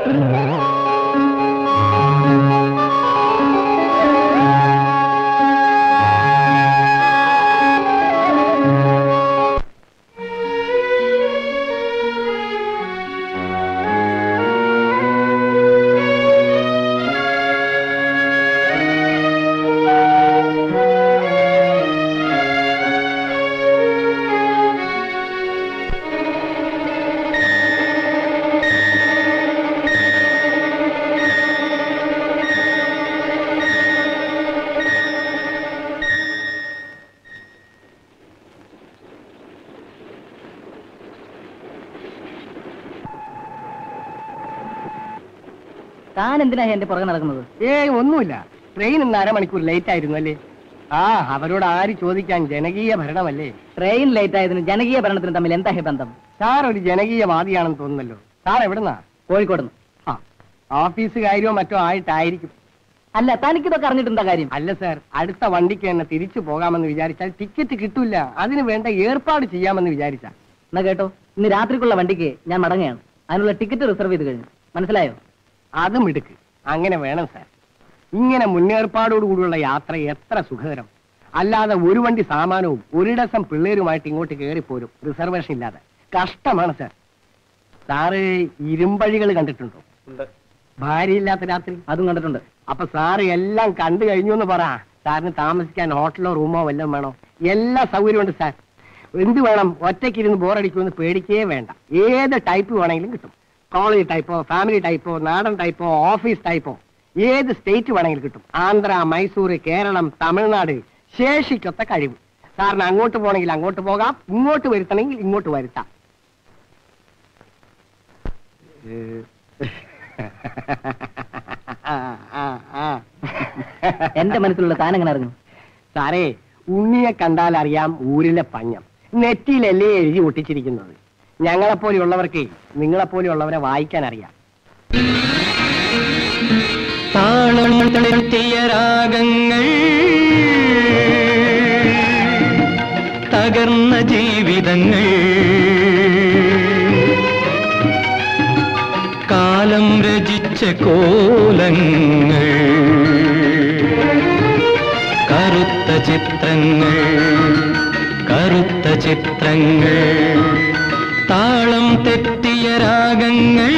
താൻ എന്തിനാ എന്റെ പുറകെ നടക്കുന്നത് ഏയ് ഒന്നുമില്ല ട്രെയിൻ ഇന്ന് അരമണിക്കൂർ ലേറ്റ് ആയിരുന്നു അല്ലേ ആ അവരോട് ആര് ചോദിക്കാൻ ജനകീയ ഭരണമല്ലേ ട്രെയിൻ ലേറ്റ് ആയതിന് ജനകീയ ഭരണത്തിന് തമ്മിൽ എന്താ ഹേ ബന്ധം സാർ ഒരു ജനകീയവാദിയാണെന്ന് തോന്നുന്നല്ലോ സാർ എവിടുന്നാ കോഴിക്കോട് ആ ഓഫീസ് കാര്യമോ മറ്റോ ആയിട്ടായിരിക്കും അല്ല തനിക്കിതൊക്കെ അറിഞ്ഞിട്ടെന്താ കാര്യം അല്ല സാർ അടുത്ത വണ്ടിക്ക് തന്നെ തിരിച്ചു പോകാമെന്ന് വിചാരിച്ചാൽ ടിക്കറ്റ് കിട്ടൂല അതിന് വേണ്ട ഏർപ്പാട് ചെയ്യാമെന്ന് വിചാരിച്ചാ എന്നാ കേട്ടോ ഇന്ന് രാത്രിക്കുള്ള വണ്ടിക്ക് ഞാൻ മടങ്ങുകയാണ് അതിനുള്ള ടിക്കറ്റ് റിസർവ് ചെയ്ത് കഴിഞ്ഞു മനസ്സിലായോ അതും എടുക്ക് അങ്ങനെ വേണം സാർ ഇങ്ങനെ മുന്നേർപ്പാടോടുകൂടിയുള്ള യാത്ര എത്ര സുഖകരം അല്ലാതെ ഒരു വണ്ടി സാമാനവും ഒരു ഡസം പിള്ളേരുമായിട്ട് ഇങ്ങോട്ട് കയറിപ്പോരും റിസർവേഷൻ ഇല്ലാതെ കഷ്ടമാണ് സാർ സാറ് ഇരുമ്പഴികൾ കണ്ടിട്ടുണ്ടോ ഭാര്യയില്ലാത്ത രാത്രി അതും കണ്ടിട്ടുണ്ട് അപ്പൊ സാറ് എല്ലാം കണ്ടു കഴിഞ്ഞു എന്ന് പറ സാറിന് താമസിക്കാൻ ഹോട്ടലോ റൂമോ വല്ലതും വേണോ എല്ലാ സൗകര്യമുണ്ട് സാർ എന്ത് വേണം ഒറ്റയ്ക്കിരുന്ന് ബോറടിക്കുമെന്ന് പേടിക്കേ വേണ്ട ഏത് ടൈപ്പ് വേണമെങ്കിലും കിട്ടും കോളേജ് ടൈപ്പോ ഫാമിലി ടൈപ്പോ നാടൻ ടൈപ്പോ ഓഫീസ് ടൈപ്പോ ഏത് സ്റ്റേറ്റ് വേണമെങ്കിലും കിട്ടും ആന്ധ്ര മൈസൂർ കേരളം തമിഴ്നാട് ശേഷിക്കൊത്ത കഴിവ് സാറിന് അങ്ങോട്ട് പോകണമെങ്കിൽ അങ്ങോട്ട് പോകാം ഇങ്ങോട്ട് വരുത്തണമെങ്കിൽ ഇങ്ങോട്ട് വരുത്താം ആ, ആ, ആ. എന്റെ മനസ്സിലുള്ള താൻ എങ്ങനെ അറിഞ്ഞു സാറേ ഉണ്ണിയെ കണ്ടാൽ അറിയാം ഊരിലെ പഞ്ഞം നെറ്റിയിലല്ലേ എഴുതി ഒട്ടിച്ചിരിക്കുന്നത് ഞങ്ങളെപ്പോലെയുള്ളവർക്ക് നിങ്ങളെപ്പോലെയുള്ളവരെ വായിക്കാൻ അറിയാം താളം തെറ്റിയ രാഗങ്ങൾ തകർന്ന ജീവിതങ്ങൾ കാലം രചിച്ച കോലങ്ങൾ കറുത്ത ചിത്രങ്ങൾ കറുത്ത ചിത്രങ്ങൾ താളം തെറ്റിയ രാഗങ്ങൾ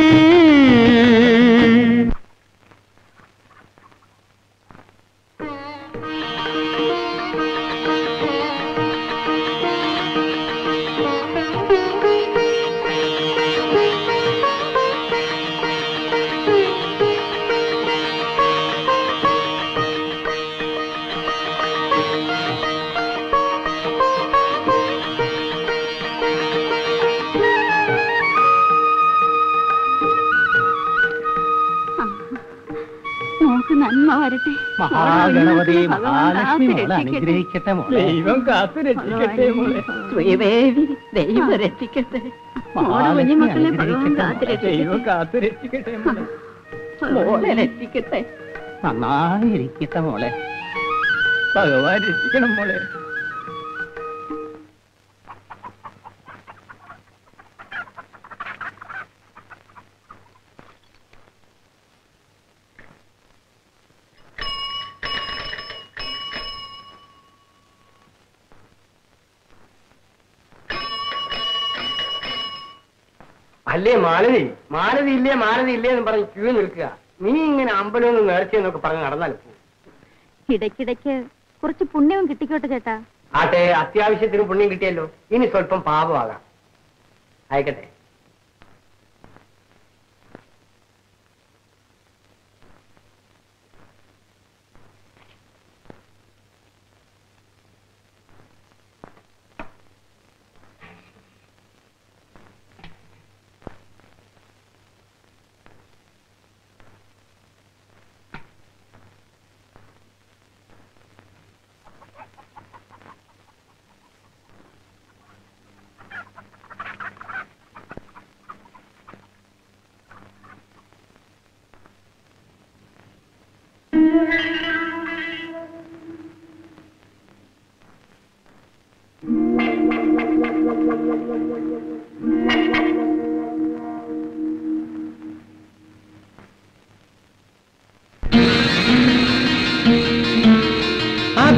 മോക്ക് നന്മ വരട്ടെ മഹാഗണപതി മഹാലക്ഷ്മി മോളെ കാത്ത് അനുഗ്രഹിക്കട്ടെ മോളെ ദൈവം കാത്തു രക്ഷിക്കട്ടെ മോളെ ശ്രീദേവി ദൈവം രക്ഷിക്കട്ടെ മോടെ കുഞ്ഞുമക്കളെ ഭഗവാൻ കാത്ത് ദൈവം രക്ഷിക്കട്ടെ കാത്തു രക്ഷിക്കട്ടെ മോളെ മോളെ രക്ഷിക്കട്ടെ നന്നായി ഇരിക്കട്ടെ മോളെ ഭഗവാൻ രക്ഷിക്കണം മോളെ അല്ലേ മാലതി മാലതി ഇല്ലേ മാലതി ഇല്ലേ എന്ന് പറഞ്ഞ് ക്യൂ നിൽക്കുക നീ ഇങ്ങനെ അമ്പലമൊന്നും നേർച്ചയെന്നൊക്കെ പറഞ്ഞ് നടന്നാൽ പോ. ഇടയ്ക്കിടയ്ക്ക് കുറച്ച് പുണ്യവും കിട്ടിക്കോട്ടെ ചേട്ടാ ആട്ടെ അത്യാവശ്യത്തിന് പുണ്യം കിട്ടിയല്ലോ ഇനി സ്വല്പം പാപമാകാം അയക്കട്ടെ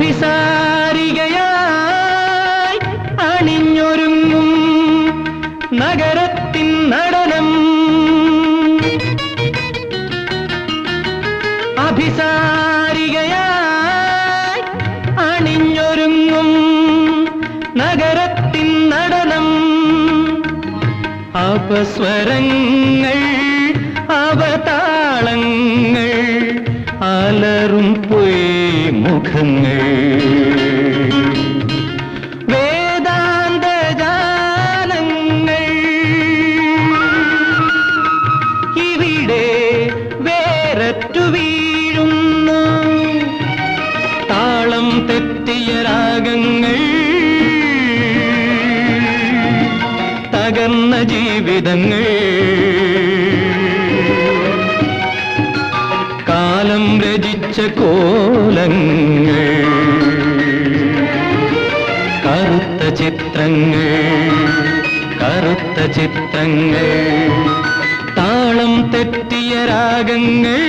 അഭിസാരികയായി അണിഞ്ഞൊരുങ്ങും നഗരത്തിൻ നടനം അഭിസാരികയായി അണിഞ്ഞൊരുങ്ങും നഗരത്തിൻ നടനം അപസ്വരങ്ങൾ അവതാളങ്ങൾ അലറും പൊയ് മുഖങ്ങൾ വേദാന്ത ജാലങ്ങൾ ഇവിടെ വേററ്റു വീഴുന്നു താളം തെറ്റിയ രാഗങ്ങൾ തകർന്ന ജീവിതങ്ങൾ കാലം രചിച്ച കോലങ്ങൾ കറുത്ത ചിത്രങ്ങൾ കറുത്ത ചിത്രങ്ങൾ താളം തെറ്റിയ രാഗങ്ങൾ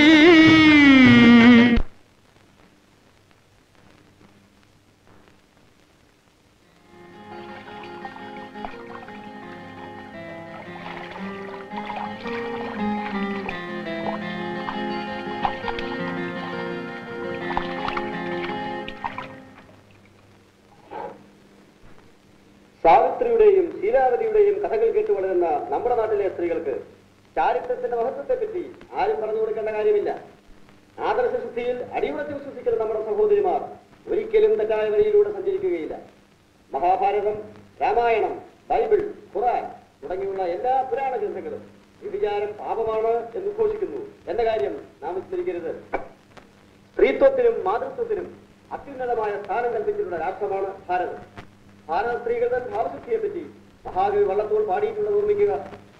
സാവിത്രിയുടെയും ശീലാവതിയുടെയും കഥകൾ കേട്ട് വളരുന്ന നമ്മുടെ നാട്ടിലെ സ്ത്രീകൾക്ക് ചാരിത്രത്തിന്റെ മഹത്വത്തെപ്പറ്റി ആരും പറഞ്ഞു കൊടുക്കേണ്ട കാര്യമില്ല ആദർശശുദ്ധിയിൽ അടിയുറച്ച് വിശ്വസിക്കുന്ന നമ്മുടെ സഹോദരിമാർ ഒരിക്കലും തെറ്റായ വഴിയിലൂടെ സഞ്ചരിക്കുകയില്ല മഹാഭാരതം രാമായണം ബൈബിൾ ഖുറാൻ തുടങ്ങിയുള്ള എല്ലാ പുരാണ ഗ്രന്ഥങ്ങളും വ്യഭിചാരം പാപമാണ് എന്ന് ഘോഷിക്കുന്നു എന്ന കാര്യം നാം വിസ്മരിക്കരുത് സ്ത്രീത്വത്തിനും മാതൃത്വത്തിനും അത്യുന്നതമായ സ്ഥാനം കൽപ്പിച്ചിട്ടുള്ള രാഷ്ട്രമാണ് ഭാരതം ഭാരത സ്ത്രീകളുടെ ഭാവശുദ്ധിയെ പറ്റി മഹാകവി വള്ളത്തോൾ പാടിയിട്ടുള്ളത് ഓർമ്മിക്കുക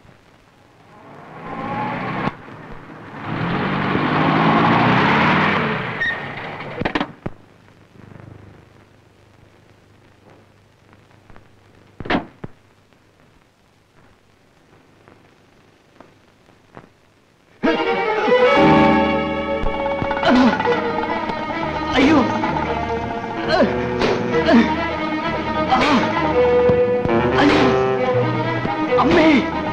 അയ്യോ അയ്യോ അമ്മേ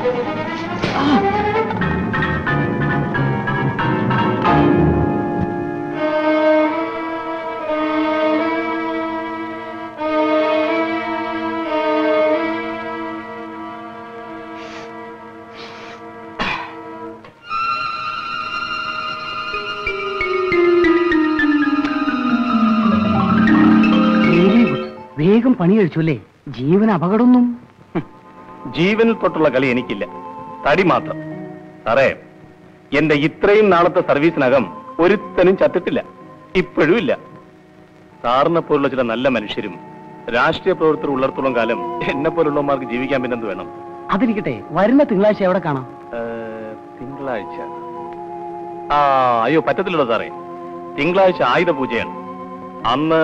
വെരി ഗുഡ് വേഗം പണി കഴിച്ചു അല്ലേ ജീവൻ അപകടമൊന്നും ജീവനിൽ തൊട്ടുള്ള കളി എനിക്കില്ല തടി മാത്രം സാറേ എന്റെ ഇത്രയും നാളത്തെ സർവീസിനകം ഒരുത്തനും ചത്തിട്ടില്ല ഇപ്പോഴും ഇല്ല സാറിനെ പോലുള്ള ചില നല്ല മനുഷ്യരും രാഷ്ട്രീയ പ്രവർത്തകർ ഉള്ളിടത്തോളം കാലം എന്നെ പോലുള്ളവന്മാർക്ക് ജീവിക്കാൻ പിന്നെന്ത് വേണം അതിരിക്കട്ടെ വരുന്ന തിങ്കളാഴ്ച എവിടെ കാണാം ഏഹ്, തിങ്കളാഴ്ച ആ അയ്യോ പറ്റത്തില്ലല്ലോ സാറേ തിങ്കളാഴ്ച ആയുധ പൂജയാണ് അന്ന്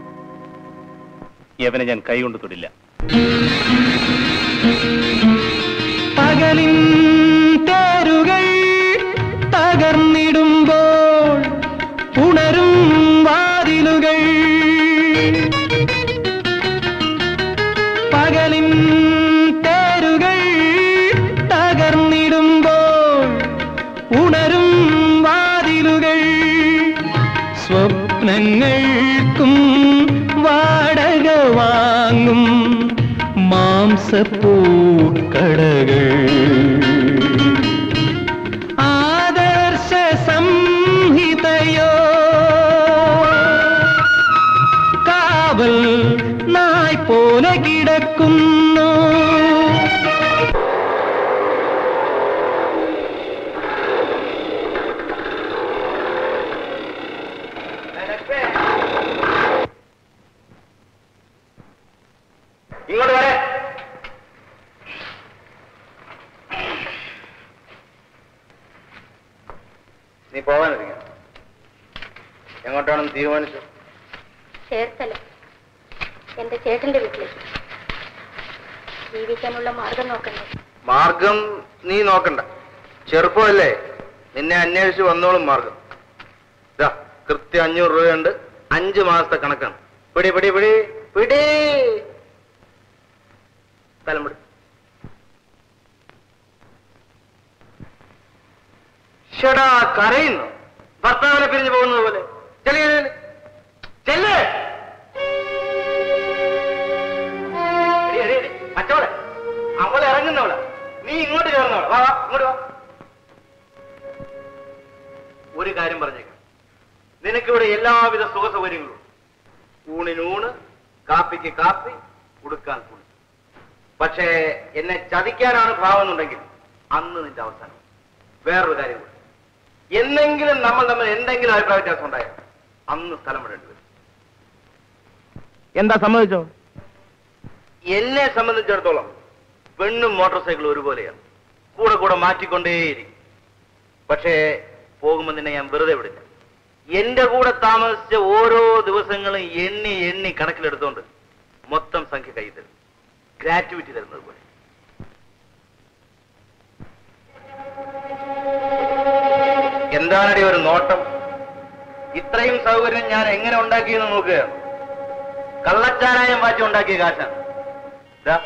യവനെ ഞാൻ കൈകൊണ്ട് തൊടില്ല പകലിൻ തേരുകൾ തകർന്നിടുമ്പോൾ ഉണരും വാതിലുകൾ പകലിൻ തേരുകൾ തകർന്നിടുമ്പോൾ ഉണരും വാതിലുകൾ സ്വപ്നങ്ങൾക്കും വാടക വാങ്ങും മാംസപ്പൂക്കടകൾ ആദർശ സംഹിതയോ കാവൽ നായ് പോലെ കിടക്കുന്നു ഇങ്ങോട്ട് വരെ നീ പോകാനൊരുങ്ങ എങ്ങോട്ടാണെന്ന് തീരുമാനിച്ചു ചേർത്തല എന്റെ ചേട്ടന്റെ വീട്ടിലേക്ക് ജീവിക്കാനുള്ള മാർഗം നോക്കണ്ടേ മാർഗം നീ നോക്കണ്ട ചെറുപ്പമല്ലേ നിന്നെ അന്വേഷിച്ച് വന്നോളും മാർഗം ഇതാ കൃത്യം അഞ്ഞൂറ് രൂപയുണ്ട് അഞ്ച് മാസത്തെ കണക്കാണ് പിടി പിടി പിടി പിടി സ്ഥലം പിടി ഷടാ കരയുന്നു ഭർത്താവിനെ പിരിഞ്ഞു പോകുന്നത് പോലെ ചെല്ല് ചെല്ല്, ചെല്ല്. ചെല്ല് എടി, എടി, എടി, മറ്റവളെ അവൾ ഇറങ്ങുന്നവളെ നീ ഇങ്ങോട്ട് കയറുന്നവളെ വാ വാ ഇങ്ങോട്ട് വാ ഒരു കാര്യം പറഞ്ഞേക്കാം നിനക്കിവിടെ എല്ലാവിധ സുഖ സൗകര്യങ്ങളും ഉണ്ട്. ഊണിനൂണ് കാപ്പിക്ക് കാപ്പി ഉടുക്കാൻ തുണി പക്ഷേ എന്നെ ചതിക്കാനാണ് ഭാവം എന്നുണ്ടെങ്കിൽ അന്ന് നിന്റെ അവസാനം വേറൊരു കാര്യം കൂടി എന്നെങ്കിലും നമ്മൾ തമ്മിൽ എന്തെങ്കിലും അഭിപ്രായ വ്യത്യാസം ഉണ്ടായാൽ അന്ന് സ്ഥലം വിടേണ്ടി വരും എന്താ സമ്മതിച്ചോ എന്നെ സംബന്ധിച്ചിടത്തോളം പെണ്ണും മോട്ടോർ സൈക്കിളും ഒരുപോലെയാണ് കൂടെ കൂടെ മാറ്റിക്കൊണ്ടേയിരിക്കും പക്ഷേ പോകുമ്പോൾ നിന്നെ ഞാൻ വെറുതെ വിടില്ല എന്റെ കൂടെ താമസിച്ച ഓരോ ദിവസങ്ങളും എണ്ണി എണ്ണി കണക്കിലെടുത്തോണ്ട് മൊത്തം സംഖ്യ കൈ തരും ഗ്രാറ്റുവിറ്റി തരുന്നത് പോലെ എന്താണടി ഒരു നോട്ടം ഇത്രയും സൗകര്യം ഞാൻ എങ്ങനെ ഉണ്ടാക്കിയെന്ന് നോക്കുകയാണ് കള്ളച്ചാരായം വാച്ച് ഉണ്ടാക്കിയ കാശാണ് ദാ.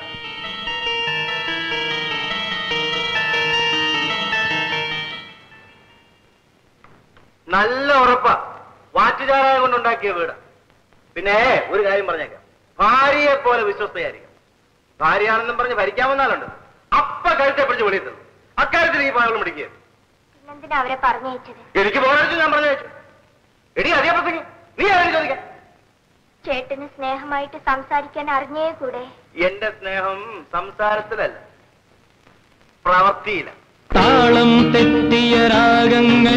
നല്ല ഉറപ്പാ വാറ്റുചാരായം കൊണ്ടുണ്ടാക്കിയ വീട് പിന്നെ ഒരു കാര്യം പറഞ്ഞേക്കാം ഭാര്യയെ പോലെ വിശ്വസ്തയായിരിക്കും ഭാര്യയാണെന്നും പറഞ്ഞ് ഭരിക്കാമെന്നാലുണ്ട് അപ്പ കഴുത്തെ പിടിച്ച് വെളിയെത്തും അക്കാര്യത്തിൽ ഈ പാടുകൾ പിടിക്കുക പിന്നെന്തിനാ അവരെ പറഞ്ഞയച്ചത് എനിക്ക് പോകാൻ ഞാൻ പറഞ്ഞു വെച്ചു എടി അതേ പ്രസംഗം നീ ആരും ചോദിക്കാം ചേട്ടന് സ്നേഹമായിട്ട് സംസാരിക്കാൻ അറിഞ്ഞേ കൂടെ എന്റെ സ്നേഹം സംസാരത്തിലല്ല പ്രവൃത്തിയില്ല താളം തെറ്റിയ രാഗങ്ങൾ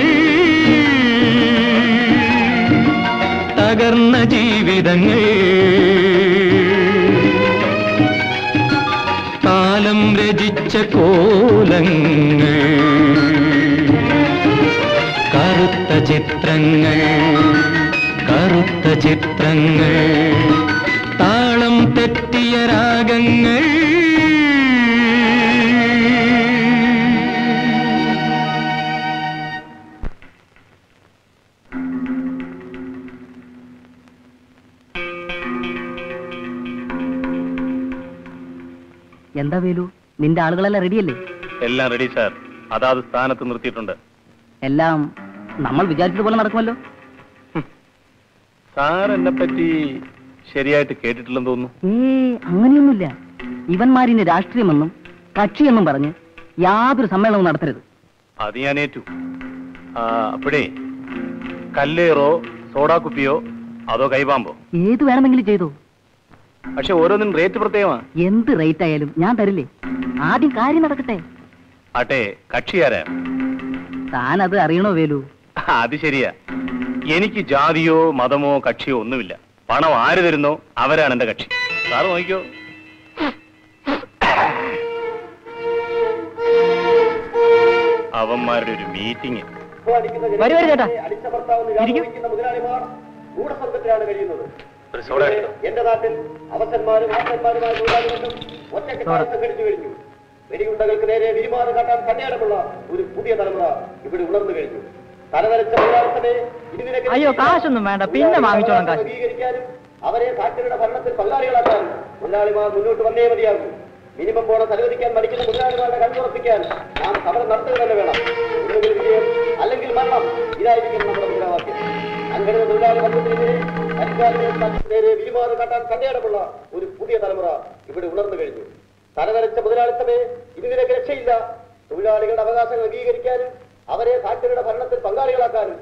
തകർന്ന ജീവിതങ്ങൾ കാലം രചിച്ച കോലങ്ങൾ കറുത്ത ചിത്രങ്ങൾ കറുത്ത ചിത്രങ്ങൾ താളം തെറ്റിയ രാഗങ്ങൾ എന്താ വേലു നിന്റെ ആളുകളെല്ലാം റെഡിയല്ലേ എല്ലാം റെഡി സാർ അതാത് സ്ഥാനത്ത് നിർത്തിയിട്ടുണ്ട് എല്ലാം നമ്മൾ വിചാരിച്ചതുപോലെ നടക്കുമല്ലോ സാർ എന്നെ പറ്റി ശരിയായിട്ട് കേട്ടിട്ടില്ലെന്ന് തോന്നുന്നു ഏ അങ്ങനെയൊന്നുമില്ല ഇവന്മാരിന് രാഷ്ട്രീയമെന്നും കക്ഷിയെന്നും പറഞ്ഞ് യാതൊരു സമ്മേളനവും നടത്തരുത് അത് ഞാൻ ഏറ്റു ആ, അപ്പോഴേ കല്ലേറോ സോഡാ കുപ്പിയോ അതോ കൈപാമ്പോ ഏത് വേണമെങ്കിലും ചെയ്തോ പക്ഷെ ഓരോന്നിനും റേറ്റ് പ്രത്യേകമാണ് എന്ത് റേറ്റ് ആയാലും ഞാൻ തരില്ലേ ആദ്യം കാര്യം നടക്കട്ടെ ആട്ടെ കക്ഷി ആരാ താൻ അത് അറിയണോ വേലു അത് ശരിയാ എനിക്ക് ജാതിയോ മതമോ കക്ഷിയോ ഒന്നുമില്ല പണം ആര് തരുന്നോ അവരാണ് എന്റെ കക്ഷി സാറ് നോക്കിക്കോ അവന്മാരുടെ ഒരു മീറ്റിംഗ് വരൂ, വരൂ ചേട്ടാ. അടിച്ചമർത്താവുന്ന വ്യാപരിക്കുന്ന മുതലാളിമാർ ഗൂഢസംഘത്തിലാണ് കഴിയുന്നത് ഒരു സോഡ എടുത്തോ. എന്റെ നാട്ടിൽ അവസന്മാരും ആസന്മാരുമായ തൊഴിലാളികളും ഒറ്റക്കെട്ടായി സംഘടിച്ചു കഴിഞ്ഞു വെടിയുണ്ടകൾക്ക് നേരെ വിരിമാറ് കാട്ടാൻ തന്നെയാണമുള്ള ഒരു പുതിയ തലമുറ ഇവിടെ ഉണർന്നു കഴിഞ്ഞു തലവരച്ച മുതലാളിത്തമേ ഇതിനെ അയ്യോ, കാശൊന്നും വേണ്ട. പിന്നെ വാങ്ങിച്ചോളാം കാശ്. അംഗീകരിക്കാനും അവരെ ഫാക്ടറിയുടെ ഭരണത്തിൽ പങ്കാളികളാക്കാനും മുതലാളിമാർ മുന്നോട്ട് വന്നേ മതിയാകും മിനിമം ബോണസ് അനുവദിക്കാൻ മടിക്കുന്ന മുതലാളിമാരുടെ കണ്ണുറപ്പിക്കാൻ നാം സമരം നടത്തുക തന്നെ വേണം ഒന്നുകിൽ വിജയം അല്ലെങ്കിൽ മരണം ഇതായിരിക്കും നമ്മുടെ മുദ്രാവാക്യം സംഘടിത തൊഴിലാളി വർഗത്തിനെതിരെ അധികാരികൾ നേരെ വിരിമാറ് കാട്ടാൻ കണ്ടേടമുള്ള ഒരു പുതിയ തലമുറ ഇവിടെ ഉണർന്നു കഴിഞ്ഞു തലവരച്ച മുതലാളിത്തമേ ഇനി നിനക്ക് രക്ഷയില്ല തൊഴിലാളികളുടെ അവകാശങ്ങൾ അംഗീകരിക്കാനും അവരെ ഫാക്ടറിയുടെ ഭരണത്തിൽ പങ്കാളികളാക്കാനും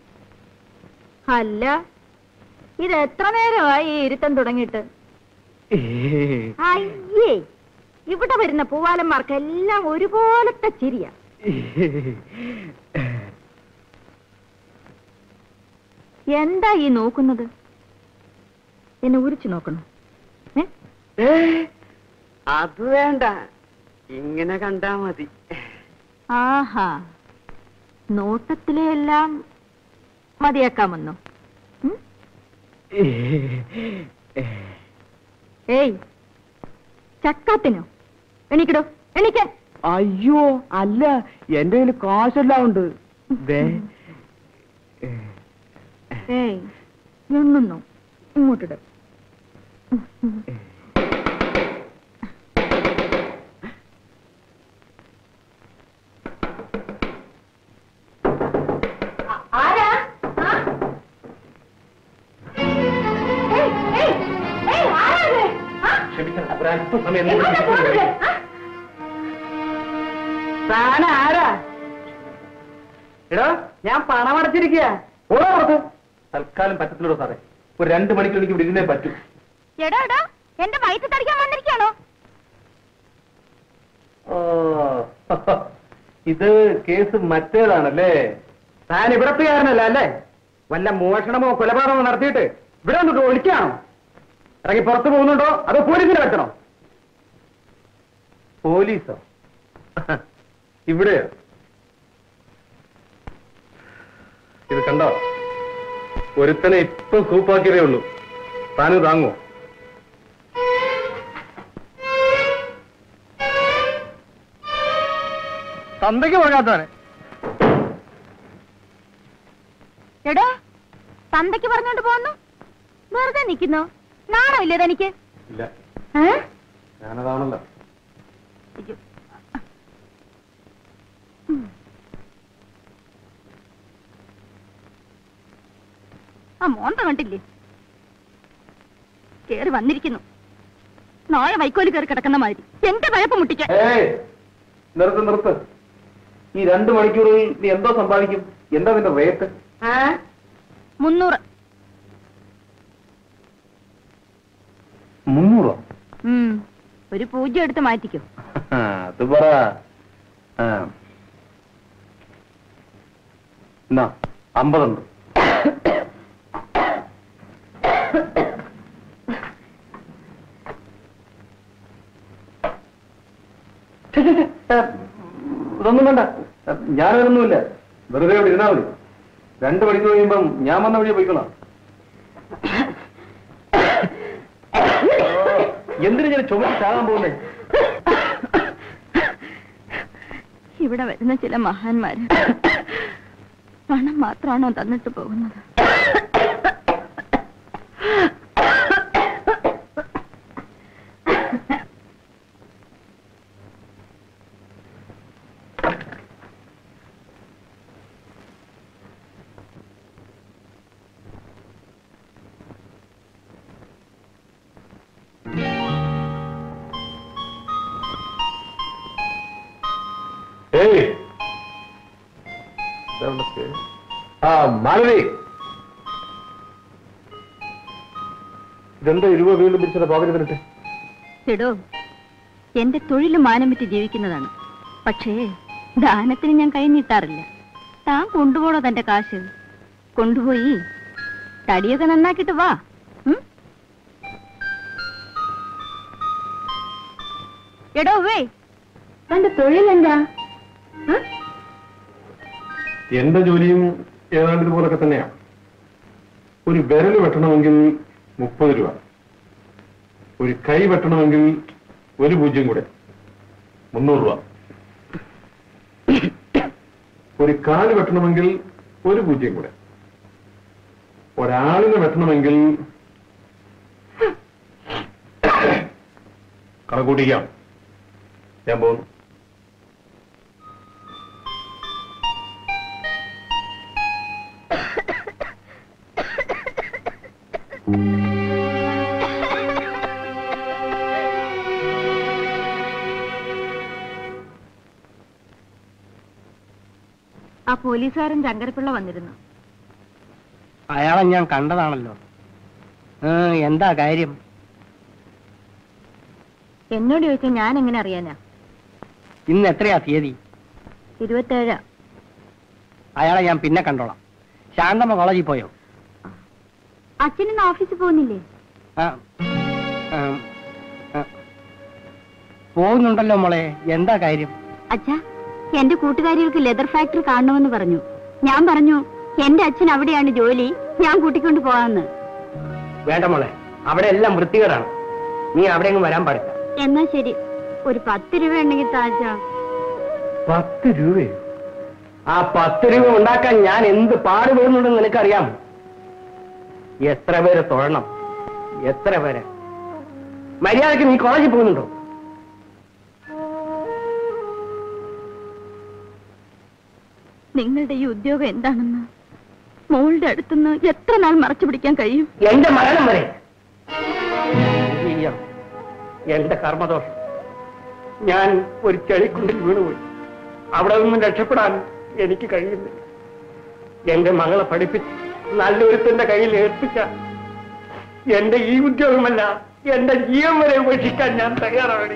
അല്ല ഇത് എത്ര നേരമായി ഈ ഇരുത്തം തുടങ്ങിയിട്ട് അയ്യേ ഇവിടെ വരുന്ന പൂവാലന്മാർക്ക് എല്ലാം ഒരുപോലത്തെ ചിരിയ എന്താ ഈ നോക്കുന്നത് എന്നെ ഉരിച്ചു നോക്കണം ഏ അത് വേണ്ട ഇങ്ങനെ കണ്ടാ മതി ആഹാ നോട്ടത്തിലെ എല്ലാം മതിയാക്കാമെന്നോ ഉം? ഏയ് ചക്കാത്തിനോ എണീക്കടോ എണീക്കാൻ അയ്യോ അല്ല എന്റെ കയ്യിൽ കാശെല്ലാം ഉണ്ട് ദേ ഏയ് എണ്ണുന്നു ഇങ്ങോട്ടിട് ആരാ താൻ ആരാ എടോ ഞാൻ പണം അടച്ചിരിക്കുക ഓടാ പുറത്ത് തൽക്കാലം പറ്റത്തില്ലടോ സാറേ ഒരു രണ്ട് മണിക്കൂർ എനിക്ക് ഇവിടെ ഇരുന്നേ പറ്റൂ എടാ എടാ എന്റെ വയറ്റ് തടിക്കാൻ വന്നിരിക്കാണോ ഓ, ഇത് കേസ് മറ്റേതാണല്ലേ താൻ ഇവിടത്തുകാരനല്ല അല്ലേ വല്ല മോഷണമോ കൊലപാതകമോ നടത്തിയിട്ട് ഇവിടെ വന്നിട്ട് ഒളിക്കാണോ ഇറങ്ങി പുറത്തു പോകുന്നുണ്ടോ അതോ പോലീസിനെ വെച്ചണോ പോലീസോ ഇവിടെയോ ഇത് കണ്ടോ ഒരുത്തനെ ഇപ്പൊ സൂപ്പാക്കിയതേ ഉള്ളൂ താന് താങ്ങോ തന്തയ്ക്ക് പോകാത്തവനെ എടാ തന്തയ്ക്ക് പറഞ്ഞോണ്ട് പോന്നു വെറുതെ നിക്കുന്നോ നാണോ ഇല്ലേ തനിക്ക് ഇല്ല ഏ? ഞാനതാണല്ലോ അയ്യോ. ആ മോന്ത കണ്ടില്ലേ കേറി വന്നിരിക്കുന്നു നായ വൈക്കോല് കയറി കിടക്കുന്ന മാതിരി എന്റെ വഴപ്പ് മുട്ടിക്കാൻ ഏയ് നിർത്ത് നിർത്ത് ഈ രണ്ട് മണിക്കൂറിൽ നീ എന്തോ സമ്പാദിക്കും എന്താ നിന്റെ റേറ്റ് മുന്നൂറ് മുന്നൂറോ ഉം. ഒരു പൂജ്യം എടുത്ത് മാറ്റിക്കോ ആ, അത് പറ ആ. എന്നാ അമ്പതുണ്ട് ഛെ, ഛെ, ഛെ, ഏ, ഇതൊന്നും വേണ്ട ഏ, ഞാൻ വരുന്നില്ല വെറുതെ ഇവിടെ ഇരുന്നാ മതി രണ്ട് മണിക്കൂർ കഴിയുമ്പം ഞാൻ വന്ന വഴിയെ പോയിക്കോളാം എന്തിനു ഞാൻ ചുമച്ച് ചാകാൻ പോകുന്നേ ഇവിടെ വരുന്ന ചില മഹാന്മാര് പണം മാത്രമാണോ തന്നിട്ട് പോകുന്നത് ഏയ് ഇതാരുടെ പേര്? ആ മാലതി ഇതെന്താ ഇരുപ വീണ്ടും പിടിച്ചത് പാകരത്തിനിട്ട് എടോ എന്റെ തൊഴിൽ മാനം വിറ്റ് ജീവിക്കുന്നതാണ് പക്ഷേ ദാനത്തിന് ഞാൻ കൈ നീട്ടാറില്ല താൻ കൊണ്ടുപോണോ തന്റെ കാശ് കൊണ്ടുപോയി തടിയൊക്കെ നന്നാക്കിട്ട് വാ ഉം? എടോ വേ തന്റെ തൊഴിൽ എന്താ എന്റെ ജോലിയും ഏതാണ്ട് ഇതുപോലൊക്കെ തന്നെയാ ഒരു വിരൽ വെട്ടണമെങ്കിൽ മുപ്പത് രൂപ ഒരു കൈ വെട്ടണമെങ്കിൽ ഒരു പൂജ്യം കൂടെ മുന്നൂറ് രൂപ ഒരു കാല് വെട്ടണമെങ്കിൽ ഒരു പൂജ്യം കൂടെ ഒരാളിനെ വെട്ടണമെങ്കിൽ കണക്കൂട്ടിക്കാം ഞാൻ പോകുന്നു ആ പോലീസുകാരൻ ചങ്കരപ്പിള്ള വന്നിരുന്നു അയാളെ ഞാൻ കണ്ടതാണല്ലോ ഏ, എന്താ കാര്യം എന്നോട് ചോദിച്ചാൽ ഞാൻ എങ്ങനെ അറിയാനാ ഇന്ന് എത്രയാ തീയതി ഇരുപത്തേഴാ അയാളെ ഞാൻ പിന്നെ കണ്ടോളാം ശാന്തമ്മ കോളേജിൽ പോയോ അച്ഛനിന്ന് ഓഫീസിൽ പോകുന്നില്ലേ ആ, ആ, ആ. പോകുന്നുണ്ടല്ലോ മോളെ എന്താ കാര്യം അച്ഛാ എന്റെ കൂട്ടുകാരികൾക്ക് ലെതർ ഫാക്ടറി കാണണമെന്ന് പറഞ്ഞു ഞാൻ പറഞ്ഞു എന്റെ അച്ഛൻ അവിടെയാണ് ജോലി ഞാൻ കൂട്ടിക്കൊണ്ട് പോവാന്ന് വേണ്ട മോളെ അവിടെ എല്ലാം വൃത്തികേടാണ് നീ അവിടെ അങ്ങ് വരാൻ പാടില്ല എന്നാ ശരി ഒരു പത്ത് രൂപ ഉണ്ടെങ്കിൽ താച്ചാ പത്ത് രൂപയോ ആ പത്ത് രൂപ ഉണ്ടാക്കാൻ ഞാൻ എന്ത് പാടുപെടുന്നുണ്ടെന്ന് നിനക്കറിയാം എത്ര പേര് തൊഴണം എത്ര പേര് മര്യാദക്ക് നീ കോളേജിൽ പോകുന്നുണ്ടോ നിങ്ങളുടെ ഈ ഉദ്യോഗം എന്താണെന്ന് മോളുടെ അടുത്തുനിന്ന് എത്ര നാൾ മറച്ചു പിടിക്കാൻ കഴിയും എന്റെ മരണം വരെ ചെയ്യാം. എന്റെ കർമ്മദോഷം ഞാൻ ഒരു ചെളിക്കുണ്ടിൽ വീണുപോയി അവിടെ നിന്നും രക്ഷപ്പെടാൻ എനിക്ക് കഴിയുന്നില്ല എന്റെ മകളെ പഠിപ്പിച്ച് നല്ലൊരുത്തന്റെ കയ്യിൽ ഏൽപ്പിച്ച എന്റെ ഈ ഉദ്യോഗമല്ല എന്റെ ജീവൻ വരെ ഉപേക്ഷിക്കാൻ ഞാൻ തയ്യാറാണ്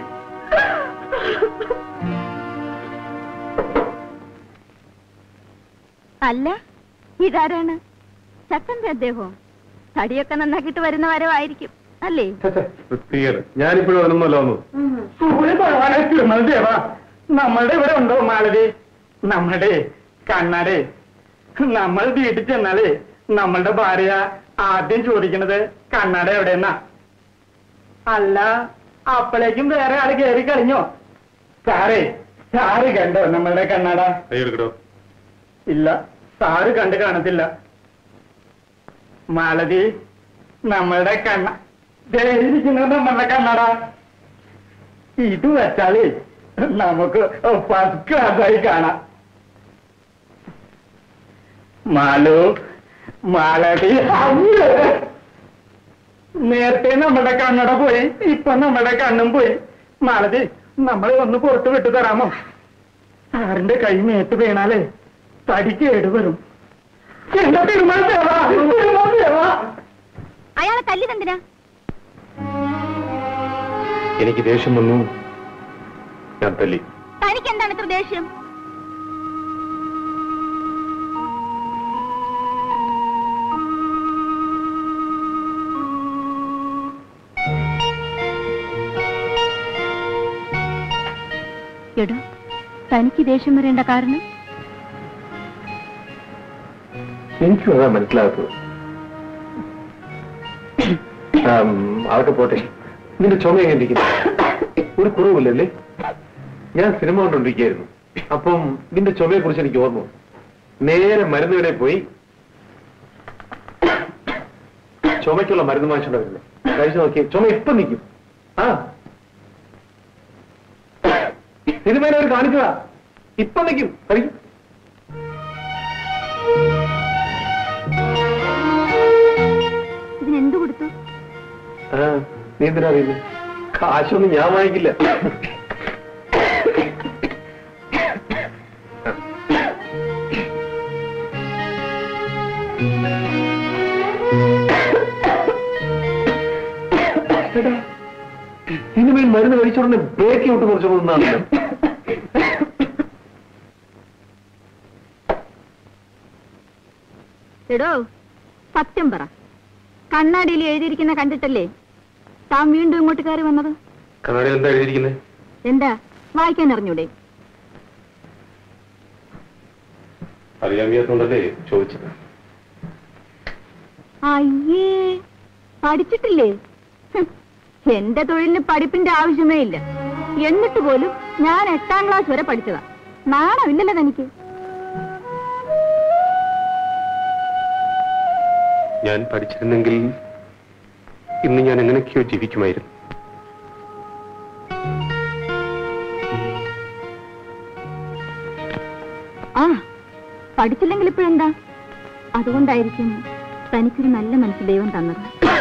അല്ല ഇതാരാണ് ചക്കന്റെ അദ്ദേഹവും തടിയൊക്കെ നന്നാക്കിയിട്ട് വരുന്ന വരവായിരിക്കും അല്ലേ വൃത്തികേട് ഞാനിപ്പോഴും അതിനൊന്നുമല്ല വന്നു ദേവാ നമ്മളുടെ ഇവിടെ ഉണ്ടോ മാളവി നമ്മുടെ കണ്ണാടെ നമ്മൾ വീട്ടിൽ ചെന്നാലേ നമ്മളുടെ ഭാര്യ ആദ്യം ചോദിക്കണത് കണ്ണാട എവിടെയെന്നാ അല്ല അപ്പോഴേക്കും വേറെ ആള് കയറി കഴിഞ്ഞോ സാറേ സാറ് കണ്ടോ നമ്മളുടെ കണ്ണാട കൈയെടുക്കടോ ഇല്ല സാറ് കണ്ട് കാണത്തില്ല മാലതി നമ്മളുടെ കണ്ണ ദേ ഇരിക്കുന്നത് നമ്മളുടെ കണ്ണട ഇത് വെച്ചാലേ നമുക്ക് ഫസ്റ്റ് ക്ലാസ്സായി കാണാം മാലു മാലതി അയ്യോ. നേരത്തെ നമ്മുടെ കണ്ണട പോയി ഇപ്പൊ നമ്മുടെ കണ്ണും പോയി മാലതി നമ്മളെ ഒന്ന് പുറത്ത് വിട്ടു തരാമോ സാറിന്റെ കൈ മേത്ത് വീണാലേ തടി കേടുവരും എന്താ തീരുമാനം ദേവാ? തീരുമാനം ദേവാ? അയാളെ തല്ലിതെന്തിനാ എനിക്ക് ദേഷ്യം വന്നു ഞാൻ തല്ലി തനിക്ക് എന്താണ് ഇത്ര ദേഷ്യം എടോ തനിക്ക് ദേഷ്യം വരേണ്ട കാരണം എനിക്കും അതാ മനസ്സിലാകത്തത് ആം, അതൊക്കെ പോട്ടെ നിന്റെ ചുമ എങ്ങനെ ഇരിക്കുന്നു ഒരു കുറവില്ലല്ലേ ഞാൻ സിനിമ കണ്ടോണ്ടിരിക്കുകയായിരുന്നു അപ്പം നിന്റെ ചുമയെ കുറിച്ച് എനിക്ക് ഓർമ്മ വന്നു. നേരെ മരുന്ന് കടയിൽ പോയി ചുമയ്ക്കുള്ള മരുന്ന് വാങ്ങിച്ചോണ്ട് വരുന്നത് കഴിച്ചു നോക്കി ചുമ ഇപ്പൊ നിൽക്കും ആ സിനിമയിൽ അവർ കാണിച്ചതാ ഇപ്പൊ നിൽക്കും കഴിക്കും ഇതിനെന്ത് കൊടുത്തു ആ, നീ എന്തിനാ അറിയുന്നത് കാശൊന്നും ഞാൻ വാങ്ങിക്കില്ല എടാ, സിനിമയിൽ മരുന്ന് കഴിച്ചോടനെ ബ്രേക്ക് ഔട്ട് കുറച്ചു പോകുന്നതാണല്ലോ എടോ സത്യം പറ കണ്ണാടിയിൽ എഴുതിയിരിക്കുന്ന കണ്ടിട്ടല്ലേ താൻ വീണ്ടും ഇങ്ങോട്ട് കയറി വന്നത് കണ്ണാടിയിൽ എന്താ എഴുതിയിരിക്കുന്നത് എന്താ വായിക്കാൻ അറിഞ്ഞൂടെ അറിയാൻ വയ്യാത്തോണ്ടല്ലേ ചോദിച്ചത് അയ്യേ പഠിച്ചിട്ടില്ലേ ഹും, എന്റെ തൊഴിലിന് പഠിപ്പിന്റെ ആവശ്യമേ ഇല്ല എന്നിട്ട് പോലും ഞാൻ എട്ടാം ക്ലാസ് വരെ പഠിച്ചതാ നാണമില്ലല്ലോ തനിക്ക് ഞാൻ പഠിച്ചിരുന്നെങ്കിൽ ഇന്ന് ഞാൻ എങ്ങനെയൊക്കെയോ ജീവിക്കുമായിരുന്നു ആ പഠിച്ചില്ലെങ്കിൽ ഇപ്പോഴെന്താ അതുകൊണ്ടായിരിക്കും തനിക്കൊരു നല്ല മനസ്സ് ദൈവം തന്നത്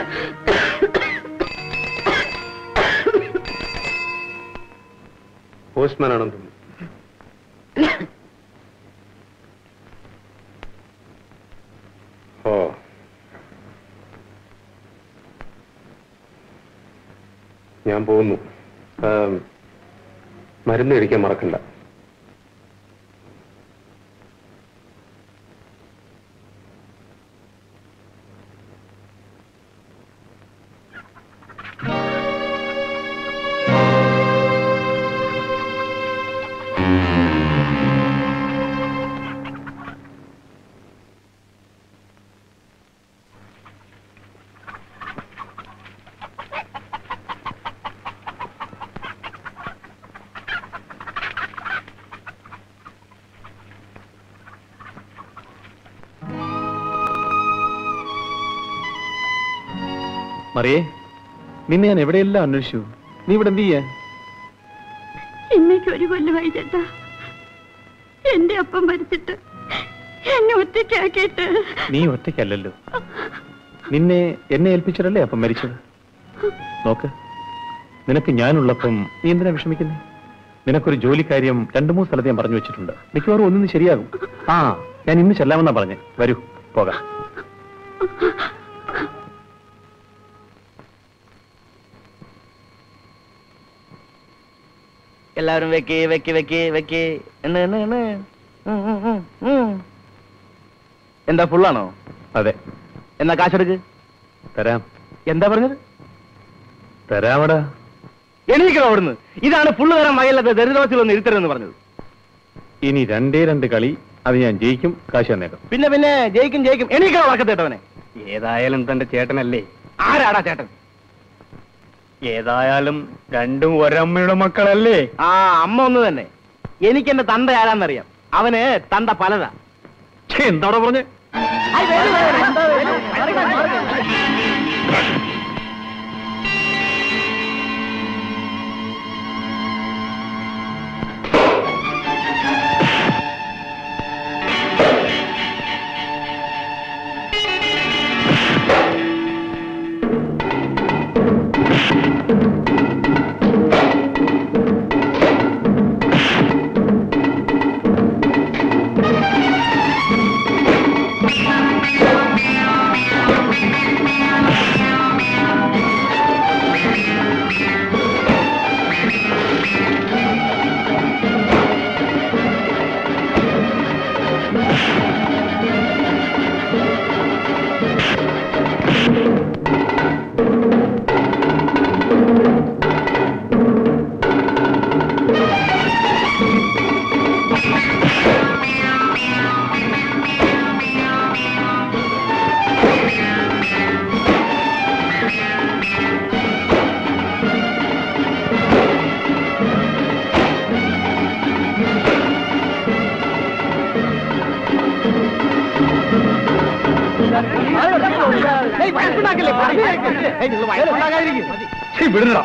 പോസ്റ്റ്മാൻ ആണെന്ന് തോന്നുന്നു ഓ ഞാൻ പോകുന്നു മരുന്ന് കഴിക്കാൻ മറക്കണ്ട മറിയേ നിന്നെ ഞാൻ എവിടെയെല്ലാം അന്വേഷിച്ചു നീ ഇവിടെ എന്ത് ചെയ്യാ ഇന്നേക്ക് ഒരു കൊല്ലമായി ചേട്ടാ എന്റെ അപ്പം മരിച്ചിട്ട് എന്നെ ഒറ്റയ്ക്കാക്കിയിട്ട് നീ ഒറ്റയ്ക്കല്ലല്ലോ നിന്നെ എന്നെ ഏൽപ്പിച്ചിട്ടല്ലേ അപ്പം മരിച്ചത് നോക്ക് നിനക്ക് ഞാനുള്ളപ്പം നീ എന്തിനാ വിഷമിക്കുന്നേ നിനക്കൊരു ജോലിക്കാര്യം രണ്ടു മൂന്ന് സ്ഥലത്ത് ഞാൻ പറഞ്ഞു വെച്ചിട്ടുണ്ട് മിക്കവാറും ഒന്നിന് ശരിയാകും ആ ഞാൻ ഇന്ന് ചെല്ലാമെന്നാ പറഞ്ഞേ വരൂ പോകാം എല്ലാവരും വെക്ക് വെക്ക് വെക്ക് വെക്ക് എന്ന് എന്ന് എന്ന്. ഉം, ഉം, ഉം, ഉം. എന്താ ഫുള്ളാണോ അതെ എന്നാ കാശെടുക്ക് തരാം എന്താ പറഞ്ഞത് തരാമടാ എണീക്കണം അവിടുന്ന് ഇതാണ് ഫുള്ള് തരാൻ വയലത്തെ ദരിദ്രവാസികൾ ഒന്ന് ഇരുത്തരുതെന്ന് പറഞ്ഞത് ഇനി രണ്ടേ രണ്ട് കളി അത് ഞാൻ ജയിക്കും കാശ് തന്നേക്കാം പിന്നെ പിന്നെ ജയിക്കും ജയിക്കും എണീക്കണം ഉറക്കത്തേട്ടവനെ ഏതായാലും തന്റെ ചേട്ടനല്ലേ ആരാടാ ചേട്ടൻ ഏതായാലും രണ്ടും ഒരമ്മയുടെ മക്കളല്ലേ ആ അമ്മ ഒന്ന് തന്നെ എനിക്ക് എന്റെ തന്ത ആരാന്നറിയാം അവന് തന്ത പലതാ എന്താടാ പറഞ്ഞേ വിടുന്നടാ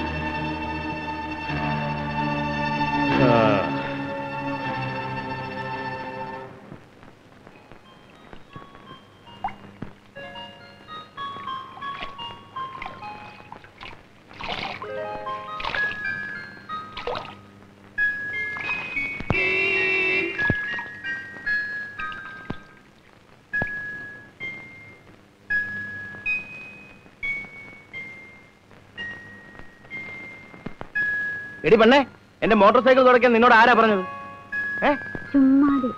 എടി പെണ്ണേ എന്റെ മോട്ടോർ സൈക്കിൾ തുടക്കാൻ നിന്നോട് ആരാ പറഞ്ഞത് ഏ ചുമ്മാതെ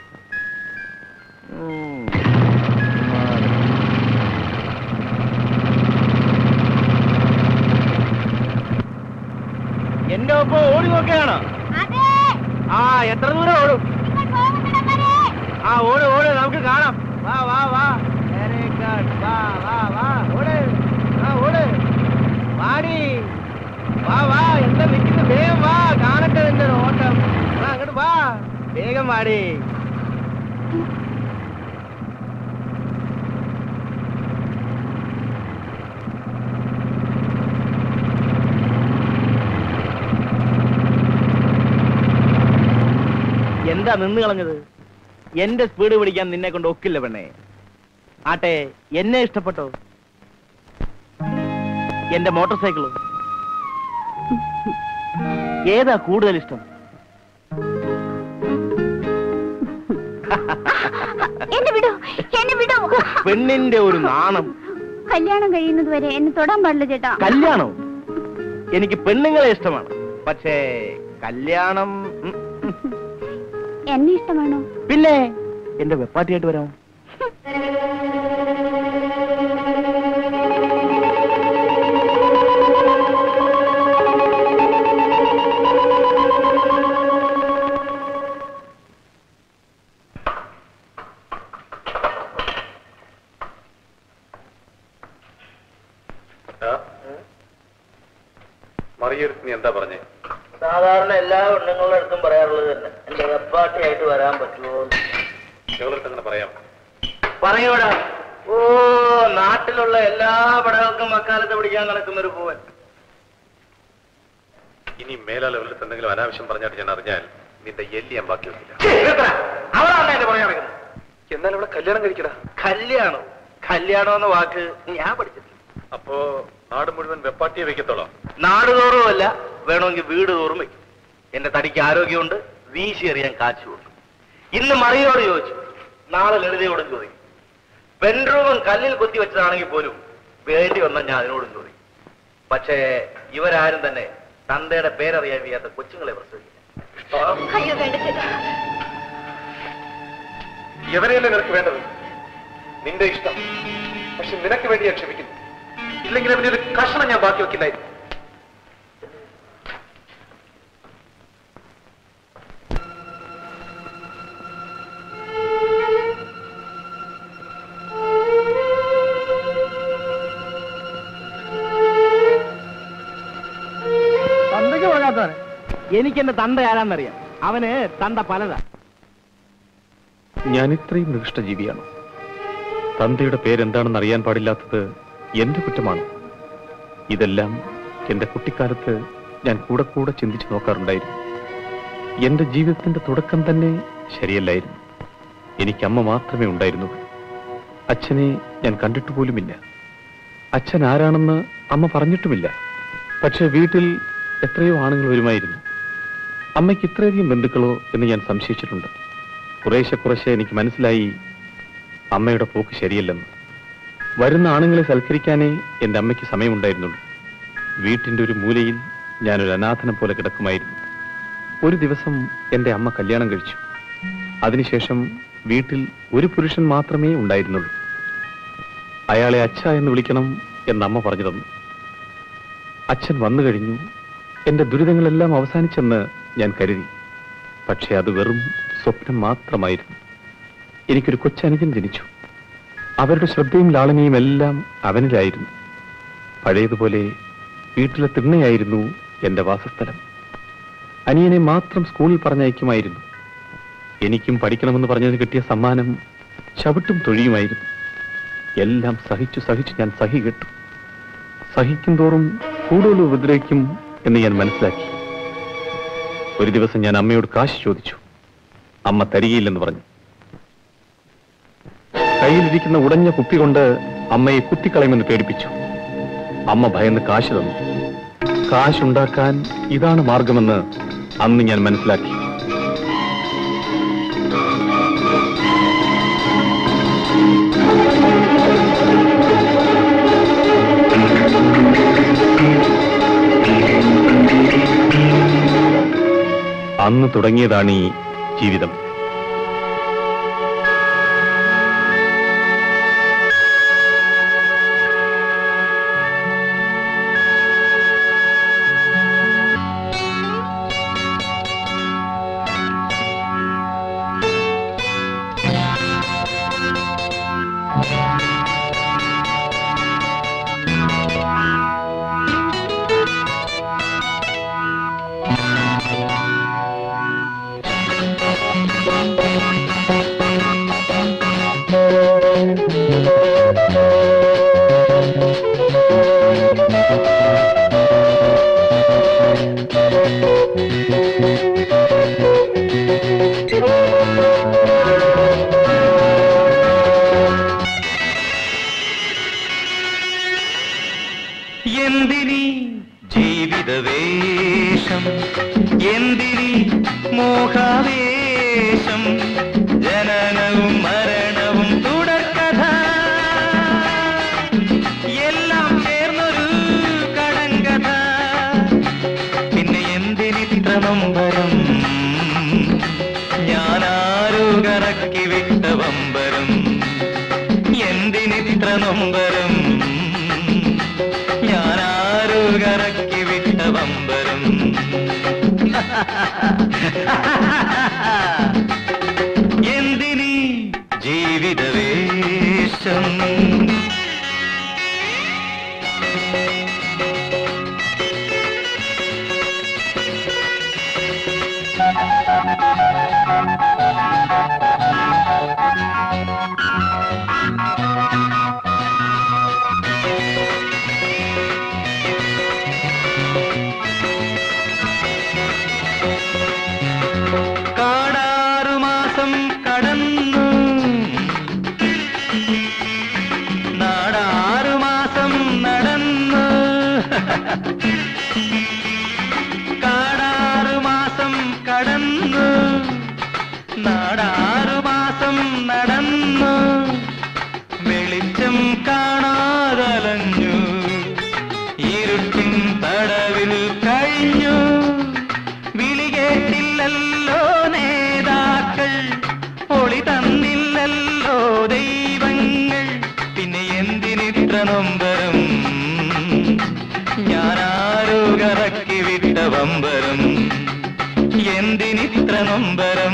ഉം. എന്റെ ഒപ്പം ഓടി നോക്കുകയാണോ ആ എത്ര ദൂരം ഓടും ആ ഓട് ഓട് നമുക്ക് കാണാം വാ വാ വാ വെരി ഗുഡ് വാ വാ വാ ഓട് ആ ഓട് വാടി വാ വാ എന്താ നിൽക്കുന്നു വേഗം വാ കാണട്ടെ നിന്റെ ഒരു ഓട്ടം ആ അങ്ങോട്ട് വാ വേഗം വാടി എന്താ നിന്ന് കളഞ്ഞത് എന്റെ സ്പീഡ് പിടിക്കാൻ നിന്നെ കൊണ്ട് ഒക്കില്ല പെണ്ണേ ആട്ടെ എന്നെ ഇഷ്ടപ്പെട്ടോ എന്റെ മോട്ടോർ സൈക്കിളോ ഏതാ കൂടുതൽ ഇഷ്ടം എന്നെ വിടൂ എന്നെ വിടൂ പെണ്ണിന്റെ ഒരു നാണം കല്യാണം കഴിയുന്നത് വരെ എന്നെ തൊടാൻ പാടില്ല ചേട്ടാ കല്യാണം എനിക്ക് പെണ്ണുങ്ങളെ ഇഷ്ടമാണ് പക്ഷേ കല്യാണം ഉം, ഉം. എന്നെ ഇഷ്ടമാണോ പിന്നെ എന്റെ വെപ്പാട്ടിയായിട്ട് വരാം മറിയെടുത്ത് നീ എന്താ പറഞ്ഞേ സാധാരണ എല്ലാ പെണ്ണുങ്ങളുടെ അടുത്തും പറയാറുള്ളത് തന്നെ എന്റെ വെപ്പാട്ടിയായിട്ട് വരാൻ പറ്റുമോ ഞങ്ങളടുത്ത് അങ്ങനെ പറയാം പറയൂടാ ഓ നാട്ടിലുള്ള എല്ലാ പടകൾക്കും മക്കാലത്ത് പിടിക്കാൻ നടക്കുന്ന ഒരു പൂവൻ ഇനി മേലാൽ അവരുടെ എന്തെങ്കിലും അനാവശ്യം പറഞ്ഞായിട്ട് ഞാൻ അറിഞ്ഞാൽ നിന്റെ എല്ലി ഞാൻ ബാക്കി വെക്കില്ല അവളാണ് എന്നെ പറയാൻ നടക്കുന്നത് എന്നാൽ ഇവിടെ കല്യാണം കഴിക്കടാ കല്യാണം കല്യാണം എന്ന വാക്ക് ഞാൻ പഠിച്ചിട്ടില്ല അപ്പോ നാട് മുഴുവൻ വെപ്പാട്ടിയെ വെക്കത്തോളാം നാടുതോറുമല്ല വേണമെങ്കിൽ വീട് തോറും വെക്കും എന്റെ തടിക്ക് ആരോഗ്യമുണ്ട് വീശി എറിയാൻ കാച്ചുണ്ട് ഇന്ന് മറിയോട് ചോദിച്ചു നാളെ ലളിതയോടും ചോദിക്കും ബെഡ്റൂമും കല്ലിൽ കൊത്തി വെച്ചതാണെങ്കിൽ പോലും വേണ്ടി വന്നാൽ ഞാൻ അതിനോടും ചോദിക്കും പക്ഷേ ഇവരാരും തന്നെ തന്തയുടെ പേരറിയാൻ വയ്യാത്ത കൊച്ചുങ്ങളെ പ്രസവിക്കില്ല അയ്യോ വേണ്ട ചേട്ടാ എവരെയല്ലേ നിനക്ക് വേണ്ടത് നിന്റെ ഇഷ്ടം പക്ഷെ നിനക്ക് വേണ്ടി ഞാൻ ക്ഷമിക്കുന്നു ഇല്ലെങ്കിൽ അവന്റെ ഒരു കഷണം ഞാൻ ബാക്കി വെക്കില്ലായിരുന്നു തന്തയ്ക്ക് പോകാത്തവരെ എനിക്ക് എന്റെ തന്ത ആരാന്നറിയാം അവന് തന്ത പലതാ ഞാൻ ഇത്രയും നികൃഷ്ടജീവിയാണ് തന്തയുടെ പേരെന്താണെന്ന് അറിയാൻ പാടില്ലാത്തത് എന്റെ കുറ്റമാണ് ഇതെല്ലാം എന്റെ കുട്ടിക്കാലത്ത് ഞാൻ കൂടെ കൂടെ ചിന്തിച്ചു നോക്കാറുണ്ടായിരുന്നു എന്റെ ജീവിതത്തിന്റെ തുടക്കം തന്നെ ശരിയല്ലായിരുന്നു എനിക്ക് അമ്മ മാത്രമേ ഉണ്ടായിരുന്നുള്ളൂ അച്ഛനെ ഞാൻ കണ്ടിട്ട് പോലുമില്ല അച്ഛൻ ആരാണെന്ന് അമ്മ പറഞ്ഞിട്ടുമില്ല പക്ഷെ വീട്ടിൽ എത്രയോ ആണുങ്ങൾ വരുമായിരുന്നു അമ്മയ്ക്ക് ഇത്രയധികം ബന്ധുക്കളോ എന്ന് ഞാൻ സംശയിച്ചിട്ടുണ്ട് കുറേശ്ശെ കുറേശ്ശെ എനിക്ക് മനസ്സിലായി അമ്മയുടെ പോക്ക് ശരിയല്ലെന്ന് വരുന്ന ആണുങ്ങളെ സൽക്കരിക്കാനേ എൻ്റെ അമ്മയ്ക്ക് സമയമുണ്ടായിരുന്നുള്ളൂ വീട്ടിൻ്റെ ഒരു മൂലയിൽ ഞാനൊരു അനാഥനം പോലെ കിടക്കുമായിരുന്നു ഒരു ദിവസം എൻ്റെ അമ്മ കല്യാണം കഴിച്ചു അതിനുശേഷം വീട്ടിൽ ഒരു പുരുഷൻ മാത്രമേ ഉണ്ടായിരുന്നുള്ളൂ അയാളെ അച്ഛ എന്ന് വിളിക്കണം എന്ന് അമ്മ പറഞ്ഞു തന്നു അച്ഛൻ വന്നു കഴിഞ്ഞു എന്റെ ദുരിതങ്ങളെല്ലാം അവസാനിച്ചെന്ന് ഞാൻ കരുതി പക്ഷെ അത് വെറും സ്വപ്നം മാത്രമായിരുന്നു എനിക്കൊരു കൊച്ചനുജൻ ജനിച്ചു അവരുടെ ശ്രദ്ധയും ലാളനയും എല്ലാം അവനിലായിരുന്നു പഴയതുപോലെ വീട്ടിലെ തിണ്ണയായിരുന്നു എന്റെ വാസസ്ഥലം അനിയനെ മാത്രം സ്കൂളിൽ പറഞ്ഞയക്കുമായിരുന്നു എനിക്കും പഠിക്കണമെന്ന് പറഞ്ഞതിന് കിട്ടിയ സമ്മാനം ചവിട്ടും തൊഴിയുമായിരുന്നു എല്ലാം സഹിച്ചു സഹിച്ചു ഞാൻ സഹി കെട്ടു സഹിക്കും തോറും കൂടുതൽ ഉപദ്രവിക്കും എന്ന് ഞാൻ മനസ്സിലാക്കി ഒരു ദിവസം ഞാൻ അമ്മയോട് കാശ് ചോദിച്ചു അമ്മ തരികയില്ലെന്ന് പറഞ്ഞു കയ്യിലിരിക്കുന്ന ഉടഞ്ഞ കുപ്പി കൊണ്ട് അമ്മയെ കുത്തിക്കളയുമെന്ന് പേടിപ്പിച്ചു അമ്മ ഭയന്ന് കാശ് തന്നു കാശുണ്ടാക്കാൻ ഇതാണ് മാർഗമെന്ന് അന്ന് ഞാൻ മനസ്സിലാക്കി അന്ന് തുടങ്ങിയതാണ് ഈ ജീവിതം എന്തിനി ജീവിതവേഷം എന്തിനി മോഹാവേശം ജനനവും മരണവും തുടർക്കഥ എല്ലാം ചേർന്നൊരു കടങ്കഥ എന്തിനിത്ര നൊമ്പരം ഞാനാരോ കറക്കി വിട്ട വമ്പരം എന്തിനിത്ര നൊമ്പരം ഞാനാരോ കറക്കി വിട്ട വമ്പരം എന്തിനീ ജീവിതവേഷം കാടാറു മാസം കടന്നു നാടാറു മാസം നടന്നു കാടാറു മാസം കടന്നു നാടാറു മാസം നടന്നു വെളിച്ചം കാണാതലഞ്ഞു ഇരുട്ടിൻ തടവിൽ കഴിഞ്ഞു വിളി കേട്ടില്ലല്ലോ നേതാക്കൾ ഒളി തന്നില്ലല്ലോ ദൈവങ്ങൾ പിന്നെ എന്തിനിത്ര നൊമ്പരം ഞാനാരോ കറക്കി വിട്ട വമ്പരം എന്തിനിത്ര നൊമ്പരം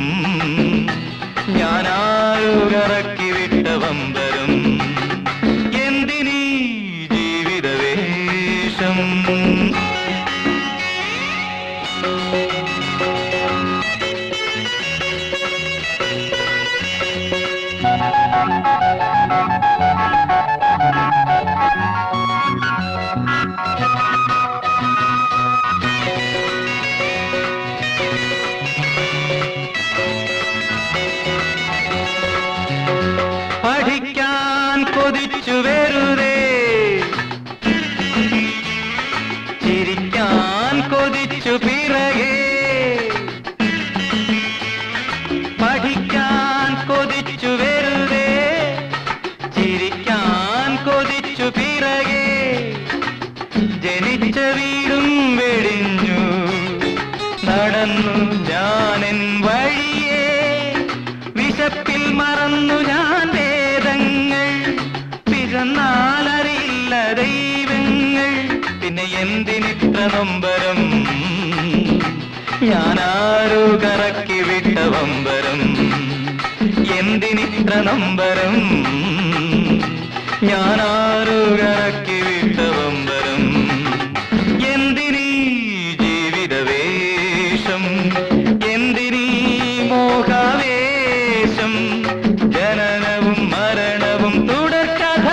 ഞാനാരോ കറക്കി വിട്ട വമ്പരം എന്തിനീ ജീവിതവേഷം പഠിക്കാൻ കൊതിച്ചു വെറുതെ ചിരിക്കാൻ കൊതിച്ചു പിറകെ പഠിക്കാൻ കൊതിച്ചു വെറുതെ ചിരിക്കാൻ കൊതിച്ചു പിറകെ ജനിച്ച വീടും വെടിഞ്ഞു നടന്നു ഞാനെൻ വഴിയേ വിശപ്പിൽ മറന്നു ഞാൻ വേദങ്ങൾ പിറന്നാലറിയില്ല ദൈവങ്ങൾ പിന്നെ എന്തിനിത്ര നൊമ്പരം ഞാനാരോ കറക്കി വിട്ട വമ്പരം എന്തിനിത്ര നൊമ്പരം ഞാനാരോ കറക്കി വിട്ട വമ്പരം എന്തിനീ ജീവിതവേഷം എന്തിനീ മോഹാവേശം ജനനവും മരണവും തുടർക്കഥ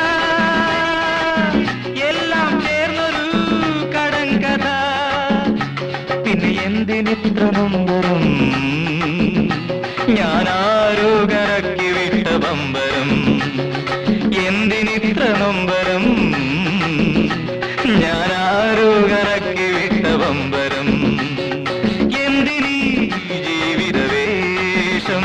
എല്ലാം ചേർന്നൊരു കടങ്കഥ പിന്നെ എന്തിനിത്ര നൊമ്പരം ഞാനാരോ കറക്കി വിട്ട ബമ്പരം എന്തിനിത്ര നൊമ്പരം ഞാനാരോ കറക്കി വിട്ട ബമ്പരം എന്തിനീ ജീവിതവേഷം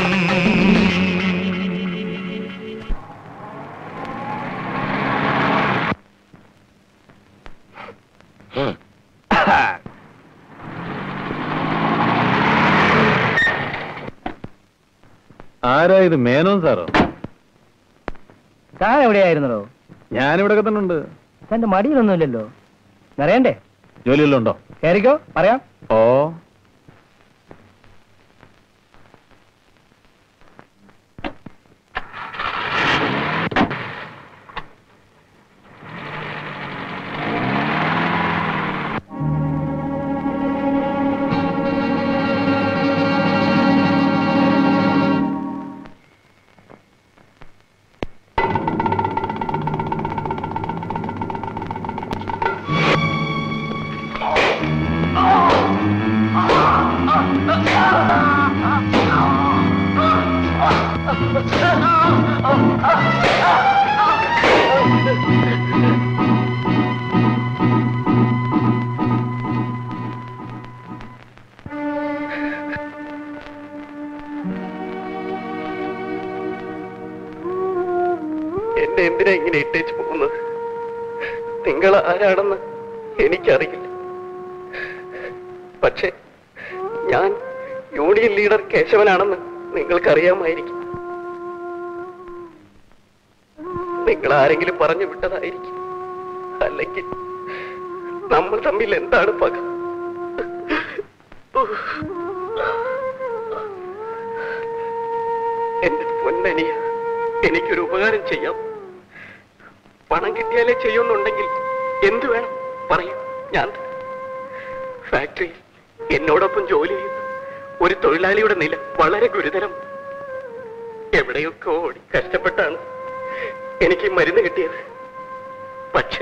ആരാ ഇത് മേനോൻ സാറോ താൻ എവിടെയായിരുന്നോ ഞാനിവിടെ തന്നെ ഉണ്ട് തന്റെ മടിയിലൊന്നുമില്ലല്ലോ നിറയണ്ടേ ജോലിയെല്ലാം ഉണ്ടോ കയറിക്കോ പറയാം ഓ എന്നെ എന്തിനാ ഇങ്ങനെ ഇട്ടേച്ച് പോകുന്നത് നിങ്ങൾ ആരാണെന്ന് എനിക്കറിയില്ല പക്ഷേ ഞാൻ യൂണിയൻ ലീഡർ കേശവനാണെന്ന് നിങ്ങൾക്കറിയാമായിരിക്കും നിങ്ങൾ ആരെങ്കിലും പറഞ്ഞു വിട്ടതായിരിക്കും അല്ലെങ്കിൽ നമ്മൾ തമ്മിൽ എന്താണ് പക എന്റെ പൊന്നനിയ എനിക്കൊരു ഉപകാരം ചെയ്യാം പണം കിട്ടിയാലേ ചെയ്യുന്നുണ്ടെങ്കിൽ എന്തു വേണം പറയൂ ഞാൻ തരാം. ഫാക്ടറിയിൽ എന്നോടൊപ്പം ജോലി ചെയ്യുന്ന ഒരു തൊഴിലാളിയുടെ നില വളരെ ഗുരുതരം എവിടെയൊക്കെ ഓടി കഷ്ടപ്പെട്ടാണ് എനിക്ക് ഈ മരുന്ന് കിട്ടിയത് പക്ഷെ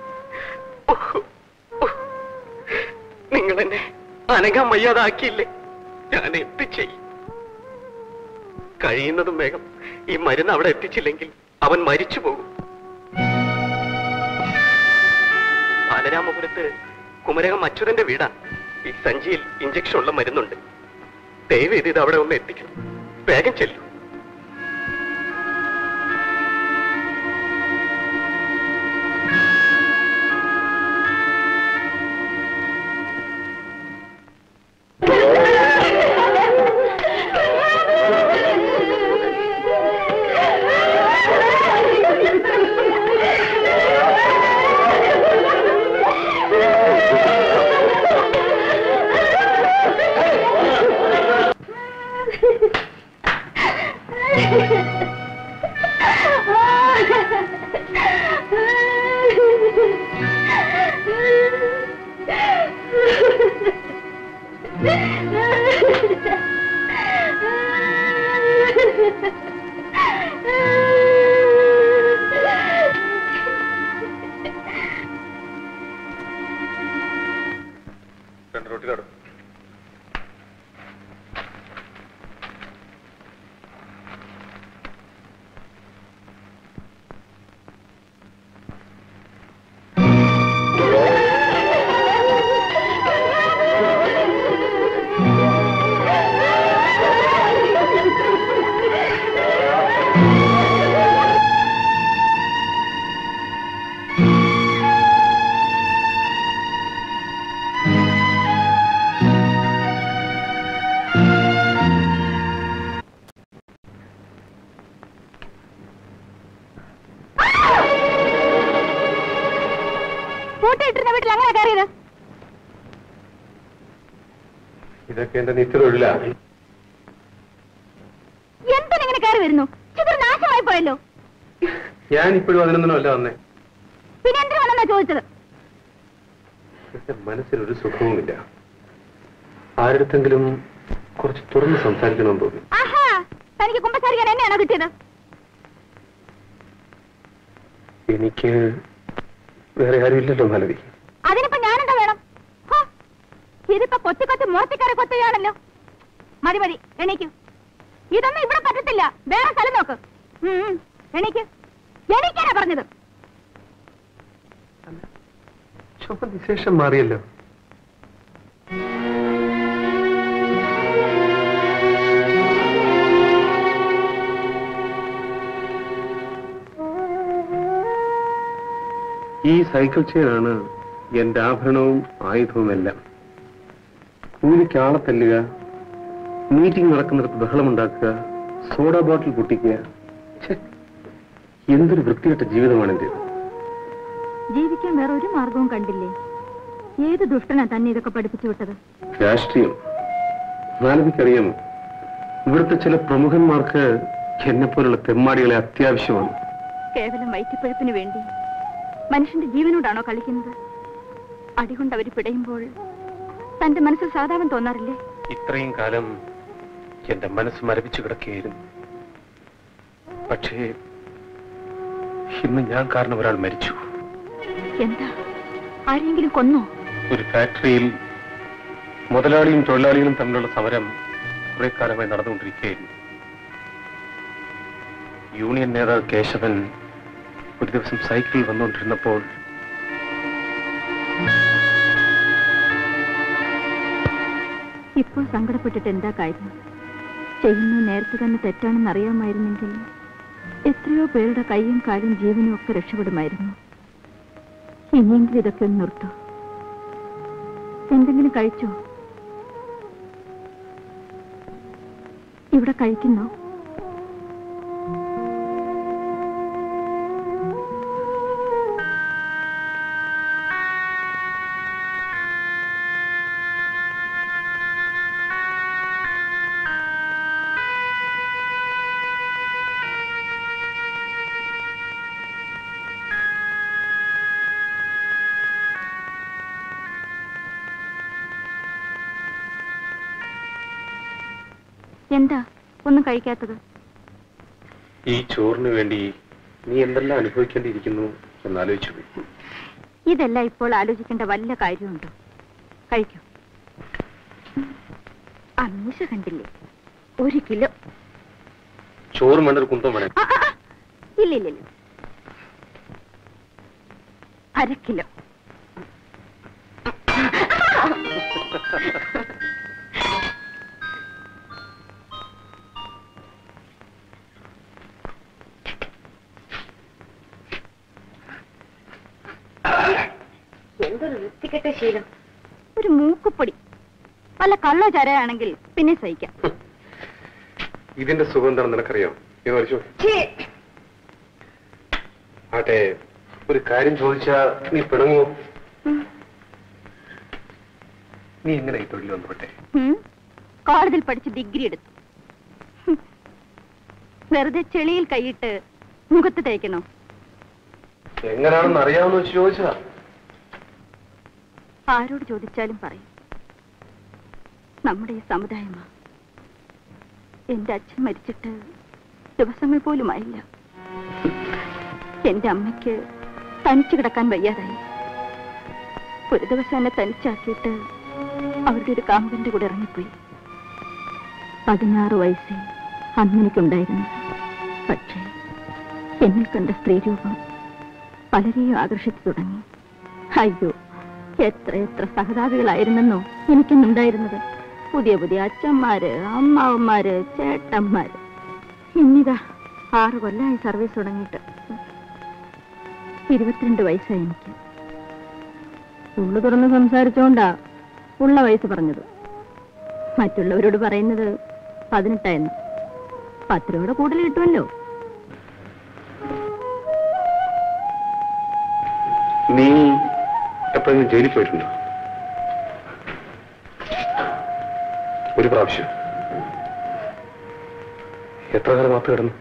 നിങ്ങൾ എന്നെ അനങ്ങാൻ വയ്യാതാക്കിയില്ലേ ഞാൻ എന്ത് ചെയ്യും കഴിയുന്നതും വേഗം ഈ മരുന്ന് അവിടെ എത്തിച്ചില്ലെങ്കിൽ അവൻ മരിച്ചു പോകും ബാലരാമപുരത്ത് കുമരകം അച്യുതന്റെ വീടാണ് ഈ സഞ്ചിയിൽ ഇഞ്ചക്ഷൻ ഉള്ള മരുന്നുണ്ട് ദയവ് ചെയ്ത് ഇത് അവിടെ ഒന്ന് എത്തിക്കണം വേഗം ചെല്ലു രണ്ട് റൊട്ടി തടും പൂട്ടിയിട്ടിരുന്ന വീട്ടിൽ അങ്ങനെ കയറിയത് ഇതൊക്കെ എന്റെ നിത്യതൊഴിലാ എന്തിനിങ്ങനെ കയറി വരുന്നു ചിത്ര നാശമായി പോയല്ലോ ഞാൻ ഇപ്പോഴും അതിനൊന്നും അല്ല വന്നേ പിന്നെ എന്തിനു വന്നെന്നാ ചോദിച്ചത് എന്റെ മനസ്സിലൊരു സുഖവുമില്ല ആരുടെങ്കിലും കുറച്ച് തുറന്ന് സംസാരിക്കണമെന്ന് തോന്നി ആഹാ തനിക്ക് കുമ്പസാരിക്കാൻ എന്നെയാണോ കിട്ടിയത് എനിക്ക് വേറെ ആരുമില്ലല്ലോ മാലതി അതിനിപ്പോ ഞാനെന്താ വേണം ഹോ, ഇതിപ്പോ കൊത്തി കൊത്തി മുറത്തിക്കറി കൊത്തുകയാണല്ലോ മതി മതി എണീക്കൂ ഇതൊന്നും ഇവിടെ പറ്റത്തില്ല വേറെ സ്ഥലം നോക്ക് ഉം, ഉം, എണീക്ക് എണീക്കാനാ പറഞ്ഞത് ചുമ വിശേഷം മാറിയല്ലോ ഈ സൈക്കിൾ ചെയിനാണ് എന്റെ ആഭരണവും ആയുധവും എല്ലാം കൂലിക്ക് ആളെ തല്ലുക മീറ്റിംഗ് നടക്കുന്നിടത്ത് ബഹളമുണ്ടാക്കുക സോഡ ബോട്ടിൽ പൊട്ടിക്കുക ഛെ, എന്തൊരു വൃത്തികെട്ട ജീവിതമാണ് എന്റേത് ജീവിക്കാൻ വേറെ ഒരു മാർഗവും കണ്ടില്ലേ ഏത് ദുഷ്ടനാ തന്നെ ഇതൊക്കെ പഠിപ്പിച്ചു വിട്ടത് രാഷ്ട്രീയം മാലവിക്കറിയാമോ ഇവിടുത്തെ ചില പ്രമുഖന്മാർക്ക് എന്നെ പോലുള്ള തെമ്മാടികളെ അത്യാവശ്യമാണ് കേവലം വയറ്റിപ്പഴപ്പിന് വേണ്ടി മനുഷ്യന്റെ ജീവനോടാണോ കളിക്കുന്നത് അടികൊണ്ട് അവർ പിടയുമ്പോൾ തന്റെ മനസ്സിൽ സാധാരണ തോന്നാറില്ലേ ഇത്രയും കാലം എന്റെ മനസ്സ് മരവിച്ചു കിടക്കുകയായിരുന്നു പക്ഷേ ഇന്ന് ഞാൻ കാരണം ഒരാൾ മരിച്ചു എന്താ ആരെങ്കിലും കൊന്നോ ഒരു ഫാക്ടറിയിൽ മുതലാളിയും തൊഴിലാളികളും തമ്മിലുള്ള സമരം കുറെ കാലമായി നടന്നുകൊണ്ടിരിക്കുകയായിരുന്നു യൂണിയൻ നേതാവ് കേശവൻ ഒരു ദിവസം സൈക്കിളിൽ വന്നുകൊണ്ടിരുന്നപ്പോൾ ഇപ്പോൾ സങ്കടപ്പെട്ടിട്ട് എന്താ കാര്യം ചെയ്യുന്നത് നേരത്തെ തന്നെ തെറ്റാണെന്ന് അറിയാമായിരുന്നെങ്കിൽ എത്രയോ പേരുടെ കൈയും കാലും ജീവനും ഒക്കെ രക്ഷപ്പെടുമായിരുന്നു ഇനിയെങ്കിലും ഇതൊക്കെ ഒന്ന് നിർത്തൂ എന്തെങ്കിലും കഴിച്ചോ ഇവിടെ കഴിക്കുന്നോ എന്താ ഒന്നും കഴിക്കാത്തത് ഈ ചോറിന് വേണ്ടി നീ എന്തെല്ലാം അനുഭവിക്കേണ്ടിയിരിക്കുന്നു എന്നാലോചിച്ചു പോയി ഇതെല്ലാം ഇപ്പോൾ ആലോചിക്കേണ്ട വല്ല കാര്യമുണ്ടോ കഴിക്കൂ ആ മീശ കണ്ടില്ലേ ഒരു കിലോ ചോറ് വേണ്ട ഒരു കുന്തം വേണം ആ, ആ, ആ. ഇല്ല ഇല്ല ഇല്ല അര കിലോ എന്തൊരു വൃത്തികെട്ട ശീലം ഒരു മൂക്കുപ്പൊടി വല്ല കള്ള ചരയാണെങ്കിൽ പിന്നെ സഹിക്കാം ഇതിന്റെ സുഖം എന്താണെന്ന് നിനക്കറിയാം ഇത് വലിച്ചു ആട്ടെ ഒരു കാര്യം ചോദിച്ചാ നീ പിണങ്ങുമോ നീ എങ്ങനെ ഈ തൊഴിൽ വന്നുപെട്ടെ ഉം. കോളേജിൽ പഠിച്ച് ഡിഗ്രി എടുത്തു ഹും. വെറുതെ ചെളിയിൽ കൈയിട്ട് മുഖത്ത് തേക്കണോ എങ്ങനെയാണെന്ന് അറിയാമെന്ന് വെച്ച് ചോദിച്ചതാ ആരോട് ചോദിച്ചാലും പറയും നമ്മുടെ ഈ സമുദായമാ എന്റെ അച്ഛൻ മരിച്ചിട്ട് ദിവസങ്ങൾ പോലും ആയില്ല എന്റെ അമ്മയ്ക്ക് തനിച്ചു കിടക്കാൻ വയ്യാതായി ഒരു ദിവസം എന്നെ തനിച്ചാക്കിയിട്ട് അവരുടെ ഒരു കാമ്പന്റെ കൂടെ ഇറങ്ങിപ്പോയി പതിനാറ് വയസ്സേ അന്നെനിക്കുണ്ടായിരുന്നു പക്ഷേ എന്നിൽ കണ്ട സ്ത്രീരൂപം പലരെയും ആകർഷിച്ചു തുടങ്ങി അയ്യോ എത്ര എത്ര സഹതാപികളായിരുന്നെന്നോ എനിക്കെന്നുണ്ടായിരുന്നത് പുതിയ പുതിയ അച്ഛന്മാര് അമ്മാവന്മാര് ചേട്ടന്മാര് ഇന്നിതാ ആറ് കൊല്ലമായി സർവീസ് തുടങ്ങിയിട്ട് ഇരുപത്തിരണ്ട് വയസ്സായി എനിക്ക് ഉള്ളു തുറന്ന് സംസാരിച്ചോണ്ടാ ഉള്ള വയസ്സ് പറഞ്ഞത് മറ്റുള്ളവരോട് പറയുന്നത് പതിനെട്ടായിരുന്നു പത്ത് രൂപയുടെ കൂടുതൽ കിട്ടുമല്ലോ നീ എപ്പോഴെങ്കിലും ജയിലിൽ പോയിട്ടുണ്ടോ ഒരു പ്രാവശ്യം എത്ര കാലം മാപ്പ് കിടന്നു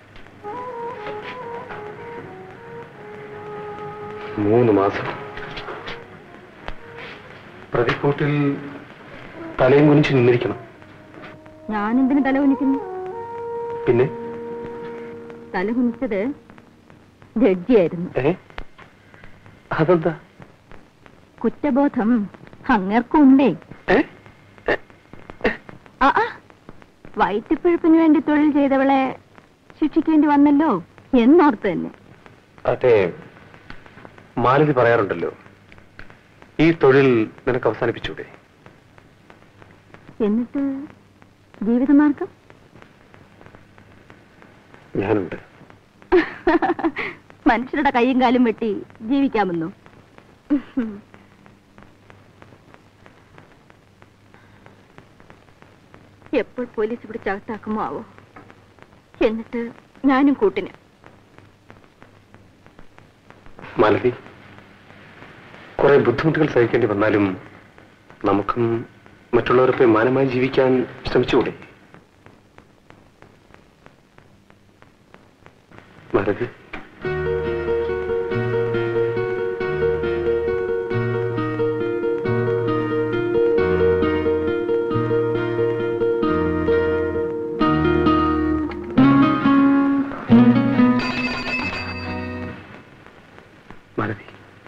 മൂന്ന് മാസം പ്രതിക്കൂട്ടിൽ തലയും കുനിച്ച് നിന്നിരിക്കണം ഞാൻ എന്തിനു തല കുനിക്കുന്നു പിന്നെ തല കുനിച്ചത് ജഡ്ജിയായിരുന്നു ഏ അതെന്താ കുറ്റബോധം അങ്ങേർക്കുണ്ടേ ഏ ആ ആ, വയറ്റിപ്പിഴപ്പിന് വേണ്ടി തൊഴിൽ ചെയ്തവളെ ശിക്ഷിക്കേണ്ടി വന്നല്ലോ എന്നോർത്ത് തന്നെ അതെ മാലതി പറയാറുണ്ടല്ലോ ഈ തൊഴിൽ നിനക്ക് അവസാനിപ്പിച്ചൂടെ എന്നിട്ട് ജീവിതമാർഗം ഞാനുണ്ട് മനുഷ്യരുടെ കൈയും കാലും വെട്ടി ജീവിക്കാമെന്നോ എപ്പോൾ പോലീസ് പിടിച്ച് അകത്താക്കുമോ ആവോ എന്നിട്ട് ഞാനും കൂട്ടിന് മാലതി കുറെ ബുദ്ധിമുട്ടുകൾ സഹിക്കേണ്ടി വന്നാലും നമുക്കും മറ്റുള്ളവരൊക്കെ മാനമായി ജീവിക്കാൻ ശ്രമിച്ചുകൂടെ മാലതി മാലതി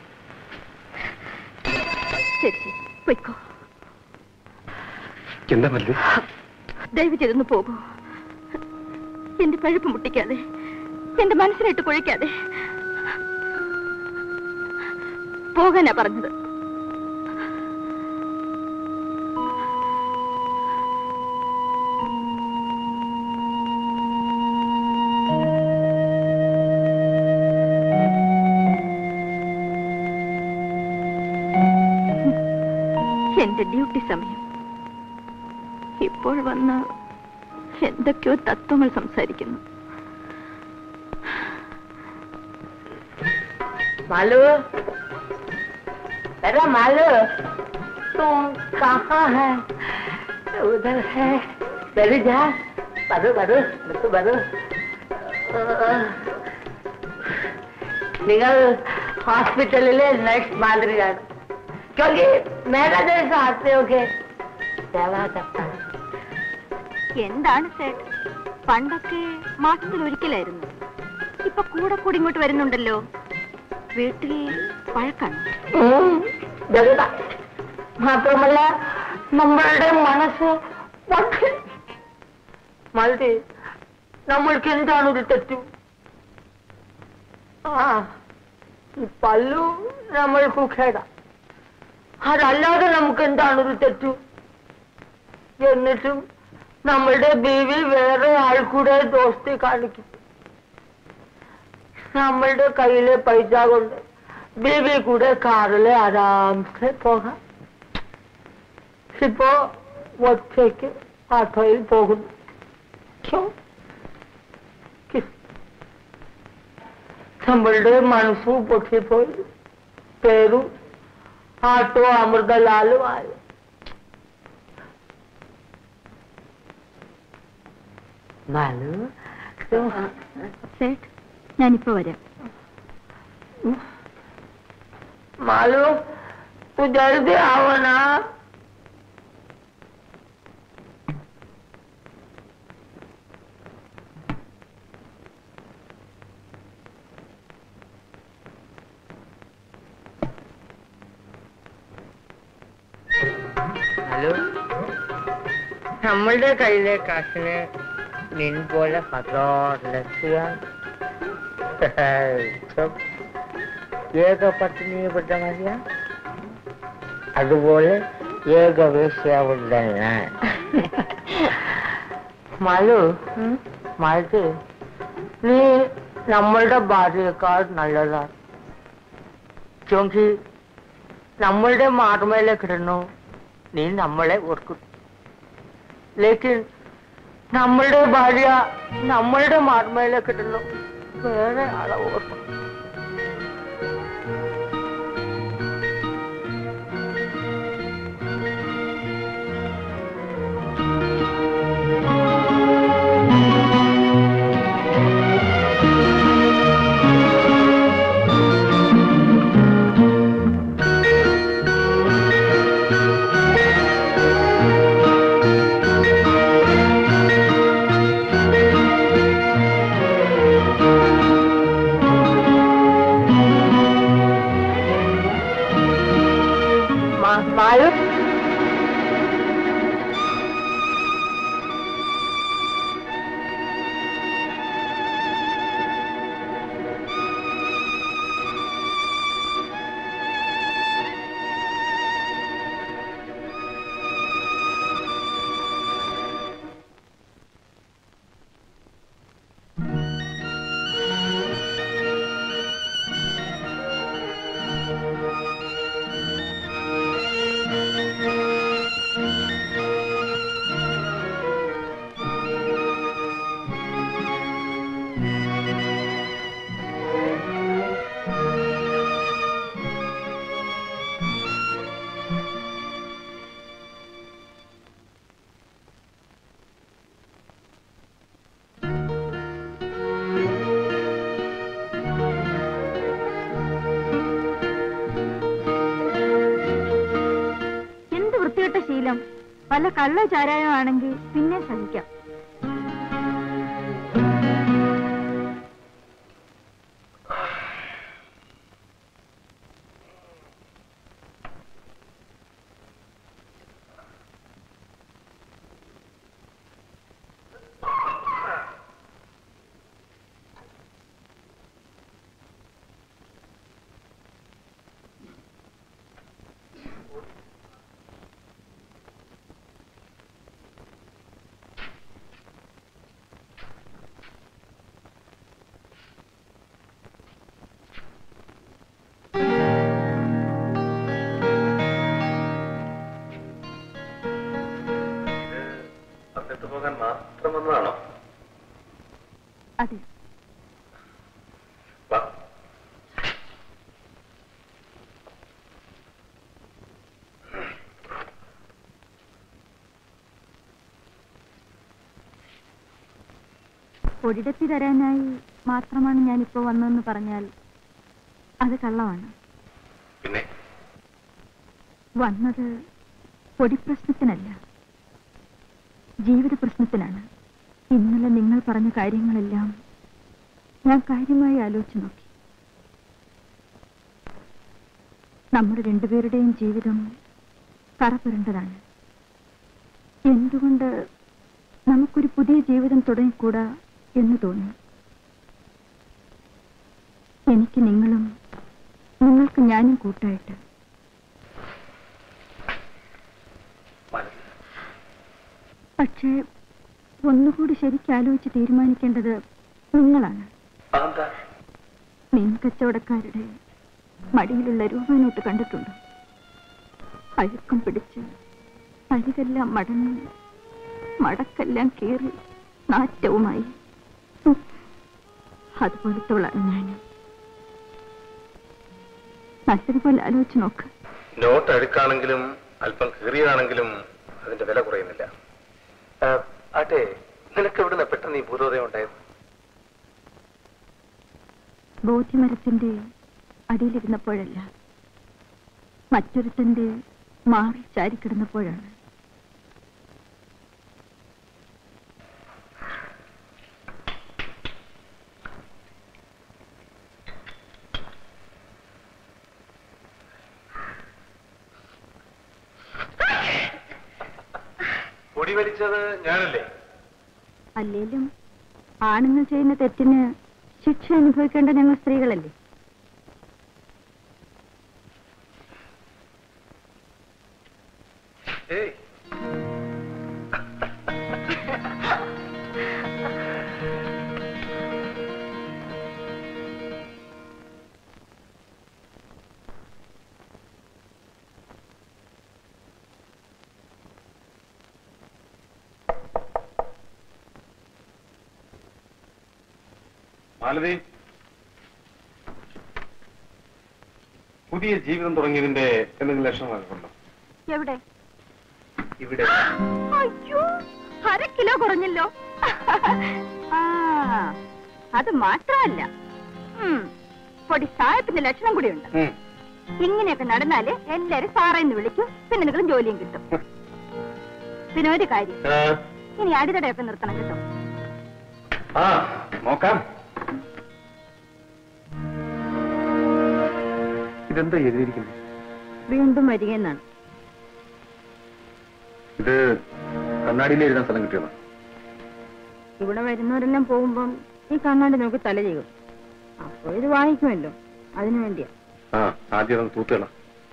ശരി ശരി പൊയ്ക്കോ എന്താ മാലതി ദയവ് ചെയ്തൊന്ന് പോകൂ എന്റെ പഴുപ്പ് മുട്ടിക്കാതെ എന്റെ മനസ്സിലിട്ട് കുഴയ്ക്കാതെ പോകാനാ പറഞ്ഞത് എന്റെ ഡ്യൂട്ടി സമയം ഇപ്പോൾ വന്ന് എന്തൊക്കെയോ തത്വങ്ങൾ സംസാരിക്കുന്നു मालू अरे मालू तुम कहाँ है उधर है बैठ जा बरो बरो बरो बरो നിങ്ങൾ ഹോസ്പിറ്റലിലെ നഴ്സ് മാതിരിയാണ് क्योंकि मेरा जैसा आते हो के सेवा करता है എന്താണ് സേട്ട് പണ്ടൊക്കെ മാസത്തിൽ ഒരിക്കലായിരുന്നു ഇപ്പൊ കൂടെ കൂടി ഇങ്ങോട്ട് വരുന്നുണ്ടല്ലോ വീട്ടിൽ വഴക്കാണ് ഉം, ജഗത. മാത്രമല്ല നമ്മളുടെ മനസ്സ് പക്ഷേ മതി നമ്മൾക്ക് എന്താണ് ഒരു തെറ്റു ആ ഈ പല്ലു നമ്മൾക്ക് കേട അതല്ലാതെ നമുക്ക് എന്താണ് ഒരു തെറ്റു എന്നിട്ടും നമ്മളുടെ ബീവി വേറെ ആൾക്കൂടെ ദോസ്തി കാണിക്കും നമ്മളുടെ കയ്യിലെ പൈസ കൊണ്ട് ബീവി കൂടെ കാറിൽ ആരാംസെ പോകാം ഇപ്പോ ഒറ്റയ്ക്ക് ഓട്ടോയിൽ പോകുന്നു ക്യോ? കിസ്. നമ്മളുടെ മനസ്സു പൊട്ടിപ്പോയി പേരും ആട്ടോ അമൃതലാലും ആയി മാലു സേട്ട് ഞാനിപ്പോ വരാം मालूम तू जल्दी आओ ना ഹലോ നമ്മളുടെ കയ്യിലെ കാശിന് നിൻ പോലെ പത്രോലക്ഷ്യം ഏകപത്നിപ്പെട്ട മതിയ അതുപോലെ ഏകവേശ്യാവുള്ള ഞാൻ മാലു മാലു നീ നമ്മളുടെ ഭാര്യയേക്കാൾ നല്ലതാണ് ക്യോങ്കി നമ്മളുടെ മാർമേലെ കിടന്നു നീ നമ്മളെ ഓർക്കും ലേക്കിൻ നമ്മളുടെ ഭാര്യ നമ്മളുടെ മാർമേലെ കിടന്നു വേറെ ആളെ ഓർക്കും Ma- Malu? എന്ത് വൃത്തികെട്ട ശീലം വല്ല കള്ള ചാരായം ആണെങ്കിൽ പിന്നെ സഹിക്കാം പൊടിടത്തി തരാനായി മാത്രമാണ് ഞാനിപ്പോ വന്നതെന്ന് പറഞ്ഞാൽ അത് കള്ളമാണ് പിന്നെ വന്നത് പൊടിപ്രശ്നത്തിനല്ല ജീവിത പ്രശ്നത്തിനാണ് ഇന്നലെ നിങ്ങൾ പറഞ്ഞ കാര്യങ്ങളെല്ലാം ഞാൻ കാര്യമായി ആലോചിച്ചു നോക്കി നമ്മുടെ രണ്ടുപേരുടെയും ജീവിതം കറപുരണ്ടതാണ് എന്തുകൊണ്ട് നമുക്കൊരു പുതിയ ജീവിതം തുടങ്ങിക്കൂടാ എന്ന് തോന്നി എനിക്ക് നിങ്ങളും നിങ്ങൾക്ക് ഞാനും കൂട്ടായിട്ട് പക്ഷേ ഒന്നുകൂടി ശരിക്കാലോചിച്ച് തീരുമാനിക്കേണ്ടത് നിങ്ങളാണ് മീൻ കച്ചവടക്കാരുടെ മടിയിലുള്ള രൂപനോട്ട് കണ്ടിട്ടുണ്ട് അഴുക്കം പിടിച്ച് അരികെല്ലാം മടങ്ങി മടക്കെല്ലാം കീറി നാറ്റവുമായി ഉം. അതുപോലത്തോളാണ് ഞാനും നല്ലതുപോലെ ആലോചിച്ച് നോക്ക് നോട്ട് അഴുക്കാണെങ്കിലും അല്പം കീറിയതാണെങ്കിലും അതിന്റെ വില കുറയുന്നില്ല ആ, ആട്ടെ നിനക്ക് എവിടുന്ന പെട്ടെന്ന് ഈ ഭൂതോദയം ഉണ്ടായത് ബോധ്യമരത്തിന്റെ അടിയിലിരുന്നപ്പോഴല്ല മറ്റൊരുത്തന്റെ മാറി ചാരിക്കിടന്നപ്പോഴാണ് പൊടി വലിച്ചത് ഞാനല്ലേ അല്ലേലും ആണുങ്ങൾ ചെയ്യുന്ന തെറ്റിന് ശിക്ഷ അനുഭവിക്കേണ്ട ഞങ്ങൾ സ്ത്രീകളല്ലേ ഏയ് മാലതി പുതിയ ജീവിതം തുടങ്ങിയതിന്റെ എന്തെങ്കിലും ലക്ഷണമൊക്കെ എവിടെ ഇവിടെ അയ്യോ അര കിലോ കുറഞ്ഞല്ലോ ആ അത് മാത്രമല്ല ഉം, പൊടി സായത്തിന്റെ ലക്ഷണം കൂടിയുണ്ട് ഉം. ഇങ്ങനെയൊക്കെ നടന്നാല് എല്ലാരും സാറേന്ന് വിളിക്കും പിന്നെ നിങ്ങൾ ജോലിയും കിട്ടും പിന്നെ ഒരു കാര്യം ആ, ഇനി അടിതടയൊക്കെ നിർത്തണം കേട്ടോ ആ നോക്കാം ഇതെന്താ എഴുതിയിരിക്കുന്നത് വീണ്ടും വരികയെന്നാണ് ഇത് കണ്ണാടിയിൽ എഴുതാൻ സ്ഥലം കിട്ടിയതാ ഇവിടെ വരുന്നവരെല്ലാം പോകുമ്പം ഈ കണ്ണാടി നോക്കി തല ചെയ്യും അപ്പൊ ഇത് വാങ്ങിക്കുമല്ലോ അതിനു വേണ്ടിയാ ആ ആദ്യം അതൊന്ന് തൂത്തുകളാം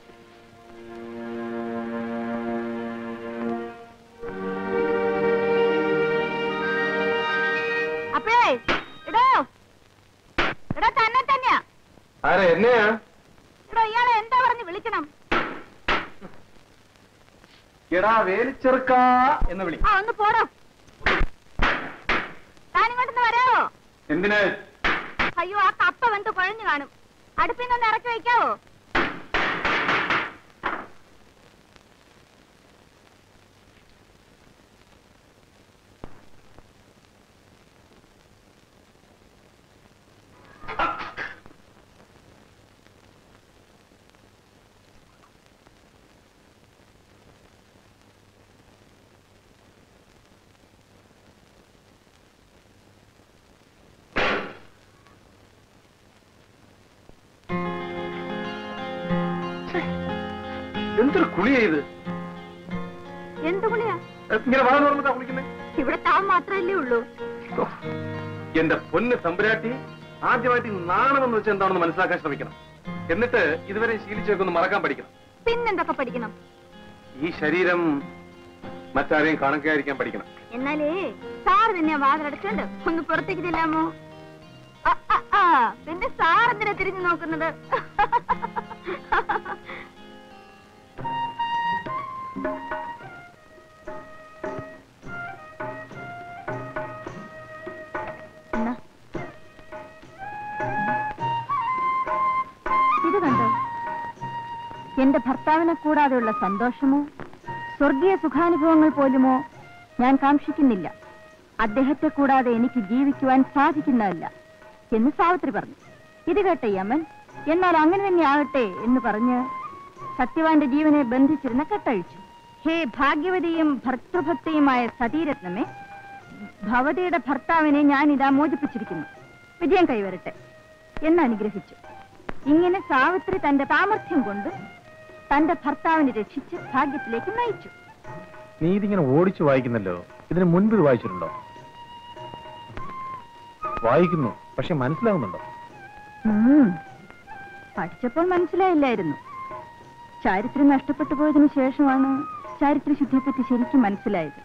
അപ്പഴേ ഇടോ ഇടോ തന്നെ തന്നെയാ ആരാ എന്നെയാ ഇടോ ഇയാളെ എന്താ പറഞ്ഞ് വിളിക്കണം എടാ വേലിച്ചെറുക്ക എന്ന് വിളി ആ ഒന്ന് പോടോ താനിങ്ങോട്ടൊന്ന് വരാവോ എന്തിന് അയ്യോ ആ കപ്പ വെന്ത് കുഴഞ്ഞു കാണും അടുപ്പിൽ നിന്ന് ഇറക്കി വയ്ക്കാവോ എന്തൊരു കുളിയാ ഇത് എന്ത് കുളിയാ ഇങ്ങനെ വളർന്നു പറഞ്ഞാ കുളിക്കുന്നേ ഇവിടെ താൻ മാത്രമല്ലേ ഉള്ളൂ ഓ, എന്റെ പൊന്ന് തമ്പുരാട്ടി ആദ്യമായിട്ട് ഈ നാണമെന്ന് വെച്ചാൽ എന്താണെന്ന് മനസ്സിലാക്കാൻ ശ്രമിക്കണം എന്നിട്ട് ഇതുവരെ ശീലിച്ചൊക്കെ ഒന്ന് മറക്കാൻ പഠിക്കണം പിന്നെന്തൊക്കെ പഠിക്കണം ഈ ശരീരം മറ്റാരെയും കണക്കായിരിക്കാൻ പഠിക്കണം എന്നാലേ സാർ തന്നെ വാതിലടച്ചോണ്ട് ഒന്ന് പുറത്തേക്ക് ചെല്ലാമോ ആ, ആ, ആ, പിന്നെ സാർ എന്തിനാ തിരിഞ്ഞു നോക്കുന്നത് എന്നാ. ഇത് കണ്ടോ എന്റെ ഭർത്താവിനെ കൂടാതെയുള്ള സന്തോഷമോ സ്വർഗീയ സുഖാനുഭവങ്ങൾ പോലുമോ ഞാൻ കാക്ഷിക്കുന്നില്ല അദ്ദേഹത്തെ കൂടാതെ എനിക്ക് ജീവിക്കുവാൻ സാധിക്കുന്നതല്ല എന്ന് സാവിത്രി പറഞ്ഞു ഇത് കേട്ട യമൻ എന്നാൽ അങ്ങനെ തന്നെ ആകട്ടെ എന്ന് പറഞ്ഞ് സത്യവാന്റെ ജീവനെ ബന്ധിച്ചിരുന്ന കെട്ടഴിച്ചു ഹേ ഭാഗ്യവതിയും ഭർത്തൃഭക്തിയുമായ സതീരത്നമേ ഭവതിയുടെ ഭർത്താവിനെ ഞാൻ ഇതാ മോചിപ്പിച്ചിരിക്കുന്നു വിജയം കൈവരട്ടെ എന്ന് അനുഗ്രഹിച്ചു ഇങ്ങനെ സാവിത്രി തന്റെ സാമർഥ്യം കൊണ്ട് തന്റെ ഭർത്താവിനെ രക്ഷിച്ച് ഭാഗ്യത്തിലേക്ക് നയിച്ചു നീ ഇതിങ്ങനെ ഓടിച്ചു വായിക്കുന്നല്ലോ ഇതിന് മുൻപ് ഇത് വായിച്ചിട്ടുണ്ടോ വായിക്കുന്നു പക്ഷെ മനസ്സിലാവുന്നുണ്ടോ ഉം. പഠിച്ചപ്പോൾ മനസ്സിലായില്ലായിരുന്നു ചാരിത്രം നഷ്ടപ്പെട്ടു പോയതിനു ശേഷമാണ് ചാരിത്രശുദ്ധിയെപ്പറ്റി ശരിക്കും മനസ്സിലായത്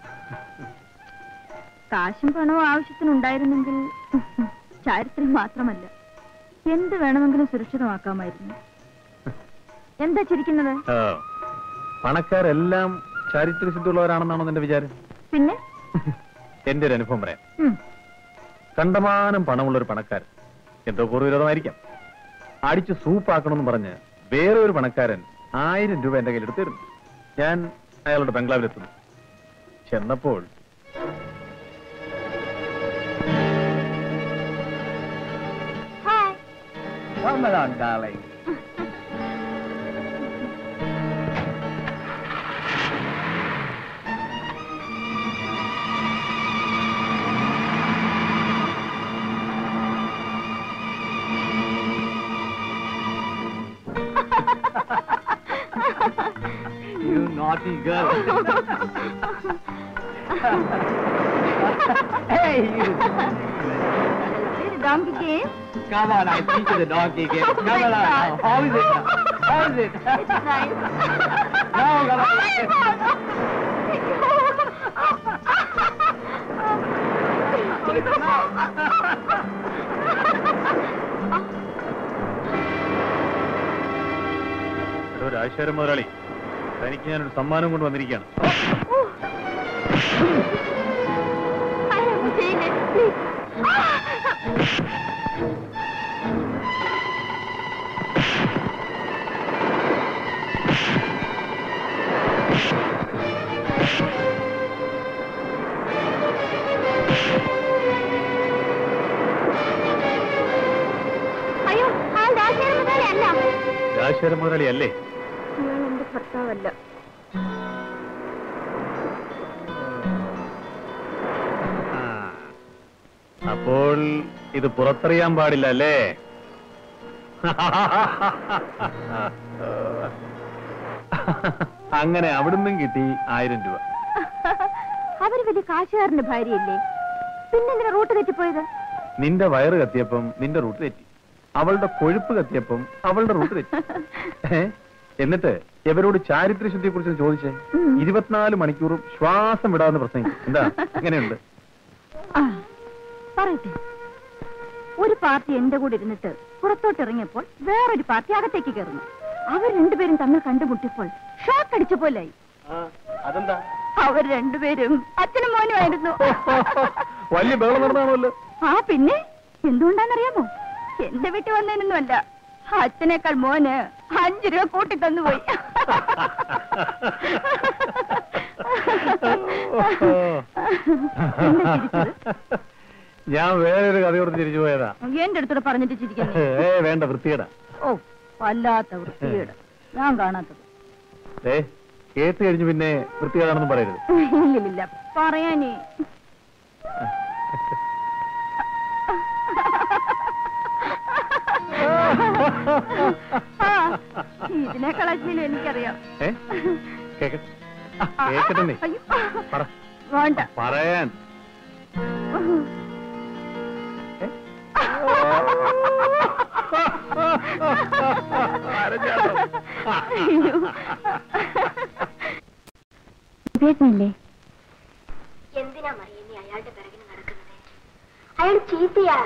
കാശും പണവും ആവശ്യത്തിനുണ്ടായിരുന്നെങ്കിൽ ചാരിത്രം മാത്രമല്ല എന്ത് വേണമെങ്കിലും സുരക്ഷിതമാക്കാമായിരുന്നു എന്താ ചിരിക്കുന്നത് ആ, പണക്കാരെല്ലാം ചാരിത്രസിദ്ധുള്ളവരാണെന്നാണോ നിന്റെ വിചാരം പിന്നെ എന്റെ ഒരു അനുഭവം പറയാം ഉം. കണ്ടമാനം പണമുള്ള ഒരു പണക്കാരൻ എന്തോ പൂർവ്വവിരോധമായിരിക്കാം അടിച്ച് സൂപ്പാക്കണമെന്ന് പറഞ്ഞ് വേറെ ഒരു പണക്കാരൻ ആയിരം രൂപ എന്റെ കയ്യിൽ എടുത്തിരുന്നു ഞാൻ അയാളുടെ ബംഗ്ലാവിലെത്തുന്നു ചെന്നപ്പോൾ Come along, darling. you naughty girl. hey, you. donkey game? Come on, I teach you the donkey game. Come my along. God. How is it? now? How is it? It's nice. Now, come on. Oh my God. എടോ രാജശേഖരൻ മുതലാളി തനിക്ക് ഞാനൊരു സമ്മാനം കൊണ്ട് വന്നിരിക്കുകയാണ് I have seen it. Please. അയ്യോ ആ ദാശേര മുതലേ അല്ല രാജശേഖരൻ മുതലാളി അല്ലേ ഞാൻ എന്റെ ഭർത്താവല്ല ആ. അപ്പോൾ ഇത് പുറത്തറിയാൻ പാടില്ല അല്ലേ അങ്ങനെ അവിടുന്നും കിട്ടി ആയിരം രൂപ അവര് വലിയ കാശുകാരന്റെ ഭാര്യയല്ലേ പിന്നെന്തിനാ റൂട്ട് തെറ്റിപ്പോയത് നിന്റെ വയറ് കത്തിയപ്പം നിന്റെ റൂട്ട് തെറ്റി അവളുടെ കൊഴുപ്പ് കത്തിയപ്പം അവളുടെ റൂട്ട് തെറ്റി ഏ? എന്നിട്ട് ഇവരോട് ചാരിത്രശുദ്ധിയെ കുറിച്ച് ചോദിച്ചേ ഉം. ഇരുപത്തിനാല് മണിക്കൂറും ശ്വാസം വിടാന്ന് പ്രസംഗിക്കും എന്താ എങ്ങനെയുണ്ട് ആ, പറയട്ടെ ഒരു പാർട്ടി എന്റെ കൂടെ ഇരുന്നിട്ട് പുറത്തോട്ട് ഇറങ്ങിയപ്പോൾ വേറൊരു പാർട്ടി അകത്തേക്ക് കയറുന്നു അവർ രണ്ടുപേരും തമ്മിൽ കണ്ടുമുട്ടിയപ്പോൾ ഷോക്ക് അടിച്ച പോലായി അതെന്താ അവർ രണ്ടുപേരും അച്ഛനും മോനുമായിരുന്നു വലിയ ബഹളം നടന്നാണല്ലോ ആ പിന്നെ എന്തുകൊണ്ടാന്നറിയാമോ എന്റെ വീട്ടിൽ വന്നതിനൊന്നുമല്ല അച്ഛനേക്കാൾ മോന് അഞ്ചു രൂപ കൂട്ടി തന്നുപോയി എന്താ ചിരിച്ചത്? ഞാൻ വേറൊരു കഥ കൊടുത്ത് തിരിച്ചു പോയതാ എന്റെ അടുത്തോടെ പറഞ്ഞിട്ട് ചിരിക്കുന്നു ഏ വേണ്ട വൃത്തികേടാ ഓ വല്ലാത്ത വൃത്തികേട് ഞാൻ കാണാത്തത് ഏ കേട്ട് കഴിഞ്ഞു പിന്നെ വൃത്തികേടാണെന്നും പറയരുത് ഇല്ലില്ല പറയാനേ ആ, ഇതിനേക്കാൾ അശ്ലീലം എനിക്കറിയാം ഏ കേക്ക ആ, കേക്കട്ടെ നീ അയ്യോ. പറ വേണ്ട പറയാൻ അയ്യോ. കേട്ടില്ലേ എന്തിനാ മറിയ നീ അയാളുടെ പിറകിന് നടക്കുന്നത് അയാൾ ചീത്തയാ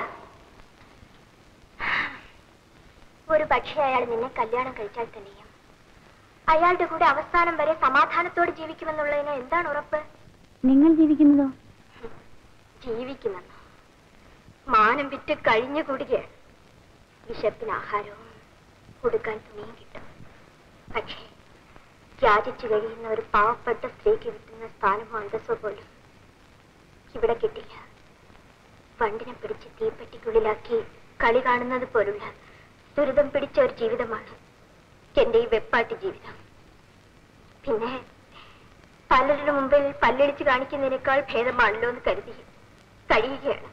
ഒരു പക്ഷേ അയാൾ നിന്നെ കല്യാണം കഴിച്ചാൽ തന്നെയും അയാളുടെ കൂടെ അവസാനം വരെ സമാധാനത്തോടെ ജീവിക്കുമെന്നുള്ളതിന് എന്താണ് ഉറപ്പ് നിങ്ങൾ ജീവിക്കുന്നതോ ജീവിക്കുമെന്നോ മാനം വിറ്റ് കഴിഞ്ഞുകൂടുകയാണ് വിശപ്പിന് ആഹാരവും കൊടുക്കാൻ തുണിയും കിട്ടും പക്ഷേ യാചിച്ചു കഴിയുന്ന ഒരു പാവപ്പെട്ട സ്ത്രീക്ക് കിട്ടുന്ന സ്ഥാനമോ അന്തസ്സോ പോലും ഇവിടെ കിട്ടില്ല വണ്ടിനെ പിടിച്ച് തീപ്പെട്ടിക്കുള്ളിലാക്കി കളി കാണുന്നത് പോലുള്ള ദുരിതം പിടിച്ച ഒരു ജീവിതമാണ് എന്റെ ഈ വെപ്പാട്ടി ജീവിതം പിന്നെ പലരുടെ മുമ്പിൽ പല്ലടിച്ച് കാണിക്കുന്നതിനേക്കാൾ ഭേദമാണല്ലോ എന്ന് കരുതി കഴിയുകയാണ്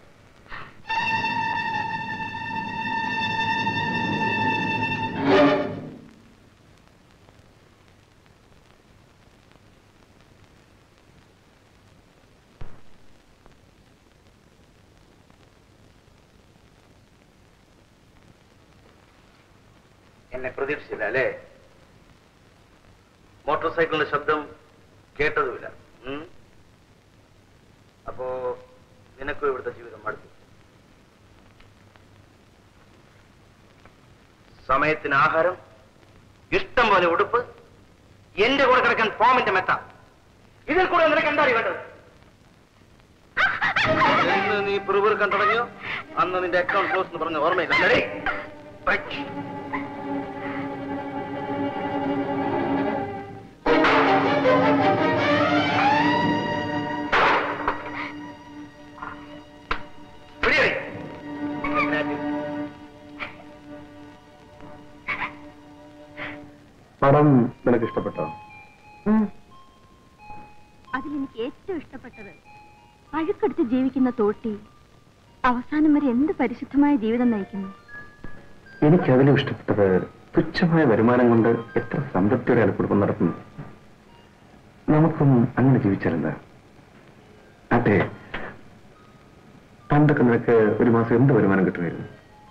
എന്നെ പ്രതീക്ഷിച്ചില്ല അല്ലേ മോട്ടോർ സൈക്കിളിന്റെ ശബ്ദം കേട്ടതുമില്ല ഉം? അപ്പോ നിനക്കും ഇവിടുത്തെ ജീവിതം മടുത്തു സമയത്തിന് ആഹാരം ഇഷ്ടം പോലെ ഉടുപ്പ് എന്റെ കൂടെ കിടക്കാൻ ഫോമിന്റെ മെത്ത ഇതിൽ കൂടെ നിനക്ക് എന്താണ് വേണ്ടത് എന്ന് നീ പിറുപിറുക്കാൻ തുടങ്ങിയോ അന്ന് നിന്റെ അക്കൗണ്ട് ക്ലോസ് എന്ന് പറഞ്ഞ ഓർമ്മയില്ല അല്ലേ? ബൈക്ക്. പിടിയേ. പടം നിനക്ക് ഇഷ്ടപ്പെട്ടോ അതിലെനിക്ക് ഏറ്റവും ഇഷ്ടപ്പെട്ടത് അഴുക്കെടുത്ത് ജീവിക്കുന്ന തോട്ടി അവസാനം വരെ എന്ത് പരിശുദ്ധമായ ജീവിതം നയിക്കുന്നു എനിക്ക് അതിലും ഇഷ്ടപ്പെട്ടത് തുച്ഛമായ വരുമാനം കൊണ്ട് എത്ര സംതൃപ്തിയോടെ അയാൾ കുടുംബം നടത്തുന്നു നമുക്കും അങ്ങനെ ജീവിച്ചാലെന്താ അതെ പണ്ടൊക്കെ നിനക്ക് ഒരു മാസം എന്ത് വരുമാനം കിട്ടുമായിരുന്നു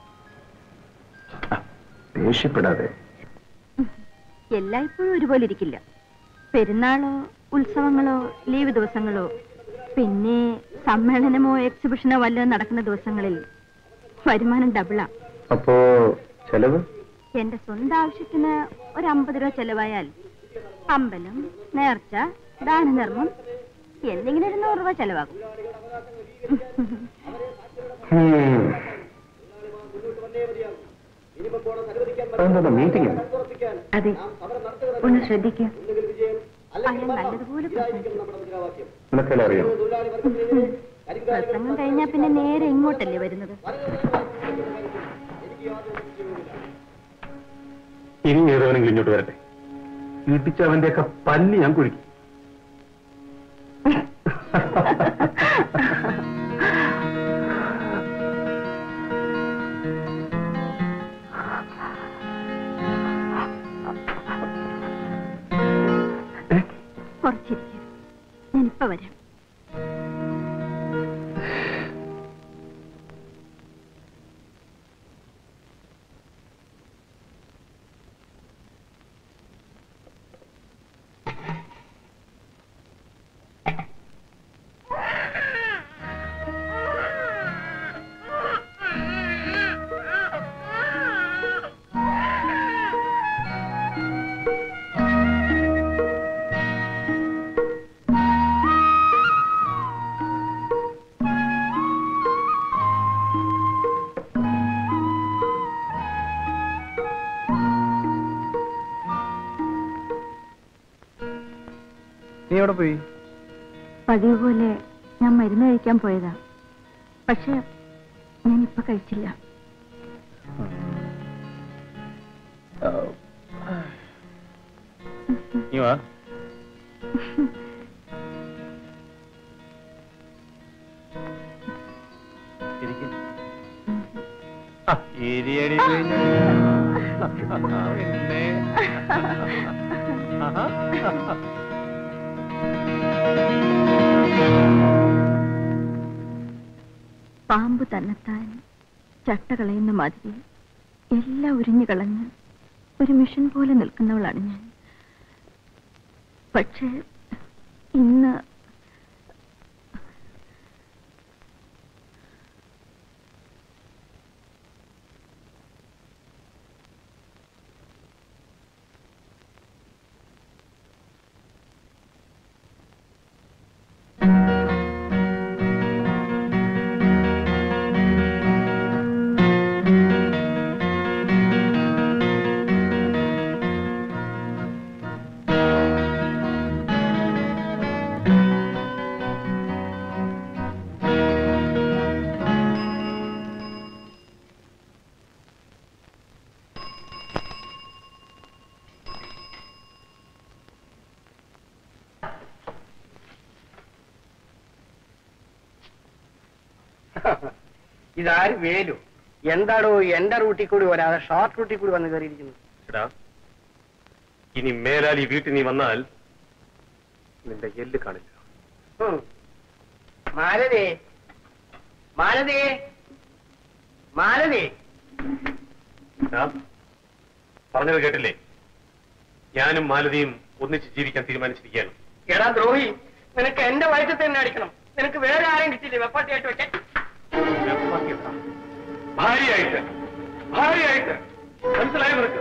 ആ, ദേഷ്യപ്പെടാതെ എല്ലായ്പ്പോഴും ഒരുപോലെ ഇരിക്കില്ല പെരുന്നാളോ ഉത്സവങ്ങളോ ലീവ് ദിവസങ്ങളോ പിന്നെ സമ്മേളനമോ എക്സിബിഷനോ വല്ലതും നടക്കുന്ന ദിവസങ്ങളിൽ വരുമാനം ഡബിളാ അപ്പോ ചെലവ് എന്റെ സ്വന്തം ആവശ്യത്തിന് ഒരു അമ്പത് രൂപ ചെലവായാൽ അമ്പലം നേർച്ച ദാനധർമ്മം എന്നിങ്ങനെ ഒരു നൂറ് രൂപ ചെലവാകും ഹും. അതെന്താ മീറ്റിംഗ് അതെ ഒന്ന് ശ്രദ്ധിക്കുക അയാൾ നല്ലതുപോലെ പ്രസംഗിക്കും. നിനക്കെല്ലാം അറിയാം പ്രസംഗം കഴിഞ്ഞാൽ പിന്നെ നേരെ ഇങ്ങോട്ടല്ലേ വരുന്നത് ഇനി ഏതവനെങ്കിലും ഇങ്ങോട്ട് വരട്ടെ ഇടിച്ച് അവന്റെയൊക്കെ പല്ല് ഞാൻ കുഴിക്കും കുറച്ചിരിക്കും ഞാനിപ്പോ വരാം നീ എവിടെ പോയി പതിവ് പോലെ ഞാൻ മരുന്ന് കഴിക്കാൻ പോയതാ പക്ഷെ ഞാൻ ഇപ്പൊ കഴിച്ചില്ല നീ വാ ഇരിക്ക്. ആ, ഇരിയടി പിന്നെ. പിന്നെ. ആഹാ. പാമ്പ് തന്നെത്താൻ ചട്ട കളയുന്ന മാതിരി എല്ലാം ഉരിഞ്ഞു കളഞ്ഞ് ഒരു മിഷൻ പോലെ നിൽക്കുന്നവളാണ് ഞാൻ പക്ഷേ ഇന്ന് ഇതാര് വേലു എന്താടോ എന്റെ റൂട്ടിൽ കൂടി വരാതെ ഷോർട്ട് റൂട്ടിൽ കൂടി വന്ന് കയറിയിരിക്കുന്നു എടാ ഇനി മേലാൽ ഈ വീട്ടിൽ നീ വന്നാൽ നിന്റെ എല്ല് കാണില്ല ഉം. മാലതി മാലതി മാലതി എടാ, പറഞ്ഞത് കേട്ടില്ലേ ഞാനും മാലതിയും ഒന്നിച്ച് ജീവിക്കാൻ തീരുമാനിച്ചിരിക്കുകയാണ് എടാ ദ്രോഹി നിനക്ക് എന്റെ വയറ്റത്ത് തന്നെ അടിക്കണം നിനക്ക് വേറെ ആരെയും കിട്ടിയില്ലേ വെപ്പാട്ടിയായിട്ട് വെക്കാൻ ഭാര്യയായിട്ട് ഭാര്യയായിട്ട് മനസ്സിലായോ നിനക്ക്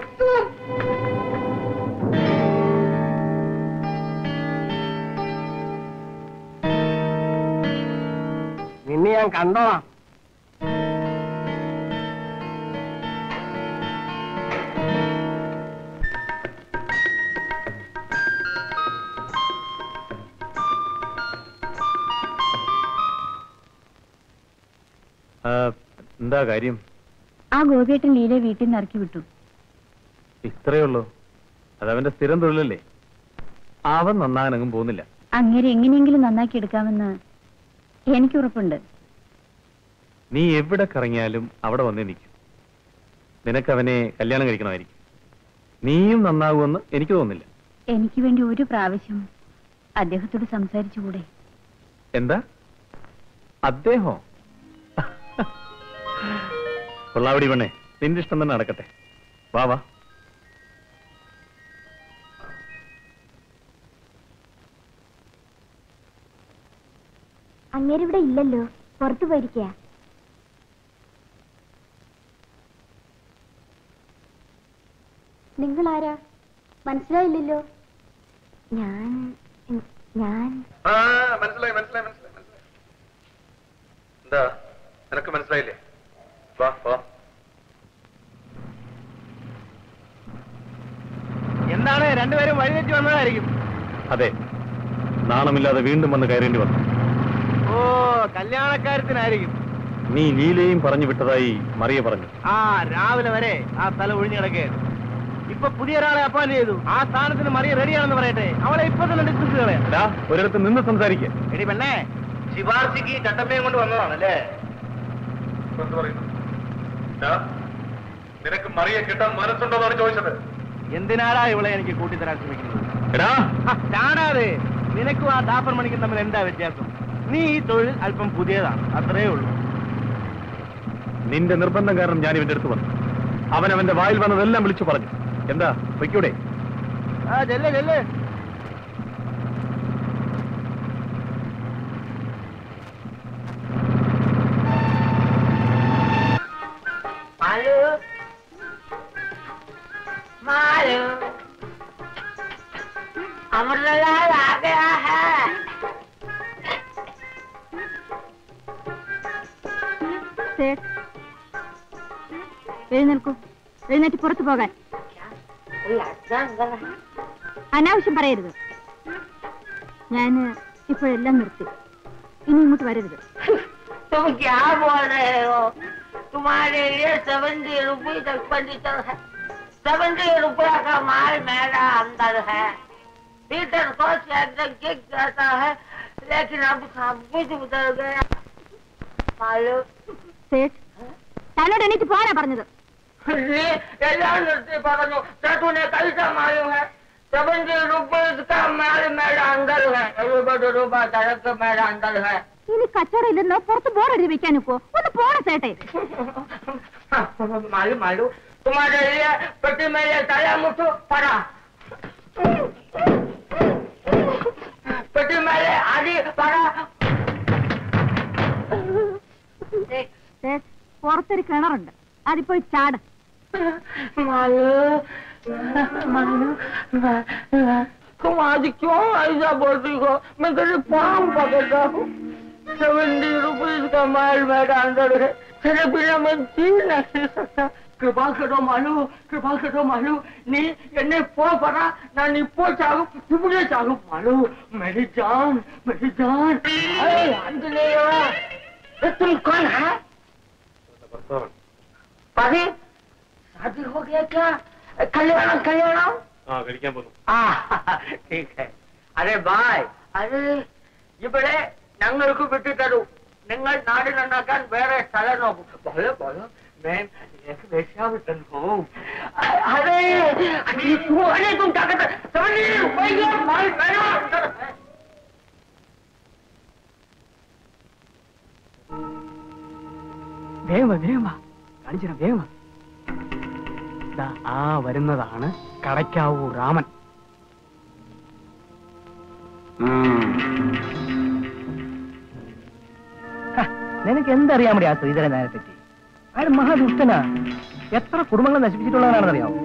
നിന്നെ ഞാൻ കണ്ടോളാം എന്താ കാര്യം ആ ഗോപിയേട്ടൻ ലീലയെ വീട്ടിൽ നിന്ന് ഇറക്കി വിട്ടു ഇത്രയേ ഉള്ളൂ അതവന്റെ സ്ഥിരം തൊഴിലല്ലേ അവൻ നന്നാകാനങ്ങും പോകുന്നില്ല അങ്ങനെ എങ്ങനെയെങ്കിലും നന്നാക്കി എടുക്കാമെന്ന് എനിക്ക് ഉറപ്പുണ്ട് നീ എവിടെ കറങ്ങിയാലും അവിടെ വന്നേ നിൽക്കും നിനക്ക് അവനെ കല്യാണം കഴിക്കണമായിരിക്കും നീയും നന്നാകുമെന്ന് എനിക്ക് തോന്നുന്നില്ല എനിക്ക് വേണ്ടി ഒരു പ്രാവശ്യം അദ്ദേഹത്തോട് സംസാരിച്ചുകൂടെ എന്താ അദ്ദേഹോ കൊള്ളാവടി പെണ്ണേ നിന്റെ ഇഷ്ടം തന്നെ നടക്കട്ടെ വാ വാ അങ്ങേരിവിടെ ഇല്ലല്ലോ പുറത്തു പോയിരിക്കുക നിങ്ങൾ ആരാ മനസ്സിലായില്ലല്ലോ ഞാൻ ഞാൻ ആ മനസ്സിലായി മനസ്സിലായി മനസ്സിലായി മനസ്സിലായി എന്താ നിനക്ക് മനസ്സിലായില്ലേ വാ വാ എന്താണ് രണ്ടുപേരും വഴിതെറ്റി വന്നതായിരിക്കും അതെ നാണമില്ലാതെ വീണ്ടും വന്ന് കയറേണ്ടി വന്നു ഓ കല്യാണക്കാര്യത്തിനായിരിക്കും നീ ലീലയും പറഞ്ഞു വിട്ടതായി മറിയ പറഞ്ഞു ആ രാവിലെ വരെ ആ സ്ഥലം ഒഴിഞ്ഞു കിടക്കുകയായിരുന്നു ഇപ്പൊ പുതിയ ഒരാളെ അപ്പോയിന്റ് ചെയ്തു ആ സ്ഥാനത്തിന് മറിയ റെഡിയാണെന്ന് പറയട്ടെ അവളെ ഇപ്പൊ തന്നെ ഡിസ്കസ് കളയാം എടാ ഒരിടത്ത് നിന്ന് സംസാരിക്കുക എടി പെണ്ണേ ശിവാർശിക്ക് ചട്ടമ്പയും കൊണ്ട് വന്നതാണല്ലേ എന്ത് പറയുന്നു ദാ, നിനക്ക് മറിയെ കിട്ടാൻ മനസ്സുണ്ടോ എന്നാണ് ചോദിച്ചത് എന്തിനാടാ ഇവളെ എനിക്ക് കൂട്ടിത്തരാൻ ശ്രമിക്കുന്നത് എടാ ആ, ചാടാതെ നിനക്കും ആ ദാപ്പർ മണിക്കും തമ്മിൽ എന്താ വ്യത്യാസം നീ ഈ തൊഴിൽ അല്പം പുതിയതാണ് അത്രേ ഉള്ളൂ നിന്റെ നിർബന്ധം കാരണം ഞാൻ ഇവന്റെ അടുത്ത് വന്നു അവൻ അവന്റെ വായിൽ വന്നതെല്ലാം വിളിച്ചു പറഞ്ഞു എന്താ പൊയ്ക്കൂടെ ആ ചെല്ല് ചെല്ല് मालू मालू अमरलाल आ गया है എഴുന്നേൽക്കൂ എഴുന്നേറ്റ് പുറത്തു പോകാൻ कोई आता अंदर है അനാവശ്യം പറയരുത് ഞാൻ ഇപ്പോഴെല്ലാം നിർത്തി ഇനി ഇങ്ങോട്ട് വരരുത് तुम क्या बोल रहे हो तुम्हारे लिए सेवेंटी रुपये तक फर्नीचर है सेवेंटी रुपया का माल मेरा अंदर है पीटर को एकदम किक करता है लेकिन अब सब कुछ उतर गया मालूम സേഠ് തന്നോട് എണീറ്റ് പോകാനാ പറഞ്ഞത് ये एല്ലാം നിർത്തി പറഞ്ഞു तूने कैसा मालूम है सेवेंटी रुपये का माल मेरा अंदर है रुपये रुपये तरक मेरा अंदर है ഇനി കച്ചവടം ഇല്ലെന്നോ പുറത്ത് ബോർഡെഴുതി വെക്കാൻ നിൽക്കോ ഒന്ന് പോണ സേട്ടെ मालूम मालूम तुम्हारे लिए पेटी में ये ताला मुठो पड़ा पेटी में ये आदि पड़ा സേഠ് പുറത്തൊരു കിണറുണ്ട് അതിപ്പോയി ചാട് मालूम मालूम तुम आज क्यों ऐसा बोलती हो मैं तेरे पाँव पकड़ता हूँ सेवेंटी रुपीज का माल मेरा अंदर है तेरे बिना मैं जी नहीं सकता കൃപാ കേട്ടോ മാലു കൃപാ കേട്ടോ മാലു നീ എന്നെ പോ പറ ഞാൻ ഇപ്പോ ചാകും ഇവിടെ ചാകും മാലു मेरी जान मेरी जान अरे आंजनेय ये तुम कौन है पति शादी हो गया क्या कल्याण कल्याण ആ കഴിക്കാൻ പോന്നു ആ ठीक है अरे भाई अरे ഇവിടെ ഞങ്ങൾക്ക് വിട്ടു തരൂ നിങ്ങൾ നാട് നന്നാക്കാൻ വേറെ സ്ഥലം നോക്കും ബോലോ ബോലോ मैं एक वेश्यावृतन हूँ अरे अरे तुम क्या करते समझ भैया माल मेरा വേഗം വാ, വേഗം വാ കാണിച്ചു തരാം വേഗം വാ. ദാ ആ വരുന്നതാണ് കടയ്ക്കാവൂ രാമൻ നിനക്ക് എന്തറിയാൻ മതി ആ ശ്രീധരൻ നായരെ പറ്റി അയാൾ മഹാദുഷ്ടനാ എത്ര കുടുംബങ്ങൾ നശിപ്പിച്ചിട്ടുള്ളവരാണെന്നറിയാവോ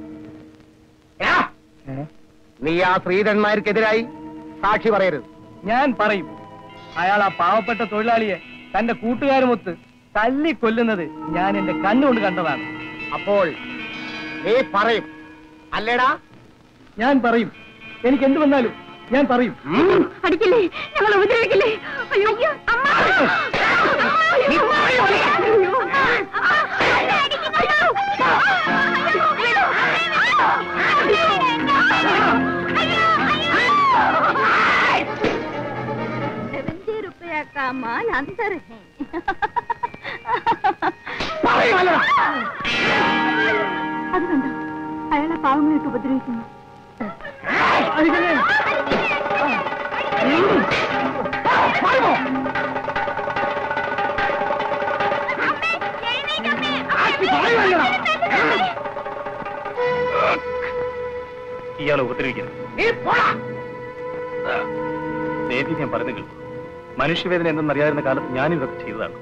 നീ ആ ശ്രീധന്മാർക്കെതിരായി സാക്ഷി പറയരുത് ഞാൻ പറയും അയാൾ ആ പാവപ്പെട്ട തൊഴിലാളിയെ തന്റെ കൂട്ടുകാരുമൊത്ത് തല്ലി കൊല്ലുന്നത് ഞാൻ എന്റെ കണ്ണുകൊണ്ട് കണ്ടതാണ് അപ്പോൾ നീ പറയും അല്ലേടാ ഞാൻ പറയും എനിക്ക് എന്ത് വന്നാലും ഞാൻ പറയും അടിക്കില്ലേ ഞങ്ങൾ ഉപദ്രവിക്കില്ലേ അയ്യോ അമ്മ നീ പറയോ? सेवेंटी रुपया का माल अंदर है അത് കണ്ടോ അയാളെ പാവങ്ങളായിട്ട് ഉപദ്രവിക്കുന്നു ഇയാളെ ഉപദ്രവിക്കുന്നു നീ പോടാ നേതി ഞാൻ പറഞ്ഞു കേൾക്കും മനുഷ്യവേദന എന്തെന്നറിയാവുന്ന കാലത്ത് ഞാൻ ഇതൊക്കെ ചെയ്തതാണ്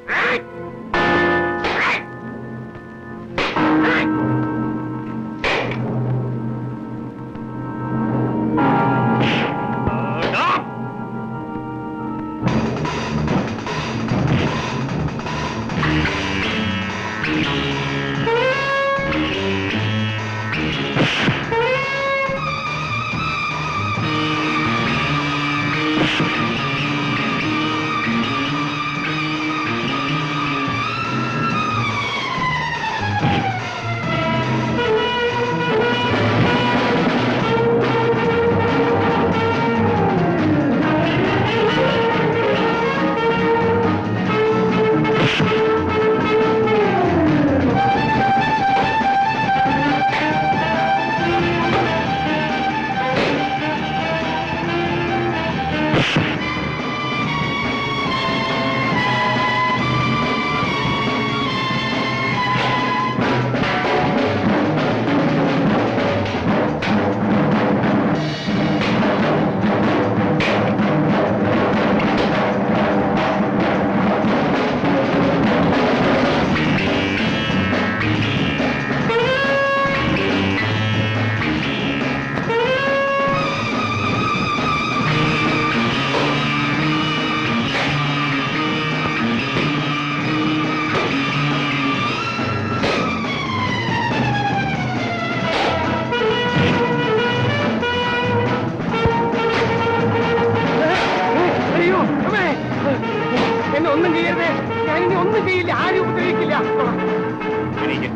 അയ്യോ അമ്മേ എന്നെ ഒന്നും ചെയ്യരുതേ ഞാനിനി ഒന്നും ചെയ്യില്ല ആരും ഉപദ്രവിക്കില്ല എനിക്ക്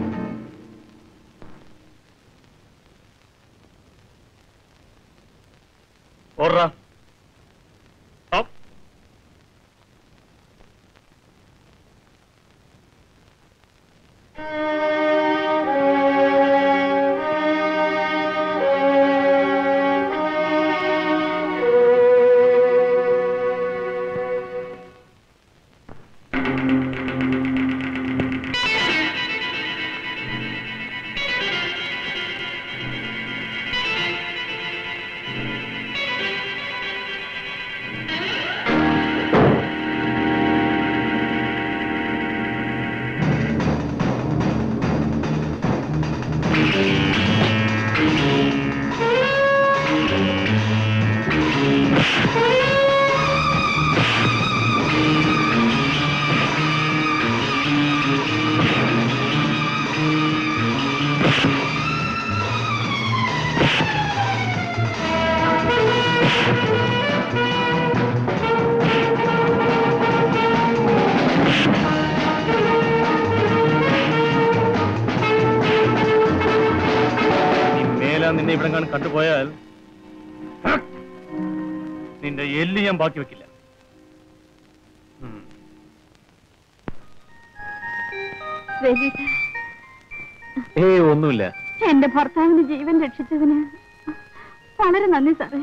ഓർറാ അപ്പ്. നീ മേലാ നിന്നെ ഇവിടെ കാണാൻ കണ്ടുപോയാൽ നിന്റെ എല്ല് ഞാൻ ബാക്കി വെക്കില്ല ഉം. വേദിയേട്ടാ ഏയ് ഒന്നുമില്ല എന്റെ ഭർത്താവിന്റെ ജീവൻ രക്ഷിച്ചതിന് വളരെ നന്ദി സാറേ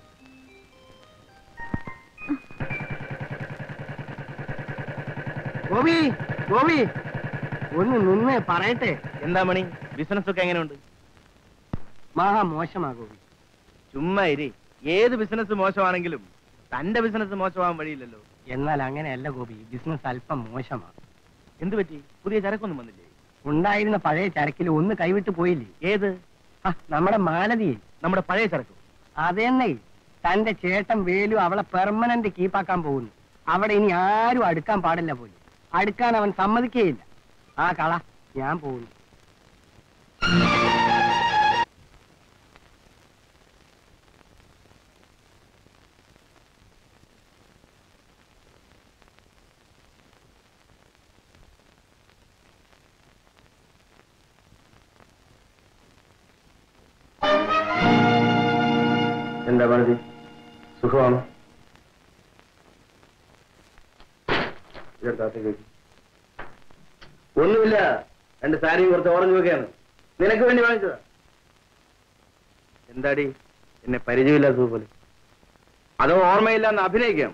ഗോപി ഗോപി ഒന്ന് നിന്ന് പറയട്ടെ എന്താ മണി ബിസിനസ് ഒക്കെ എങ്ങനെയുണ്ട് മഹാ മോശമാ ഗോപി ചുമ്മാ ഇരി ഏത് ബിസിനസ് മോശമാണെങ്കിലും തന്റെ ബിസിനസ് മോശമാവാൻ വഴിയില്ലല്ലോ എന്നാൽ അങ്ങനെയല്ല ഗോപി ബിസിനസ് അല്പം മോശമാണ് എന്ത് പറ്റി പുതിയ ചരക്കൊന്നും വന്നില്ലേ ഉണ്ടായിരുന്ന പഴയ ചരക്കിൽ ഒന്ന് കൈവിട്ട് പോയില്ലേ ഏത് ആ, നമ്മുടെ മാലതി നമ്മുടെ പഴയ ചരക്ക് അതെന്നെ തന്റെ ചേട്ടൻ വേലു അവളെ പെർമനന്റ് കീപ്പാക്കാൻ പോകുന്നു അവിടെ ഇനി ആരും അടുക്കാൻ പാടില്ല പോലും അടുക്കാൻ അവൻ സമ്മതിക്കുകയില്ല ആ കള ഞാൻ പോകുന്നു എന്താ പണിതി സുഖമാണ് ഒന്നുമില്ല രണ്ട് സാരിയും കുറച്ച് ഓറഞ്ച് ഒക്കെയാണ് നിനക്ക് വേണ്ടി വാങ്ങിച്ചതാ എന്താടി എന്നെ പരിചയമില്ലാത്തത് പോലെ അതോ ഓർമ്മയില്ലാന്ന് അഭിനയിക്കാം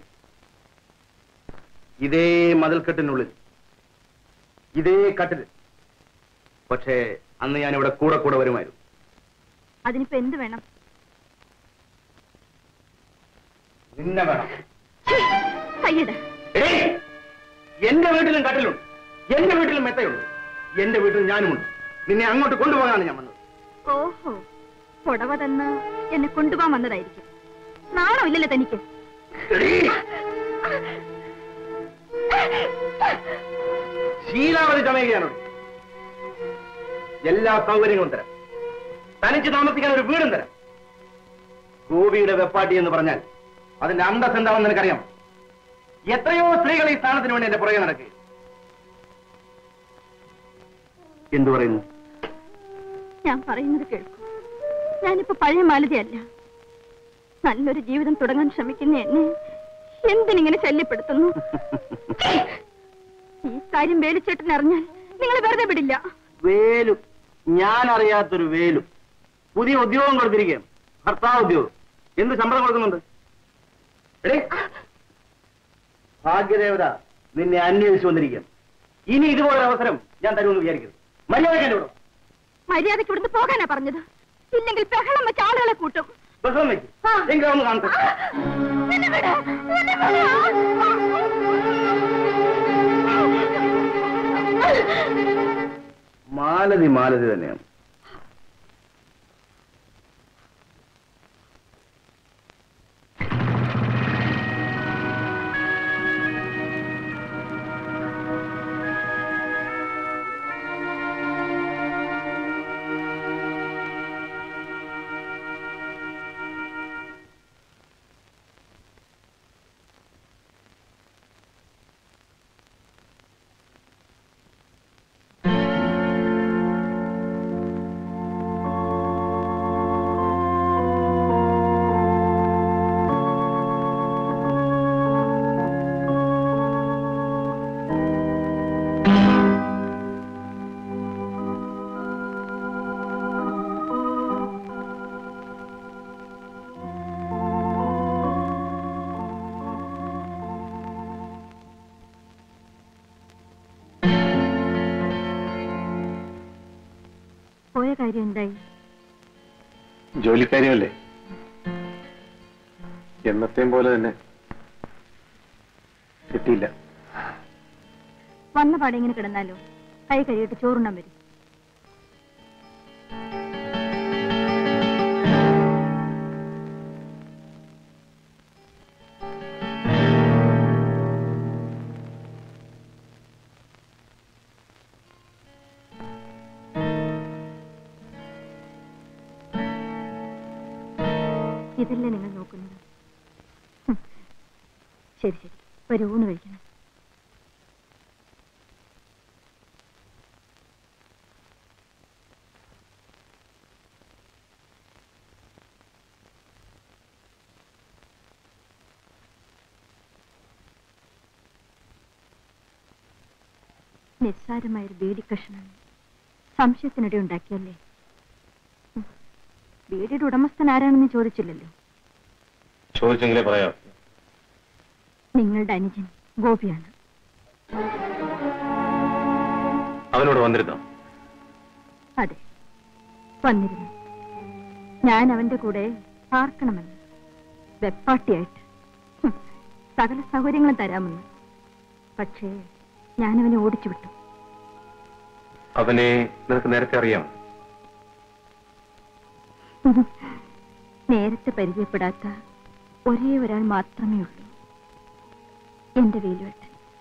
ഇതേ മതിൽക്കെട്ടിനുള്ളിൽ ഇതേ കട്ടിൽ പക്ഷേ അന്ന് ഞാൻ ഇവിടെ കൂടെ കൂടെ വരുമായിരുന്നു അതിനിപ്പോ എന്ത് വേണം നിന്നെ വേണം കയ്യട എടീ, എന്റെ വീട്ടിലും കട്ടിലുണ്ട് എന്റെ വീട്ടിലും മെത്തയുണ്ട് എന്റെ വീട്ടിൽ ഞാനുമുണ്ട് നിന്നെ അങ്ങോട്ട് കൊണ്ടുപോകാനാണ് ഞാൻ വന്നത് ഓഹോ പുടവ തന്ന് എന്നെ കൊണ്ടുപോകാൻ വന്നതായിരിക്കും നാണോ ഇല്ലല്ലോ തനിക്ക് എടീ, ശീലാവധി ചമയുകയാണ് എല്ലാ സൗകര്യങ്ങളും തരാം തനിച്ച് താമസിക്കാൻ ഒരു വീടും തരാം ഗോപിയുടെ വെപ്പാട്ടി എന്ന് പറഞ്ഞാൽ അതിന്റെ അന്തസ് എന്താണെന്ന് നിനക്കറിയാം എത്രയോ സ്ത്രീകൾ ഈ സ്ഥാനത്തിന് വേണ്ടി എന്റെ പുറകെ നടക്കുക എന്തു പറയുന്നു ഞാൻ പറയുന്നത് കേൾക്കൂ ഞാനിപ്പോ പഴയ മാലതിയല്ല നല്ലൊരു ജീവിതം തുടങ്ങാൻ ശ്രമിക്കുന്ന എന്നെ എന്തിനിങ്ങനെ ശല്യപ്പെടുത്തുന്നു ഈ കാര്യം വേലിച്ചേട്ടൻ അറിഞ്ഞാൽ നിങ്ങൾ വെറുതെ വിടില്ല വേലു ഞാൻ അറിയാത്തൊരു വേലു പുതിയ ഉദ്യോഗം കൊടുത്തിരിക്കുകയാണ് ഭർത്താവ് ഉദ്യോഗം എന്ത് ശമ്പളം കൊടുക്കുന്നുണ്ട് എടേ ഭാഗ്യദേവത നിന്നെ അന്വേഷിച്ചു വന്നിരിക്കുകയാണ് ഇനി ഇതുപോലെ അവസരം ഞാൻ തരുമെന്ന് വിചാരിക്കരുത് മര്യാദ എന്റെ കൂടെ മര്യാദയ്ക്ക് ഇവിടുന്ന് പോകാനാ പറഞ്ഞത് ഇല്ലെങ്കിൽ ബഹളം വെച്ച് ആളുകളെ കൂട്ടും ബഹളം വെച്ച് എങ്കിലും ഒന്ന് കാണട്ടെ എന്നെ വിട്, എന്നെ വിട്. മാലതി മാലതി തന്നെയാണ് പോയ കാര്യം എന്തായി ജോലിക്കാരിയല്ലേ എന്നത്തെയും പോലെ തന്നെ കിട്ടിയില്ല വന്ന പാടെ ഇങ്ങനെ കിടന്നാലോ കൈ കഴിയിട്ട് ചോറുണ്ണാൻ വരും ഇതല്ലേ നിങ്ങൾ നോക്കുന്നത് ഹും. ശരി ശരി ഒരു ഊണ് കഴിക്കണം നിസ്സാരമായൊരു ബീഡിക്കഷണം സംശയത്തിനിടെ ഉണ്ടാക്കിയല്ലേ ഉം. ബീഡിയുടെ ഉടമസ്ഥൻ ആരാണെന്ന് ചോദിച്ചില്ലല്ലോ ചോദിച്ചെങ്കിലേ പറയാം നിങ്ങളുടെ അനുജൻ ഗോപിയാണ് അവനോട് വന്നിരുന്നോ അതെ വന്നിരുന്നു ഞാൻ അവന്റെ കൂടെ പാർക്കണമെന്ന് വെപ്പാട്ടിയായിട്ട് ഹും, സകല സൗകര്യങ്ങളും തരാമെന്ന് പക്ഷേ ഞാൻ അവനെ ഓടിച്ചു വിട്ടു അവനെ നിനക്ക് നേരത്തെ അറിയാം നേരത്തെ പരിചയപ്പെടാത്ത ഒരേ ഒരാൾ മാത്രമേ ഉള്ളൂ എന്റെ വേലുവേട്ടൻ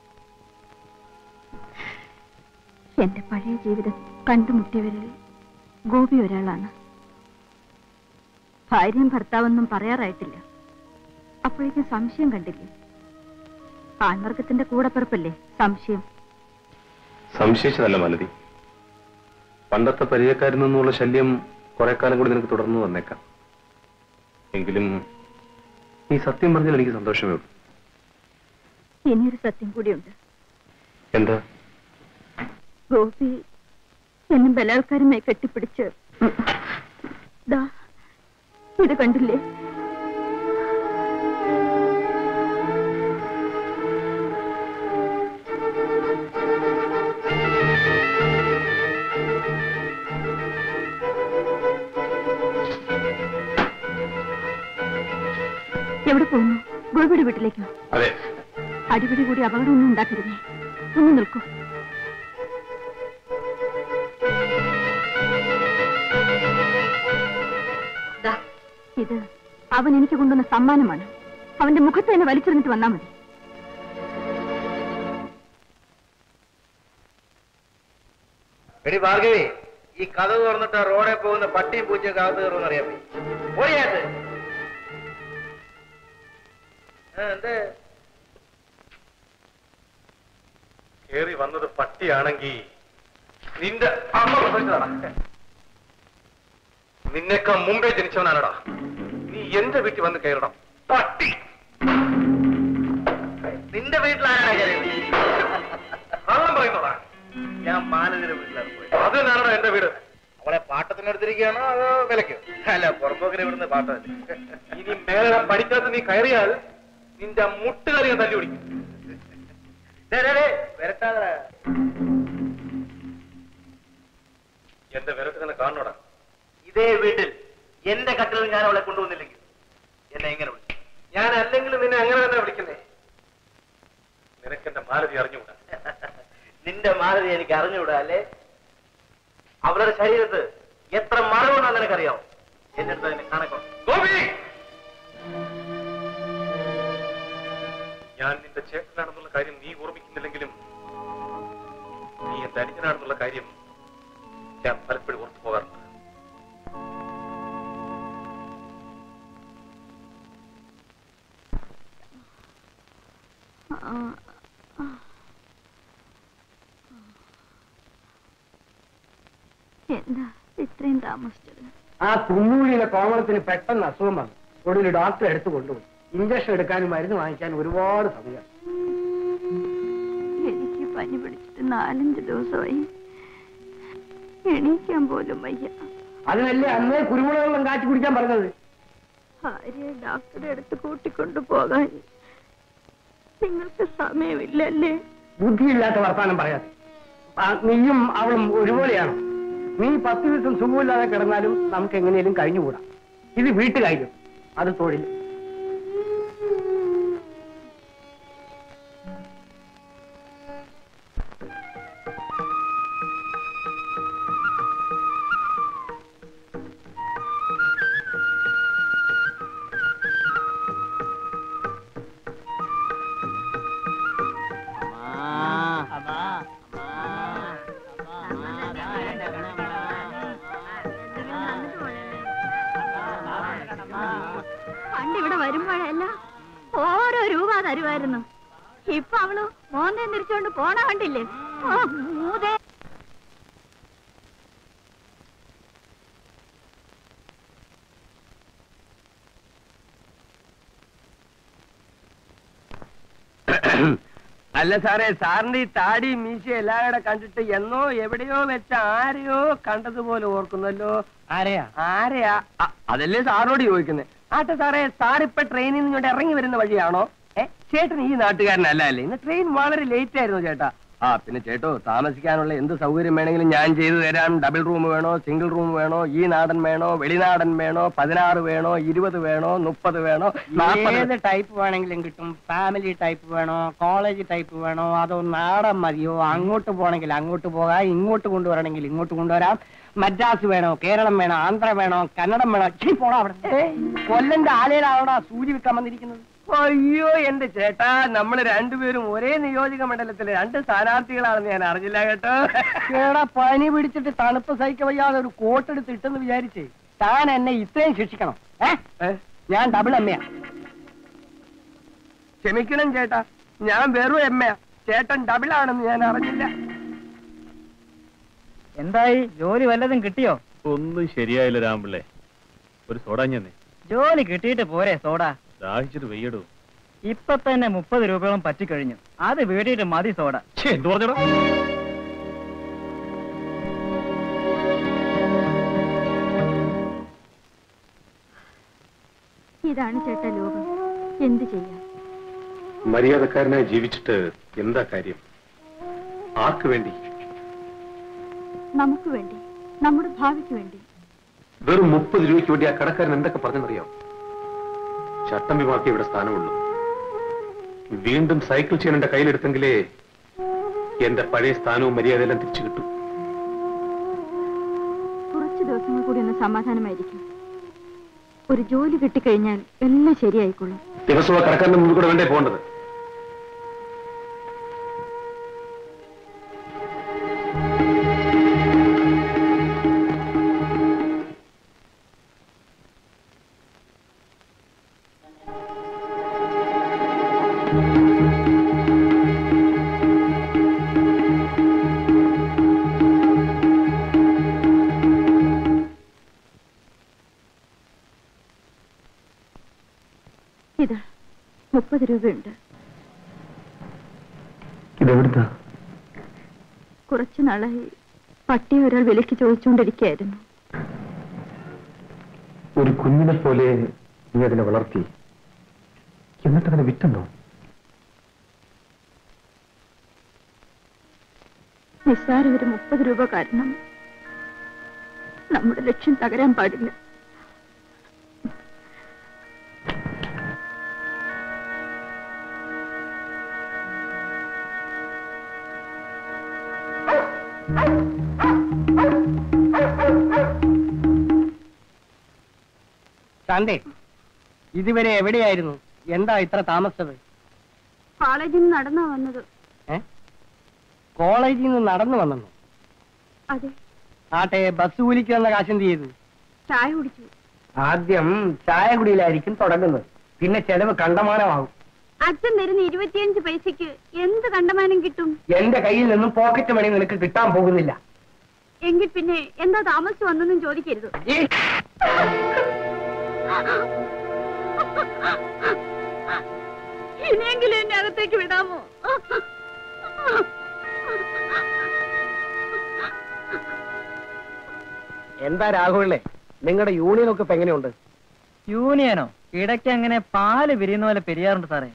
എന്റെ പഴയ ജീവിതം കണ്ടുമുട്ടിയവരിൽ ഗോപി ഒരാളാണ് ഭാര്യയും ഭർത്താവൊന്നും പറയാറായിട്ടില്ല അപ്പോഴേക്കും സംശയം കണ്ടില്ലേ ആൺവർഗത്തിന്റെ കൂടപ്പിറപ്പല്ലേ സംശയം സംശയിച്ചതല്ല മലതി പണ്ടത്തെ പരിചയക്കാരിൽ നിന്നുള്ള ശല്യം കുറെ കാലം കൂടി നിനക്ക് തുടർന്നു വന്നേക്കാം എങ്കിലും നീ സത്യം പറഞ്ഞാൽ എനിക്ക് സന്തോഷമേ ഉള്ളൂ ഇനിയൊരു സത്യം കൂടിയുണ്ട് എന്താ ഗോപി എന്നെ ബലാത്കാരമായി കെട്ടിപ്പിടിച്ച് ദാ ഇത് കണ്ടില്ലേ എവിടെ പോകുന്നു ഗോപിയുടെ വീട്ടിലേക്കോ അതെ അടിപിടി കൂടി അപകടമൊന്നും ഉണ്ടാക്കരുതേ ഒന്ന് നിൽക്കൂ ദാ, ഇത് അവൻ എനിക്ക് കൊണ്ടുവന്ന സമ്മാനമാണ് അവന്റെ മുഖത്ത് തന്നെ വലിച്ചെറിഞ്ഞിട്ട് വന്നാ മതി എടി ഭാർഗവി ഈ കഥ തുറന്നിട്ട് റോഡിൽ പോകുന്ന പട്ടിയും പൂച്ചയൊക്കെ അകത്ത് കയറുമെന്ന് അറിയാൻ ഓടിയാത്ത് എന്ത് കേറി വന്നത് പട്ടിയാണെങ്കിൽ നിന്റെ അമ്മ പ്രസവിച്ചതാടാ നിന്നെക്കാ മുമ്പേ ജനിച്ചവനാണടാ നീ എന്റെ വീട്ടിൽ വന്ന് കയറണം പട്ടി നിന്റെ വീട്ടിലാരാ കയറിയത് കള്ളം പറയുന്നോടാ ഞാൻ മാനതിന്റെ വീട്ടിലാണ് പോയത് അത് തന്നെയാണോ എന്റെ വീട് അവളെ പാട്ടത്തിനെടുത്തിരിക്കുകയാണോ അതോ വിലക്കോ അല്ല പുറമ്പോക്കിനെ ഇവിടുന്ന് പാട്ടമല്ലേ ഇനി മേലെ പഠിക്കാത്ത നീ കയറിയാൽ നിന്റെ മുട്ടുകാരി ഞാൻ തല്ലി പിടിക്കും ദേ, ദേ, ദേ, വരട്ടാതെ എന്റെ വിരട്ട് തന്നെ കാണണോടാ ഇതേ വീട്ടിൽ എന്റെ കട്ടിലിൽ ഞാൻ അവളെ കൊണ്ടുവന്നില്ലെങ്കിൽ എന്നെ എങ്ങനെ വിളിക്കും ഞാൻ അല്ലെങ്കിൽ നിന്നെ അങ്ങനെ തന്നെ വിളിക്കുന്നേ നിനക്ക് എന്റെ മാലതി അറിഞ്ഞുകൂടാ നിന്റെ മാലതി എനിക്ക് അറിഞ്ഞുകൂടാ അല്ലേ അവളുടെ ശരീരത്ത് എത്ര മറവുണ്ടെന്ന് നിനക്കറിയാമോ എന്റെ അടുത്ത് അതിന്റെ കണക്കുണ്ട് ഗോപി ഞാൻ നിന്റെ ചേട്ടനാണെന്നുള്ള കാര്യം നീ ഓർമ്മിക്കുന്നില്ലെങ്കിലും നീ എന്റെ അനുജനാണെന്നുള്ള കാര്യം ഞാൻ പലപ്പോഴും ഓർത്തു പോകാറുണ്ട് എന്താ ഇത്രയും താമസിച്ചത് ആ കുന്നൂഴിയിലെ കോമളത്തിന് പെട്ടെന്ന് അസുഖം വന്നു ഒടുവിൽ ഡോക്ടറെ എടുത്തു കൊണ്ടുപോയി ഇഞ്ചക്ഷൻ എടുക്കാനും മരുന്ന് വാങ്ങിക്കാനും ഒരുപാട് സമയം എനിക്ക് പനി പിടിച്ചിട്ട് നാലഞ്ച് ദിവസമായി എണീക്കാൻ പോലും വയ്യ അതിനല്ലേ അന്നേ കുരുമുളക് വെള്ളം കാച്ചി കുടിക്കാൻ പറഞ്ഞത് ഭാര്യയെ ഡോക്ടറെ അടുത്ത് കൂട്ടിക്കൊണ്ടു പോകാൻ നിങ്ങൾക്ക് സമയമില്ലല്ലേ ബുദ്ധിയില്ലാത്ത വർത്താനം പറയാതെ ആ, നീയും അവളും ഒരുപോലെയാണ് നീ പത്ത് ദിവസം സുഖമില്ലാതെ കിടന്നാലും നമുക്ക് എങ്ങനെയും കഴിഞ്ഞുകൂടാ ഇത് വീട്ടുകാര്യം അത് തൊഴിൽ പണ്ട് ഇവിടെ വരുമ്പോഴല്ല ഓരോ രൂപ തരുമായിരുന്നു ഇപ്പൊ അവള് മോന്തം തിരിച്ചോണ്ട് പോണ കണ്ടില്ലേ ഓ, മൂതേ അല്ല സാറേ സാറിന്റെ ഈ താടി മീശ എല്ലാവരുടെ കണ്ടിട്ട് എന്നോ എവിടെയോ വെച്ച ആരെയോ കണ്ടതുപോലെ ഓർക്കുന്നല്ലോ ആരെയാ ആരെയാ അ, അതല്ലേ സാറിനോട് ചോദിക്കുന്നത് ആട്ടെ സാറേ സാർ ഇപ്പൊ ട്രെയിനിൽ നിന്ന് ഇങ്ങോട്ട് ഇറങ്ങി വരുന്ന വഴിയാണോ ഏ ചേട്ടൻ ഈ നാട്ടുകാരനല്ല അല്ലേ ഇന്ന് ട്രെയിൻ വളരെ ലേറ്റ് ആയിരുന്നു ചേട്ടാ ആ പിന്നെ ചേട്ടോ താമസിക്കാനുള്ള എന്ത് സൗകര്യം വേണമെങ്കിലും ഞാൻ ചെയ്തു തരാം ഡബിൾ റൂം വേണോ സിംഗിൾ റൂം വേണോ ഈ നാടൻ വേണോ വെളിനാടൻ വേണോ പതിനാറ് വേണോ ഇരുപത് വേണോ മുപ്പത് വേണോ ഏത് ടൈപ്പ് വേണമെങ്കിലും കിട്ടും ഫാമിലി ടൈപ്പ് വേണോ കോളേജ് ടൈപ്പ് വേണോ അതോ നാടൻ മതിയോ അങ്ങോട്ട് പോകണമെങ്കിൽ അങ്ങോട്ട് പോകാം ഇങ്ങോട്ട് കൊണ്ടുവരണമെങ്കിൽ ഇങ്ങോട്ട് കൊണ്ടുവരാം മദ്രാസ് വേണോ കേരളം വേണോ ആന്ധ്ര വേണോ കന്നഡം വേണോ ഛീ, പോടാ അവിടെ ഏയ്, കൊല്ലന്റെ ആലയിലാണോടാ സൂചി വിൽക്കാൻ വന്നിരിക്കുന്നത് അയ്യോ എന്റെ ചേട്ടാ നമ്മൾ രണ്ടുപേരും ഒരേ നിയോജക മണ്ഡലത്തിലെ രണ്ട് സ്ഥാനാർത്ഥികളാണെന്ന് ഞാൻ അറിഞ്ഞില്ല കേട്ടോ കേടാ പനി പിടിച്ചിട്ട് തണുപ്പ് സഹിക്ക വയ്യാതെ ഒരു കോട്ടെടുത്ത് ഇട്ടെന്ന് വിചാരിച്ചേ താൻ എന്നെ ഇത്രയും ശിക്ഷിക്കണം ഏ ഏ? ഞാൻ ഡബിൾ എമ്മയാ ക്ഷമിക്കണം ചേട്ടാ ഞാൻ വെറും എമ്മയാ ചേട്ടൻ ഡബിൾ ആണെന്ന് ഞാൻ അറിഞ്ഞില്ല എന്തായി ജോലി വല്ലതും കിട്ടിയോ ഒന്നും ശരിയായില്ല രാമ്പിള്ളേ ഒരു സോഡ ഞാൻ ജോലി കിട്ടിയിട്ട് പോരെ സോഡ ദാഹിച്ചിട്ട് വെയ്യടൂ ഇപ്പൊ തന്നെ മുപ്പത് രൂപയോളം പറ്റിക്കഴിഞ്ഞു അത് വീടിയിട്ട് മതി സോഡ എന്ത് പറഞ്ഞടാ ഇതാണ് ചേട്ടാ ലോകം എന്ത് ചെയ്യാം മര്യാദക്കാരനായി ജീവിച്ചിട്ട് എന്താ കാര്യം ആർക്ക് വേണ്ടി നമുക്ക് വേണ്ടി നമ്മുടെ ഭാവിക്ക് വേണ്ടി വെറും മുപ്പത് രൂപയ്ക്ക് വേണ്ടി ആ കടക്കാരൻ എന്തൊക്കെ പറഞ്ഞെന്നറിയാം ചട്ടം വിമാക്കി ഇവിടെ സ്ഥാനമുള്ളൂ വീണ്ടും സൈക്കിൾ ചെയ്യാൻ എന്റെ കയ്യിലെടുത്തെങ്കിലേ എന്റെ പഴയ സ്ഥാനവും മര്യാദയെല്ലാം തിരിച്ചു കിട്ടും കുറച്ച് ദിവസങ്ങൾ കൂടി ഒന്ന് സമാധാനമായിരിക്കും ഒരു ജോലി കിട്ടിക്കഴിഞ്ഞാൽ എല്ലാം ശരിയായിക്കൊള്ളും ദിവസവും ആ കടക്കാരന്റെ മുമ്പിൽ കൂടെ വേണ്ടേ പോകേണ്ടത് ഇതാ മുപ്പത് രൂപയുണ്ട് ഇതെവിടുത്താ കുറച്ചു നാളായി പട്ടിയെ ഒരാൾ വിലക്ക് ചോദിച്ചുകൊണ്ടിരിക്കുകയായിരുന്നു ഒരു കുഞ്ഞിനെ പോലെ നീ അതിനെ വളർത്തി എന്നിട്ട് അതിനെ വിറ്റുണ്ടോ നിസ്സാര ഒരു മുപ്പത് രൂപ കാരണം നമ്മുടെ ലക്ഷ്യം തകരാൻ പാടില്ല ശാന്തേ ഇതുവരെ എവിടെയായിരുന്നു എന്താ ഇത്ര താമസിച്ചത് കോളേജിൽ നിന്ന് നടന്നാ വന്നത് ഏ കോളേജിൽ നിന്ന് നടന്നു വന്നു അതെ ആട്ടെ ബസ് കൂലിക്ക് വന്ന കാശ് എന്ത് ചെയ്തു ചായ കുടിച്ചു ആദ്യം ചായ കുടിയിലായിരിക്കും തുടങ്ങുന്നത് പിന്നെ ചെലവ് കണ്ടമാനമാകും അച്ഛൻ തരുന്ന ഇരുപത്തിയഞ്ച് പൈസക്ക് എന്ത് കണ്ടമാനം കിട്ടും എന്റെ കയ്യിൽ നിന്നും പോക്കറ്റ് മണി നിനക്ക് കിട്ടാൻ പോകുന്നില്ല എങ്കിൽ പിന്നെ എന്താ താമസിച്ചു വന്നെന്നും ചോദിക്കരുത് ഈ ഇനിയെങ്കിലും എന്നെ അകത്തേക്ക് വിടാമോ എന്താ രാഘവല്ലേ നിങ്ങളുടെ യൂണിയൻ ഒക്കെ ഇപ്പൊ എങ്ങനെയുണ്ട് യൂണിയനോ ഇടയ്ക്ക് അങ്ങനെ പാല് പിരിയുന്ന പോലെ പെരിയാറുണ്ട് സാറേ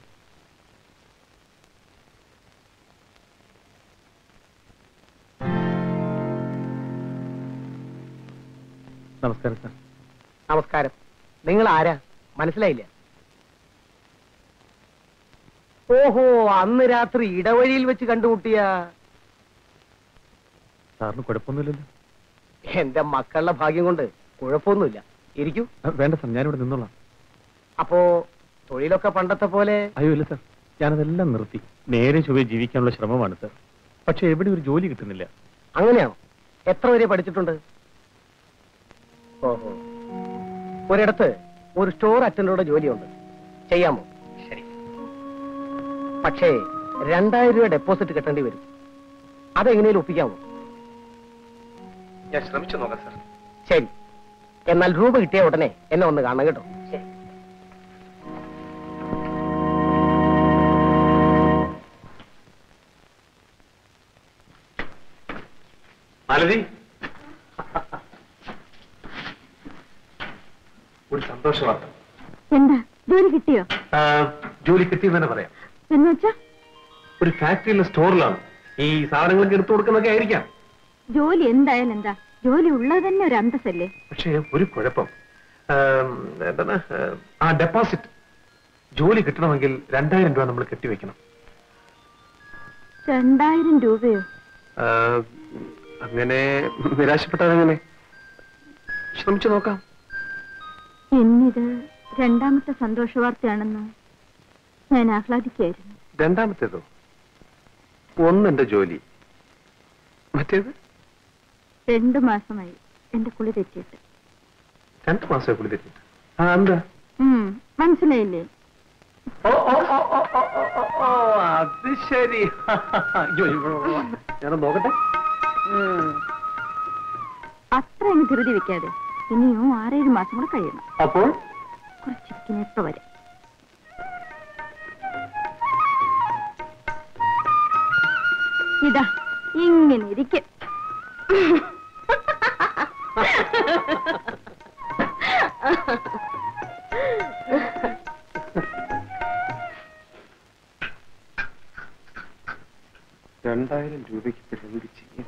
നമസ്കാരം സാർ നമസ്കാരം നിങ്ങൾ ആരാ മനസ്സിലായില്ല ഓഹോ അന്ന് രാത്രി ഇടവഴിയിൽ വെച്ച് കണ്ടുമുട്ടിയ സാറിന് കുഴപ്പമൊന്നുമില്ലല്ലോ എന്റെ മക്കളുടെ ഭാഗ്യം കൊണ്ട് കുഴപ്പമൊന്നുമില്ല ഇരിക്കൂ ആ, വേണ്ട സാർ ഞാനിവിടെ നിന്നോളാം അപ്പോ തൊഴിലൊക്കെ പണ്ടത്തെ പോലെ അയ്യോ ഇല്ല സാർ ഞാനതെല്ലാം നിർത്തി നേരെ ചൊവ്വേ ജീവിക്കാനുള്ള ശ്രമമാണ് സാർ പക്ഷെ എവിടെ ഒരു ജോലി കിട്ടുന്നില്ല അങ്ങനെയാണോ എത്ര വരെ പഠിച്ചിട്ടുണ്ട് ഓഹോ ഒരിടത്ത് ഒരു സ്റ്റോർ അറ്റൻഡറുടെ ജോലിയുണ്ട് ചെയ്യാമോ ശരി പക്ഷേ രണ്ടായിരം രൂപ ഡെപ്പോസിറ്റ് കെട്ടേണ്ടി വരും അതെങ്ങനെയും ഒപ്പിക്കാമോ ഞാൻ ശ്രമിച്ചു നോക്കാം സാർ ശരി എന്നാൽ രൂപ കിട്ടിയ ഉടനെ എന്നെ ഒന്ന് കാണണം കേട്ടോ മാലതി ഒരു സന്തോഷ വാർത്ത എന്താ ജോലി കിട്ടിയോ ആ, ജോലി കിട്ടിയെന്ന് തന്നെ പറയാം എന്ന് വെച്ചാ ഒരു ഫാക്ടറിയിലെ സ്റ്റോറിലാണ് ഈ സാധനങ്ങളൊക്കെ എടുത്തു കൊടുക്കുന്നൊക്കെ ആയിരിക്കാം ജോലി എന്തായാലും എന്താ ജോലി ഉള്ളത് തന്നെ ഒരു അന്തസ്സല്ലേ പക്ഷേ ഒരു കുഴപ്പം ആം, എന്താണ് ആ ഡെപ്പോസിറ്റ് ജോലി കിട്ടണമെങ്കിൽ രണ്ടായിരം രൂപ നമ്മൾ കെട്ടിവെക്കണം രണ്ടായിരം രൂപയോ ആ, അങ്ങനെ നിരാശപ്പെട്ടാൽ അങ്ങനെ ശ്രമിച്ചു നോക്കാം എന്നിത് രണ്ടാമത്തെ സന്തോഷ വാർത്തയാണെന്ന് ഞാൻ ആഹ്ലാദിക്കായിരുന്നു രണ്ടാമത്തേതോ ഒന്നെന്റെ ജോലി മറ്റേത് രണ്ടു മാസമായി എന്റെ കുളി തെറ്റിയിട്ട് രണ്ടു മാസമായി കുളി തെറ്റിട്ട് ആ എന്താ ഉം, മനസ്സിലായില്ലേ ഓ ഓ ഓ ഓ ഓ ഓ, ഓ, ഓ അത് ശരി അയ്യോ ഇവിടെ വാ, വാ. ഞാനൊന്ന് നോക്കട്ടെ അത്ര അങ്ങ് ധൃതി വെക്കാതെ ഇനിയും ആറേഴ് മാസം കൂടെ കഴിയണം അപ്പോൾ കുറച്ചിരിക്കുന്ന ഇപ്പൊ വരെ ഇതാ ഇങ്ങനെ ഇരിക്കും രണ്ടായിരം രൂപയ്ക്ക് ഇപ്പൊ എന്ത് ചെയ്യും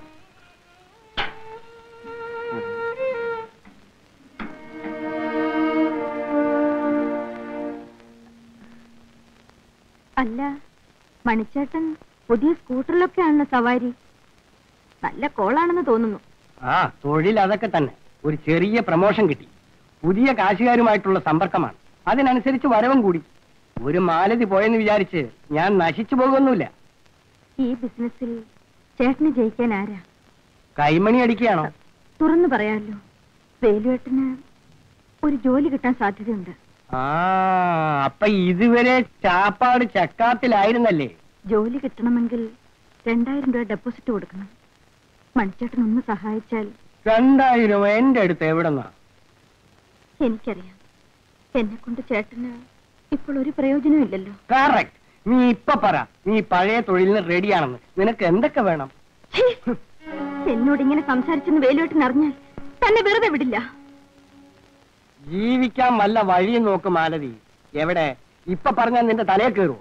അല്ല മണിച്ചേട്ടൻ പുതിയ സ്കൂട്ടറിലൊക്കെയാണല്ലോ സവാരി നല്ല കോളാണെന്ന് തോന്നുന്നു ആ തൊഴിൽ അതൊക്കെ തന്നെ ഒരു ചെറിയ പ്രമോഷൻ കിട്ടി പുതിയ കാശുകാരുമായിട്ടുള്ള സമ്പർക്കമാണ് അതിനനുസരിച്ച് വരവും കൂടി ഒരു മാലതി പോയെന്ന് വിചാരിച്ച് ഞാൻ നശിച്ചു പോകുന്നില്ല ഈ ബിസിനസ്സിൽ ചേട്ടന് ജയിക്കാൻ ആരാ കൈമണി അടിക്കുകയാണോ തുറന്നു പറയാമല്ലോ വേലുവേട്ടന് ഒരു ജോലി കിട്ടാൻ സാധ്യതയുണ്ട് ആ അപ്പൊ ഇതുവരെ ചാപ്പാട് ചക്കാത്തിലായിരുന്നല്ലേ ജോലി കിട്ടണമെങ്കിൽ രണ്ടായിരം രൂപ ഡെപ്പോസിറ്റ് കൊടുക്കണം മണിച്ചേട്ടൻ ഒന്ന് സഹായിച്ചാൽ രണ്ടായിരം എന്റെ അടുത്ത് എവിടെന്നാ എനിക്കറിയാം എന്നെ കൊണ്ട് ചേട്ടന് ഇപ്പോൾ ഒരു പ്രയോജനവും ഇല്ലല്ലോ കറക്റ്റ് നീ ഇപ്പൊ പറ നീ പഴയ തൊഴിലിന് റെഡിയാണെന്ന് നിനക്ക് എന്തൊക്കെ വേണം ഛീ! എന്നോട് ഇങ്ങനെ സംസാരിച്ചെന്ന് വേലുവേട്ടൻ അറിഞ്ഞാൽ തന്നെ വെറുതെ വിടില്ല ജീവിക്കാൻ വല്ല വഴിയും നോക്ക് മാലതി എവിടെ ഇപ്പൊ പറഞ്ഞാൽ നിന്റെ തലയെ കയറുമോ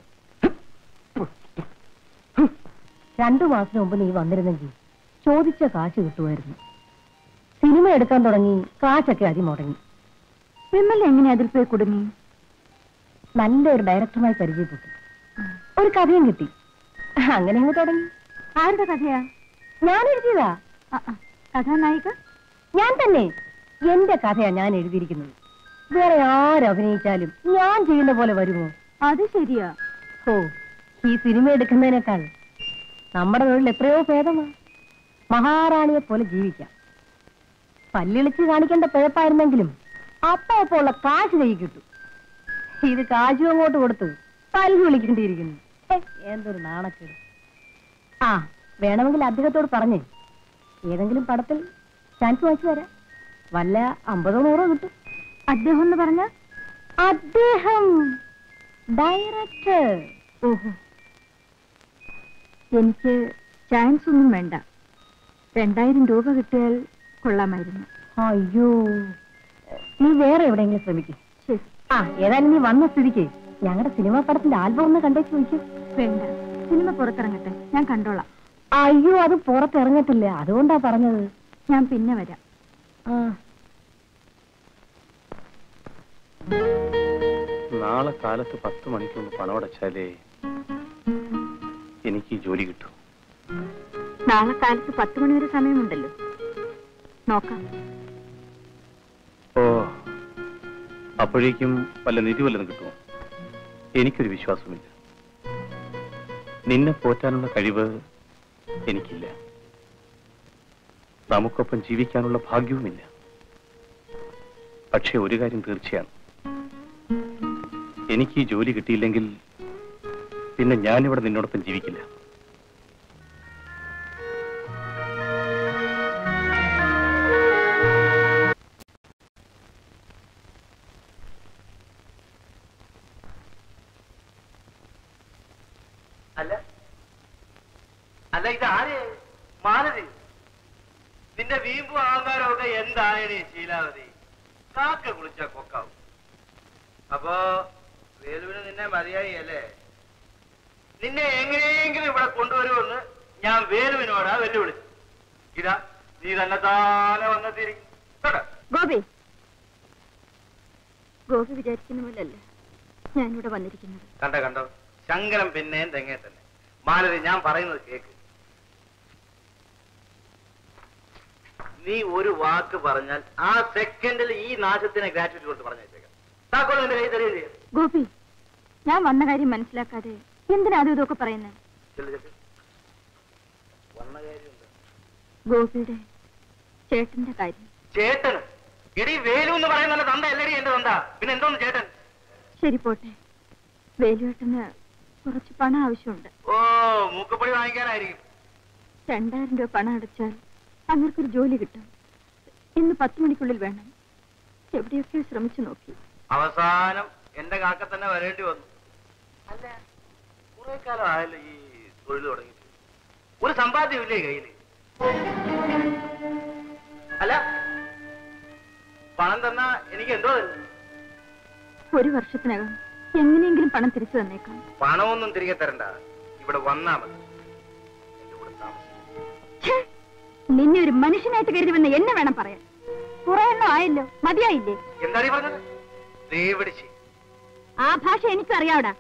രണ്ടു മാസത്തിന് മുമ്പ് നീ വന്നിരുന്നെങ്കിൽ ചോദിച്ച കാശ് കിട്ടുമായിരുന്നു സിനിമ എടുക്കാൻ തുടങ്ങി കാശൊക്കെ അതി മുടങ്ങി വിമൽ എങ്ങനെ അതിൽ പോയി കുടുങ്ങി നല്ലൊരു ഡയറക്ടറുമായി പരിചയപ്പെട്ടു ഒരു കഥയും കിട്ടി അങ്ങനെ അങ്ങ് തുടങ്ങി ആരുടെ കഥയാ ഞാൻ എഴുതിയതാ ആ, ആ. കഥാനായിക ഞാൻ തന്നെ എന്റെ കഥയാ ഞാൻ എഴുതിയിരിക്കുന്നത് വേറെ ആരഭിനയിച്ചാലും ഞാൻ ചെയ്യുന്ന പോലെ വരുമോ അത് ശരിയാ ഓ ഈ സിനിമ എടുക്കുന്നതിനേക്കാൾ നമ്മുടെ തൊഴിൽ എത്രയോ ഭേദമാ മഹാറാണിയെ പോലെ ജീവിക്കാം പല്ലിളിച്ച് കാണിക്കേണ്ട പിഴപ്പായിരുന്നെങ്കിലും അപ്പൊ അപ്പൊ ഉള്ള കാശ് കൈ കിട്ടും ഇത് കാശും അങ്ങോട്ട് കൊടുത്ത് പല്ല് വിളിക്കേണ്ടിയിരിക്കുന്നു ഹെ, എന്തൊരു നാണക്കേട് ആ വേണമെങ്കിൽ അദ്ദേഹത്തോട് പറഞ്ഞേ ഏതെങ്കിലും പടത്തിൽ ചാൻസ് വാങ്ങിച്ചു തരാം വല്ല അമ്പതോ നൂറോ കിട്ടും അദ്ദേഹം എന്ന് പറഞ്ഞ അദ്ദേഹം ഡയറക്ടർ ഓഹോ എനിക്ക് ചാൻസ് ഒന്നും വേണ്ട രണ്ടായിരം രൂപ കിട്ടിയാൽ കൊള്ളാമായിരുന്നു അയ്യോ നീ വേറെ എവിടെയെങ്കിലും ശ്രമിക്കും ശരി ആ ഏതായാലും നീ വന്ന സ്ഥിതിക്ക് ഞങ്ങളുടെ സിനിമാ പടത്തിന്റെ ആൽബം ഒന്ന് കണ്ടേച്ച് ചോദിക്കും വേണ്ട സിനിമ പുറത്തിറങ്ങട്ടെ ഞാൻ കണ്ടോളാം അയ്യോ അത് പുറത്തിറങ്ങത്തില്ല അതുകൊണ്ടാ പറഞ്ഞത് ഞാൻ പിന്നെ വരാം ആ നാളെ കാലത്ത് പത്ത് മണിക്കൊന്ന് പണമടച്ചാലേ എനിക്ക് ഈ ജോലി കിട്ടൂ നാളെ കാലത്ത് പത്ത് മണി വരെ സമയമുണ്ടല്ലോ നോക്കാം ഓ അപ്പോഴേക്കും വല്ല നിധി വല്ലതും കിട്ടുമോ എനിക്കൊരു വിശ്വാസമില്ല നിന്നെ പോറ്റാനുള്ള കഴിവ് എനിക്കില്ല നമുക്കൊപ്പം ജീവിക്കാനുള്ള ഭാഗ്യവുമില്ല പക്ഷെ ഒരു കാര്യം തീർച്ചയാണ് എനിക്ക് ഈ ജോലി കിട്ടിയില്ലെങ്കിൽ പിന്നെ ഞാനിവിടെ നിന്നോടൊപ്പം ജീവിക്കില്ല അല്ല അല്ല ഇത് ആര് മാലതി നിന്റെ വീമ്പും അഹങ്കാരവും ഒക്കെ എന്തായടി ശീലാവതി കാക്ക കുളിച്ച കൊക്കാവും അപ്പോ വേലുവിന് നിന്നെ മതിയായി അല്ലേ നിന്നെ എങ്ങനെയെങ്കിലും ഇവിടെ കൊണ്ടുവരുമെന്ന് ഞാൻ വേലുവിനോടാ വെല്ലുവിളിച്ചു ഇതാ നീ തന്നെ താനെ വന്നെത്തിയിരിക്കും കേട്ടോ ഗോപി ഗോപി വിചാരിക്കുന്ന പോലല്ല ഞാനിവിടെ വന്നിരിക്കുന്നത് കണ്ടോ കണ്ടോ ശങ്കരം പിന്നെയും തെങ്ങേ തന്നെ മാലതി ഞാൻ പറയുന്നത് കേക്ക് നീ ഒരു വാക്ക് പറഞ്ഞാൽ ആ സെക്കൻഡിൽ ഈ നാശത്തിനെ ഗ്രാറ്റുവിറ്റി കൊടുത്ത് പറഞ്ഞേച്ചേക്കാം താക്കോൽ നിന്റെ കൈ തരുകയും ചെയ്യാം ഗോപി ഞാൻ വന്ന കാര്യം മനസ്സിലാക്കാതെ എന്തിനാ അതും ഇതൊക്കെ പറയുന്നത് ചെല്ലു ചെല്ലു വന്ന കാര്യമുണ്ട് ഗോപിയുടെ ചേട്ടന്റെ കാര്യം ചേട്ടനും ഇടി വേലു എന്ന് പറയുന്ന തന്ത അല്ലടി എന്റെ തന്ത പിന്നെ എന്തോന്ന് ചേട്ടൻ ശരി പോട്ടെ വേലുവേട്ടന് കുറച്ച് പണം ആവശ്യമുണ്ട് ഓ മൂക്കപ്പൊടി വാങ്ങിക്കാനായിരിക്കും രണ്ടായിരം രൂപ പണം അടച്ചാൽ അങ്ങർക്കൊരു ജോലി കിട്ടും ഇന്ന് പത്ത് മണിക്കുള്ളിൽ വേണം എവിടെയൊക്കെയോ ശ്രമിച്ചു നോക്കി അവസാനം എന്റെ കാക്ക തന്നെ വരേണ്ടി വന്നു അല്ല കുറെ കാലം ആയല്ലോ ഈ തൊഴിൽ തുടങ്ങി ഒരു സമ്പാദ്യമില്ലേ കയ്യില് അല്ല പണം തന്നാ എനിക്ക് എന്തോ തരും? ഒരു വർഷത്തിനകം എങ്ങനെയെങ്കിലും പണം തിരിച്ചു തന്നേക്കാം പണമൊന്നും തിരികെ തരണ്ട ഇവിടെ വന്നാ മതി എന്റെ കൂടെ താമസിക്കും ഛേ! നിന്നെ ഒരു മനുഷ്യനായിട്ട് കരുതുമെന്ന് എന്നെ വേണം പറയാൻ കുറെ എണ്ണം ആയല്ലോ മതിയായില്ലേ എന്താണ് ഈ പറഞ്ഞത് ദേവടിച്ച് ആ ഭാഷ എനിക്കും അറിയാവടാ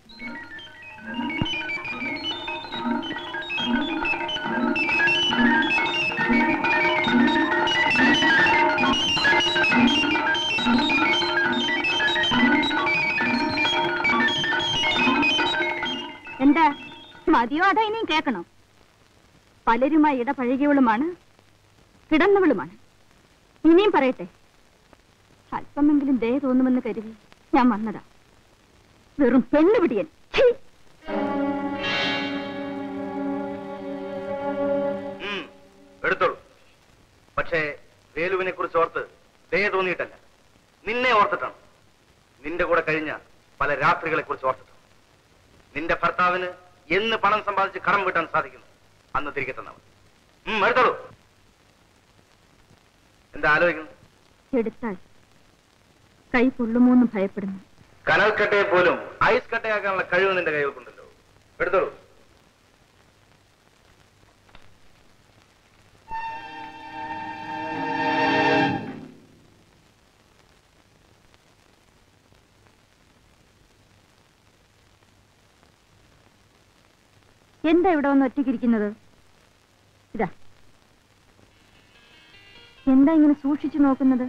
എന്താ മതിയോ അതാ ഇനിയും കേൾക്കണോ പലരുമായി ഇടപഴകിയവളുമാണ് കിടന്നവളുമാണ് ഇനിയും പറയട്ടെ അല്പമെങ്കിലും ദയ തോന്നുമെന്ന് കരുതി ഞാൻ വന്നതാ വെറും പെണ്ണുപിടിയൻ ഛീ! ഉം, എടുത്തോളൂ പക്ഷേ വേലുവിനെ കുറിച്ച് ഓർത്ത് ദയ തോന്നിയിട്ടല്ല നിന്നെ ഓർത്തിട്ടാണ് നിന്റെ കൂടെ കഴിഞ്ഞ പല രാത്രികളെ കുറിച്ച് ഓർത്തിട്ടാണ് നിന്റെ ഭർത്താവിന് എന്ന് പണം സമ്പാദിച്ച് കടം വീട്ടാൻ സാധിക്കുന്നു അന്ന് തിരികെ തന്നവൻ ഉം, എടുത്തോളൂ എന്താ ആലോചിക്കുന്നു എടുത്താൽ കൈ പൊള്ളുമോന്ന് ഭയപ്പെടുന്നു കനൽക്കട്ടയെ പോലും ഐസ് കട്ടയാക്കാനുള്ള കഴിവ് നിന്റെ കൈവൽക്കുണ്ടല്ലോ എടുത്തോളൂ എന്താ ഇവിടെ വന്ന് ഒറ്റയ്ക്കിരിക്കുന്നത് ഇതാ എന്താ ഇങ്ങനെ സൂക്ഷിച്ചു നോക്കുന്നത്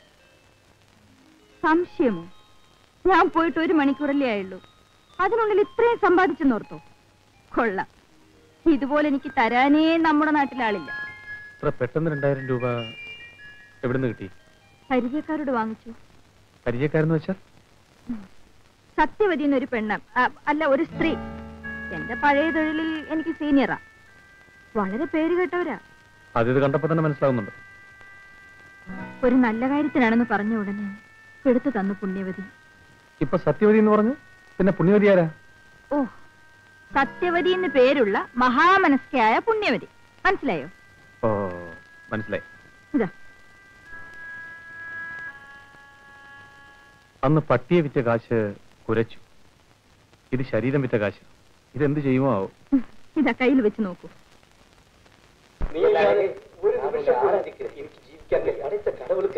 സംശയമോ ഞാൻ പോയിട്ട് ഒരു മണിക്കൂറല്ലേ ആയുള്ളൂ അതിനുള്ളിൽ ഇത്രയും സമ്പാദിച്ചെന്നോർത്തോ കൊള്ളാം ഇതുപോലെ എനിക്ക് തരാനേ നമ്മുടെ നാട്ടിലാളില്ല ഇത്ര പെട്ടെന്ന് രണ്ടായിരം രൂപ എവിടുന്ന് കിട്ടി പരിചയക്കാരോട് വാങ്ങിച്ചു പരിചയക്കാരെന്ന് വെച്ചാൽ സത്യവതി എന്നൊരു പെണ്ണ് ആ, അല്ല ഒരു സ്ത്രീ എന്റെ പഴയ തൊഴിലിൽ എനിക്ക് സീനിയറാ വളരെ പേര് കേട്ടവരാ അത് ഇത് കണ്ടപ്പോ തന്നെ മനസ്സിലാവുന്നുണ്ട് ഒരു നല്ല കാര്യത്തിനാണെന്ന് പറഞ്ഞ ഉടനെ എടുത്തു തന്നു പുണ്യവതി ഇപ്പൊ സത്യവതി എന്ന് പറഞ്ഞു പിന്നെ പുണ്യവതി ആരാ ഓ സത്യവതി എന്ന് പേരുള്ള മഹാമനസ്കയായ പുണ്യവതി മനസ്സിലായോ ഓ മനസ്സിലായി ഇതാ അന്ന് പട്ടിയെ വിറ്റ കാശ് കുരച്ചു ഇത് ശരീരം വിറ്റ കാശ് ഇതെന്ത് ചെയ്യുമോ ആവോ ഇതാ കയ്യിൽ വെച്ച് നോക്കൂ ഒരു നിമിഷം പോലും എനിക്ക് ജീവിക്കാൻ കഴിയും അടുത്ത കടവുൾക്ക്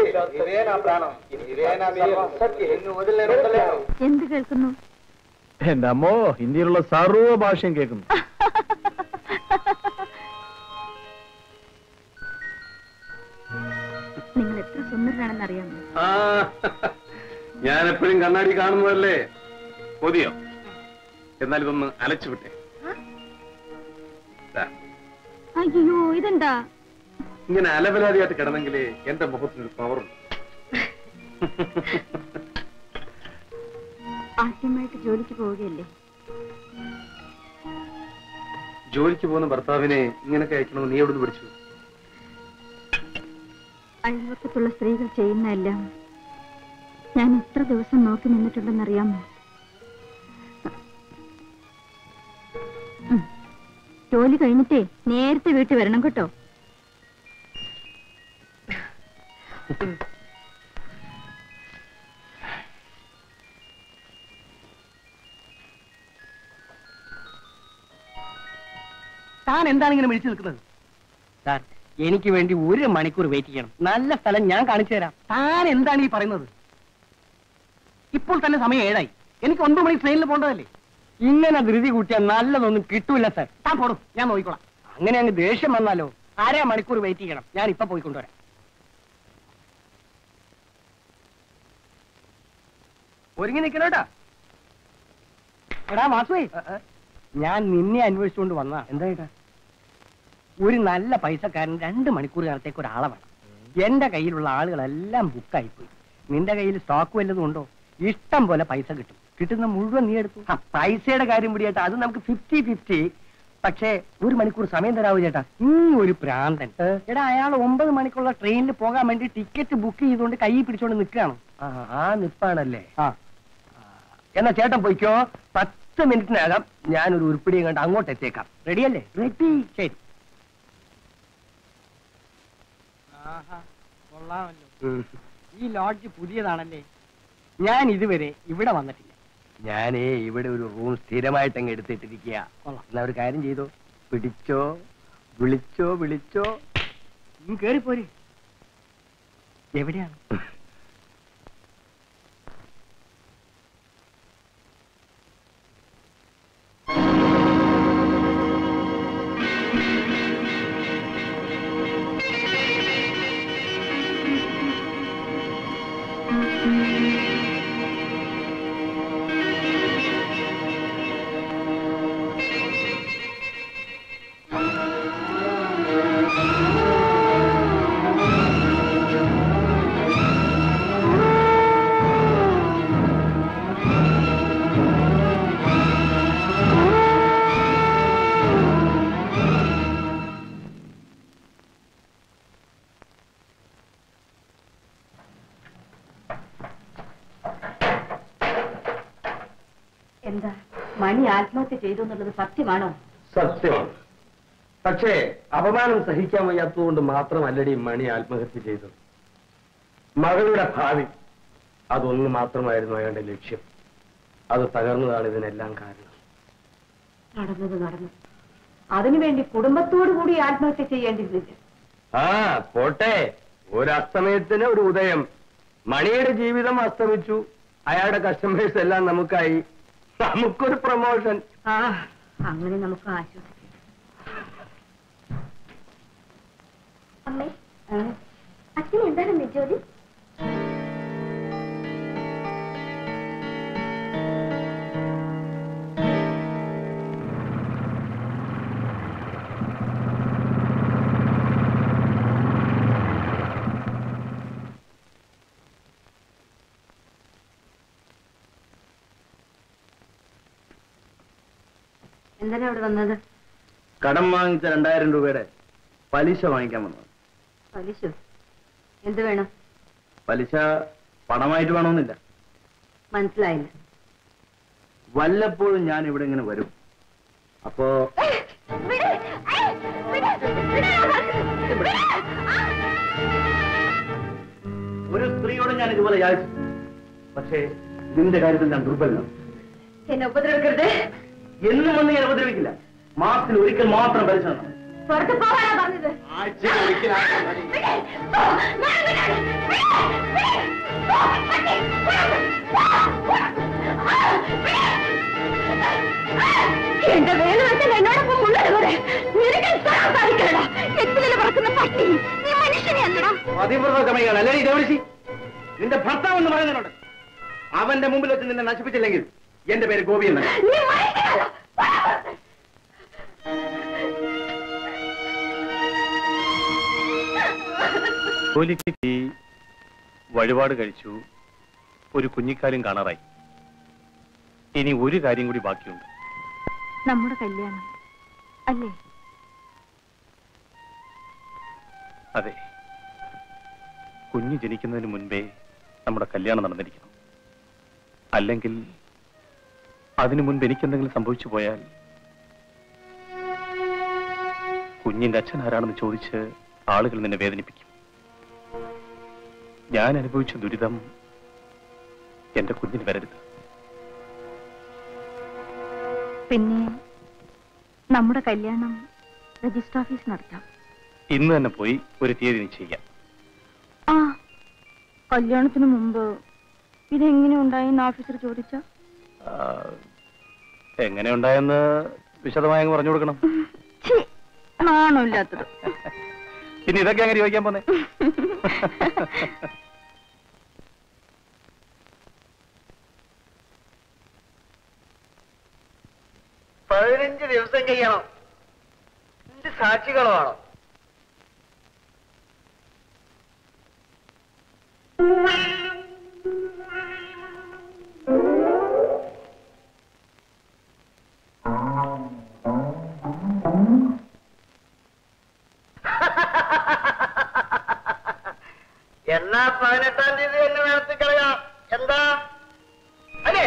എന്ത് കേൾക്കുന്നു എന്റെ അമ്മോ ഇന്ത്യയിലുള്ള സർവ്വ ഭാഷയും കേൾക്കുന്നു നിങ്ങൾ എത്ര സുന്ദരനാണെന്ന് അറിയാമോ ഞാൻ എപ്പോഴും കണ്ണാടി കാണുന്നതല്ലേ കൊതിയോ എന്നാൽ ഇതൊന്ന് അലച്ചു വിട്ടെ ദാ, അയ്യോ ഇതെന്താ ഇങ്ങനെ അലവലാതിയായിട്ട് കിടന്നെങ്കിലേ എന്റെ മുഖത്തിന് പവറുണ്ട് ആദ്യമായിട്ട് ജോലിക്ക് പോവുകയല്ലേ ജോലിക്ക് പോകുന്ന ഭർത്താവിനെ ഇങ്ങനെയൊക്കെ അയക്കണമെന്ന് നീ എവിടെ പഠിച്ചു അയൽവക്കത്തുള്ള സ്ത്രീകൾ ചെയ്യുന്ന എല്ലാം ഞാൻ എത്ര ദിവസം നോക്കി നിന്നിട്ടുണ്ടെന്നറിയാമോ ഉം. ജോലി കഴിഞ്ഞിട്ടേ നേരത്തെ വീട്ടിൽ വരണം കേട്ടോ താൻ എന്താണ് ഇങ്ങനെ വിളിച്ചു നിൽക്കുന്നത് സാർ എനിക്ക് വേണ്ടി ഒരു മണിക്കൂർ വെയിറ്റ് ചെയ്യണം നല്ല സ്ഥലം ഞാൻ കാണിച്ചു തരാം താൻ എന്താണ് ഈ പറയുന്നത് ഇപ്പോൾ തന്നെ സമയം ഏഴായി എനിക്ക് ഒൻപത് മണി ട്രെയിനിൽ പോകേണ്ടതല്ലേ ഇങ്ങനെ ധൃതി കൂട്ടിയാൽ നല്ലതൊന്നും കിട്ടൂല സാർ താൻ പോടും ഞാൻ നോക്കിക്കോളാം അങ്ങനെ അങ്ങ് ദേഷ്യം വന്നാലോ അര മണിക്കൂർ വെയിറ്റ് ചെയ്യണം ഞാൻ ഇപ്പൊ പോയി കൊണ്ടുവരാം ഒരുങ്ങി നിൽക്കണോട്ടാ എടാ വാസുവേ ഞാൻ നിന്നെ അന്വേഷിച്ചുകൊണ്ട് വന്നാ എന്താ ഒരു നല്ല പൈസക്കാരൻ രണ്ട് മണിക്കൂർ കാലത്തേക്ക് ഒരാളെ വേണം എന്റെ കയ്യിലുള്ള ആളുകളെല്ലാം ബുക്കായി പോയി നിന്റെ കയ്യിൽ സ്റ്റോക്ക് വല്ലതും ഉണ്ടോ ഇഷ്ടം പോലെ പൈസ കിട്ടും കിട്ടുന്ന മുഴുവൻ നീ എടുത്തു ആ, പൈസയുടെ കാര്യം പിടിയേട്ടാ അത് നമുക്ക് ഫിഫ്റ്റി ഫിഫ്റ്റി പക്ഷേ ഒരു മണിക്കൂർ സമയം തരാവൂ ചേട്ടാ ഈ ഒരു പ്രാന്തൻ എടാ അയാൾ ഒമ്പത് മണിക്കുള്ള ട്രെയിനിൽ പോകാൻ വേണ്ടി ടിക്കറ്റ് ബുക്ക് ചെയ്തുകൊണ്ട് കൈ പിടിച്ചോണ്ട് നിൽക്കുകയാണ് ആ നിപ്പാണല്ലേ ആ എന്നാ ചേട്ടൻ പോയിക്കോ പത്ത് മിനിറ്റിനകം ഞാനൊരു ഉരുപ്പിടിയും കണ്ട് അങ്ങോട്ട് എത്തിയേക്കാം റെഡിയല്ലേ റെഡി ശരി കൊള്ളാമല്ലോ ഈ ലോഡ്ജ് പുതിയതാണല്ലേ ഞാൻ ഇതുവരെ ഇവിടെ വന്നിട്ടില്ല ഞാനേ ഇവിടെ ഒരു റൂം സ്ഥിരമായിട്ട് അങ്ങ് എടുത്തിട്ടിരിക്കുക എന്നാ ഒരു കാര്യം ചെയ്തോ പിടിച്ചോ വിളിച്ചോ വിളിച്ചോ നീ കേറിപ്പോരെ എവിടെയാണ് എന്താ മണി ആത്മഹത്യ ചെയ്തു എന്നുള്ളത് സത്യമാണോ സത്യമാണ് പക്ഷേ അപമാനം സഹിക്കാൻ വയ്യാത്തതുകൊണ്ട് മാത്രമല്ലടി മണി ആത്മഹത്യ ചെയ്തത് മകളുടെ ഭാവി അതൊന്നു മാത്രമായിരുന്നു അയാളുടെ ലക്ഷ്യം അത് തകർന്നതാണ് ഇതിനെല്ലാം കാരണം നടന്നത് നടന്നു അതിനുവേണ്ടി കുടുംബത്തോടു കൂടി ആത്മഹത്യ ചെയ്യേണ്ടിയിരുന്നില്ല ആ പോട്ടെ ഒരു അസ്തമയത്തിന് ഒരു ഉദയം മണിയുടെ ജീവിതം അസ്തമിച്ചു അയാളുടെ കസ്റ്റമേഴ്സ് എല്ലാം നമുക്കായി നമുക്കൊരു പ്രൊമോഷൻ ആ അങ്ങനെ നമുക്ക് ആശ്വസിക്കാം അമ്മേ അച്ഛൻ എന്താണ് ജോലി എന്തിനാ അവിടെ വന്നത് കടം വാങ്ങിച്ച രണ്ടായിരം രൂപയുടെ പലിശ വാങ്ങിക്കാൻ വന്നത് പലിശ എന്ത് വേണം പലിശ പണമായിട്ട് വേണമെന്നില്ല മനസ്സിലായില്ല വല്ലപ്പോഴും ഞാൻ ഇവിടെ ഇങ്ങനെ വരും അപ്പോ ഒരു സ്ത്രീയോട് ഞാൻ ഇതുപോലെ യാചിച്ചു പക്ഷേ നിന്റെ കാര്യത്തിൽ ഞാൻ ദുർബലനാണ് എന്നെ ഉപദ്രവിക്കരുത് എന്നും വന്ന് ഞാൻ ഉപദ്രവിക്കില്ല മാസത്തിൽ ഒരിക്കൽ മാത്രം പലിശ തന്നാൽ മതി. പുറത്ത് പോകാനാ പറഞ്ഞത് ആഴ്ചയിൽ ഒരിക്കലാക്കാൻ മതി. എന്റെ വേല വെച്ചാൽ എന്നോടൊപ്പം ഉള്ളതുപോലെ നിനക്ക് തൊടാൻ സാധിക്കണടാ എന്തിനെ പറക്കുന്ന പട്ടി നീ മനുഷ്യനെ അല്ലടാ പതിവ്രത കമയാണ് അല്ലേ ഇതേവിളിച്ചി നിന്റെ ഭർത്താവ് എന്ന് പറയുന്നുണ്ട് അവന്റെ മുമ്പിൽ വെച്ച് നിന്നെ നശിപ്പിച്ചില്ലെങ്കിൽ എന്റെ പേര് ഗോപി എന്നാണ് നീ മനുഷ്യനല്ല ജോലിക്ക് വഴിപാട് കഴിച്ചു ഒരു കുഞ്ഞിക്കാലും കാണാറായി ഇനി ഒരു കാര്യം കൂടി ബാക്കിയുണ്ട് നമ്മുടെ കല്യാണം അല്ലേ അതെ കുഞ്ഞ് ജനിക്കുന്നതിന് മുൻപേ നമ്മുടെ കല്യാണം നടന്നിരിക്കണം അല്ലെങ്കിൽ അതിനു മുൻപ് എനിക്കെന്തെങ്കിലും സംഭവിച്ചു പോയാൽ കുഞ്ഞിന്റെ അച്ഛൻ ആരാണെന്ന് ചോദിച്ച് ആളുകൾ നിന്നെ വേദനിപ്പിക്കും ഞാൻ അനുഭവിച്ച ദുരിതം എന്റെ കുഞ്ഞിന് വരരുത് പിന്നെ നമ്മുടെ കല്യാണം രജിസ്റ്റർ ഓഫീസ് നടത്താം ഇന്ന് തന്നെ പോയി ഒരു തീയതി നിശ്ചയിക്കാം ആ കല്യാണത്തിന് മുമ്പ് ഇതെങ്ങനെ ഉണ്ടായെന്ന് ഓഫീസർ ചോദിച്ച ആ, എങ്ങനെ ഉണ്ടായെന്ന് വിശദമായി അങ്ങ് പറഞ്ഞു കൊടുക്കണം നാണോ ഇല്ലാത്തത് പിന്നെ ഇതൊക്കെ അങ്ങനെ ചോദിക്കാൻ പോന്നെ പതിനഞ്ച് ദിവസം കഴിയണം എന്ത് സാക്ഷികളുമാണോ എന്നാ പതിനെട്ടാം തീയതി തന്നെ നടത്തി കളയാം എന്താ അല്ലേ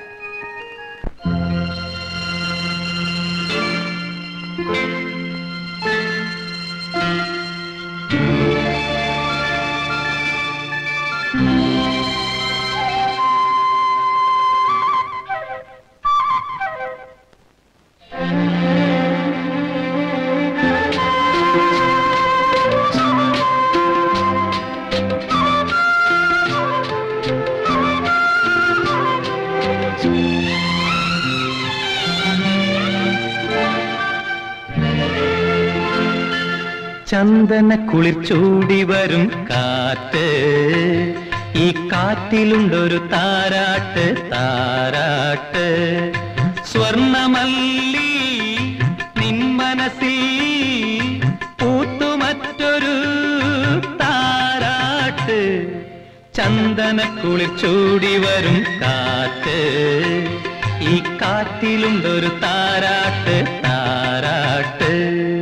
ചന്ദന കുളിർ ചൂടി വരും കാറ്റ് ഈ കാറ്റിലുണ്ടൊരു താരാട്ട് താരാട്ട് സ്വർണമല്ലി നിൻ മനസ്സിൽ പൂത്തുമറ്റൊരു താരാട്ട് ചന്ദന കുളിർ ചൂടി വരും കാറ്റ് ഈ കാറ്റിലുണ്ടൊരു താരാട്ട് താരാട്ട്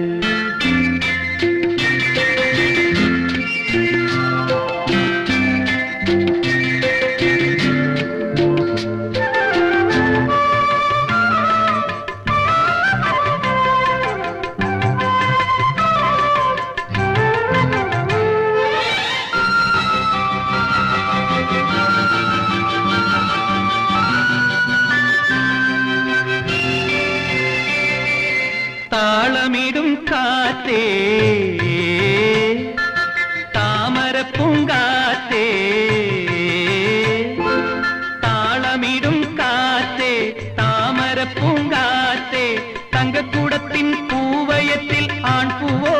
താളമിടും കാറ്റേ താമരപ്പൂങ്കാറ്റേ താളമിടും കാറ്റേ താമരപ്പൂങ്കാറ്റേ തങ്കക്കുടത്തിൻ പൂവയത്തിൽ ആൺപൂവോ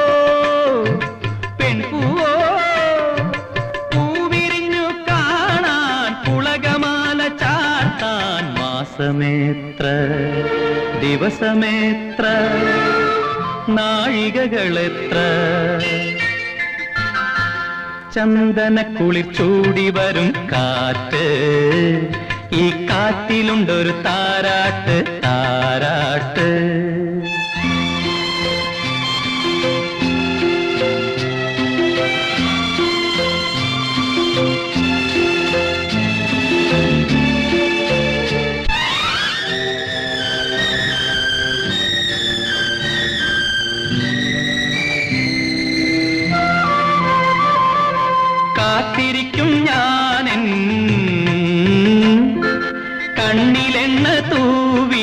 പെൺപൂവോ പൂവിരിഞ്ഞു കാണാൻ പുളകമാല ചാർത്താൻ മാസമേത്ര ദിവസമേത്ര നാഴികകളെത്ര ചന്ദന കുളിർ ചൂടി വരും കാറ്റ് ഈ കാറ്റിലുണ്ടൊരു താരാട്ട് താരാട്ട് കാത്തിരിക്കും ഞാനെൻ കണ്ണിലെണ്ണ തൂവി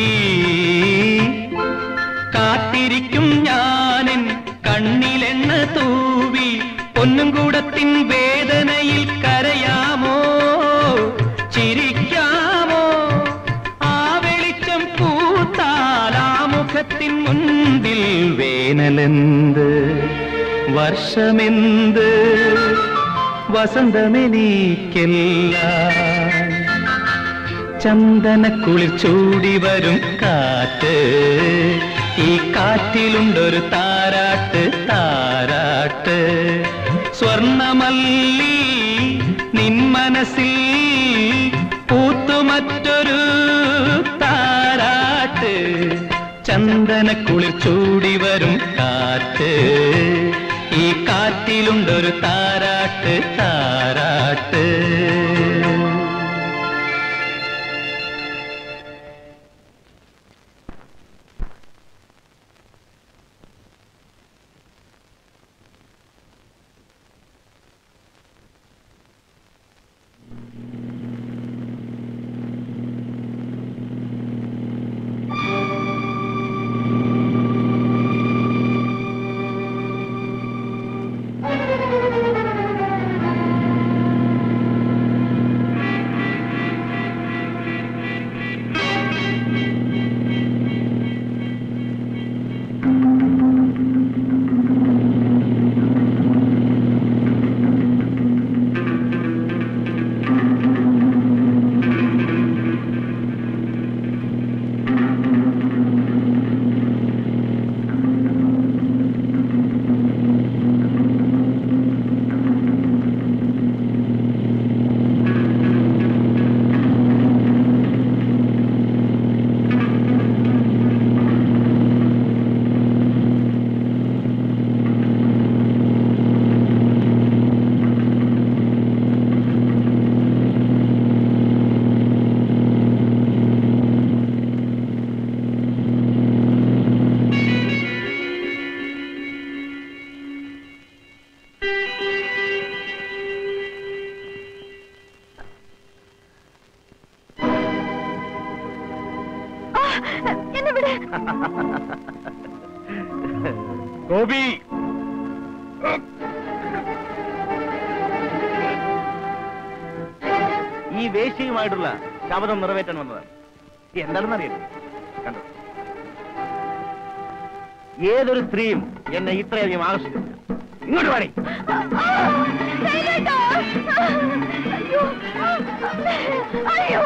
കാത്തിരിക്കും ഞാനെൻ കണ്ണിലെണ്ണ തൂവി പൊന്നും കൂടത്തിൻ വേദനയിൽ കരയാമോ ചിരിക്കാമോ ആ വെളിച്ചം പൂത്താൽ ആ മുഖത്തിൻ മുൻപിൽ വേനലെന്ത് വർഷമെന്ത് വസന്തമെനിക്കല്ല ചന്ദന കുളിർ ചൂടി വരും കാറ്റ് ഈ കാറ്റിലുണ്ടൊരു താരാട്ട് താരാട്ട് സ്വർണമല്ലി നിൻ മനസ്സിൽ പൂത്തുമറ്റൊരു താരാട്ട് ചന്ദന കുളിർ ചൂടി വരും കാറ്റ് ഈ കാറ്റിലുണ്ടൊരു താരാട്ട് താരാട്ട് എന്നെ വിടെ ഗോപി ഈ വേശ്യയുമായിട്ടുള്ള ശബദം നിറവേറ്റാൻ വന്നതാണ് എന്താണെന്ന് അറിയട്ടെ കണ്ടോ ഏതൊരു സ്ത്രീയും എന്നെ ഇത്രയധികം ആകർഷിച്ചില്ല ഇങ്ങോട്ട് പാടി അയ്യോ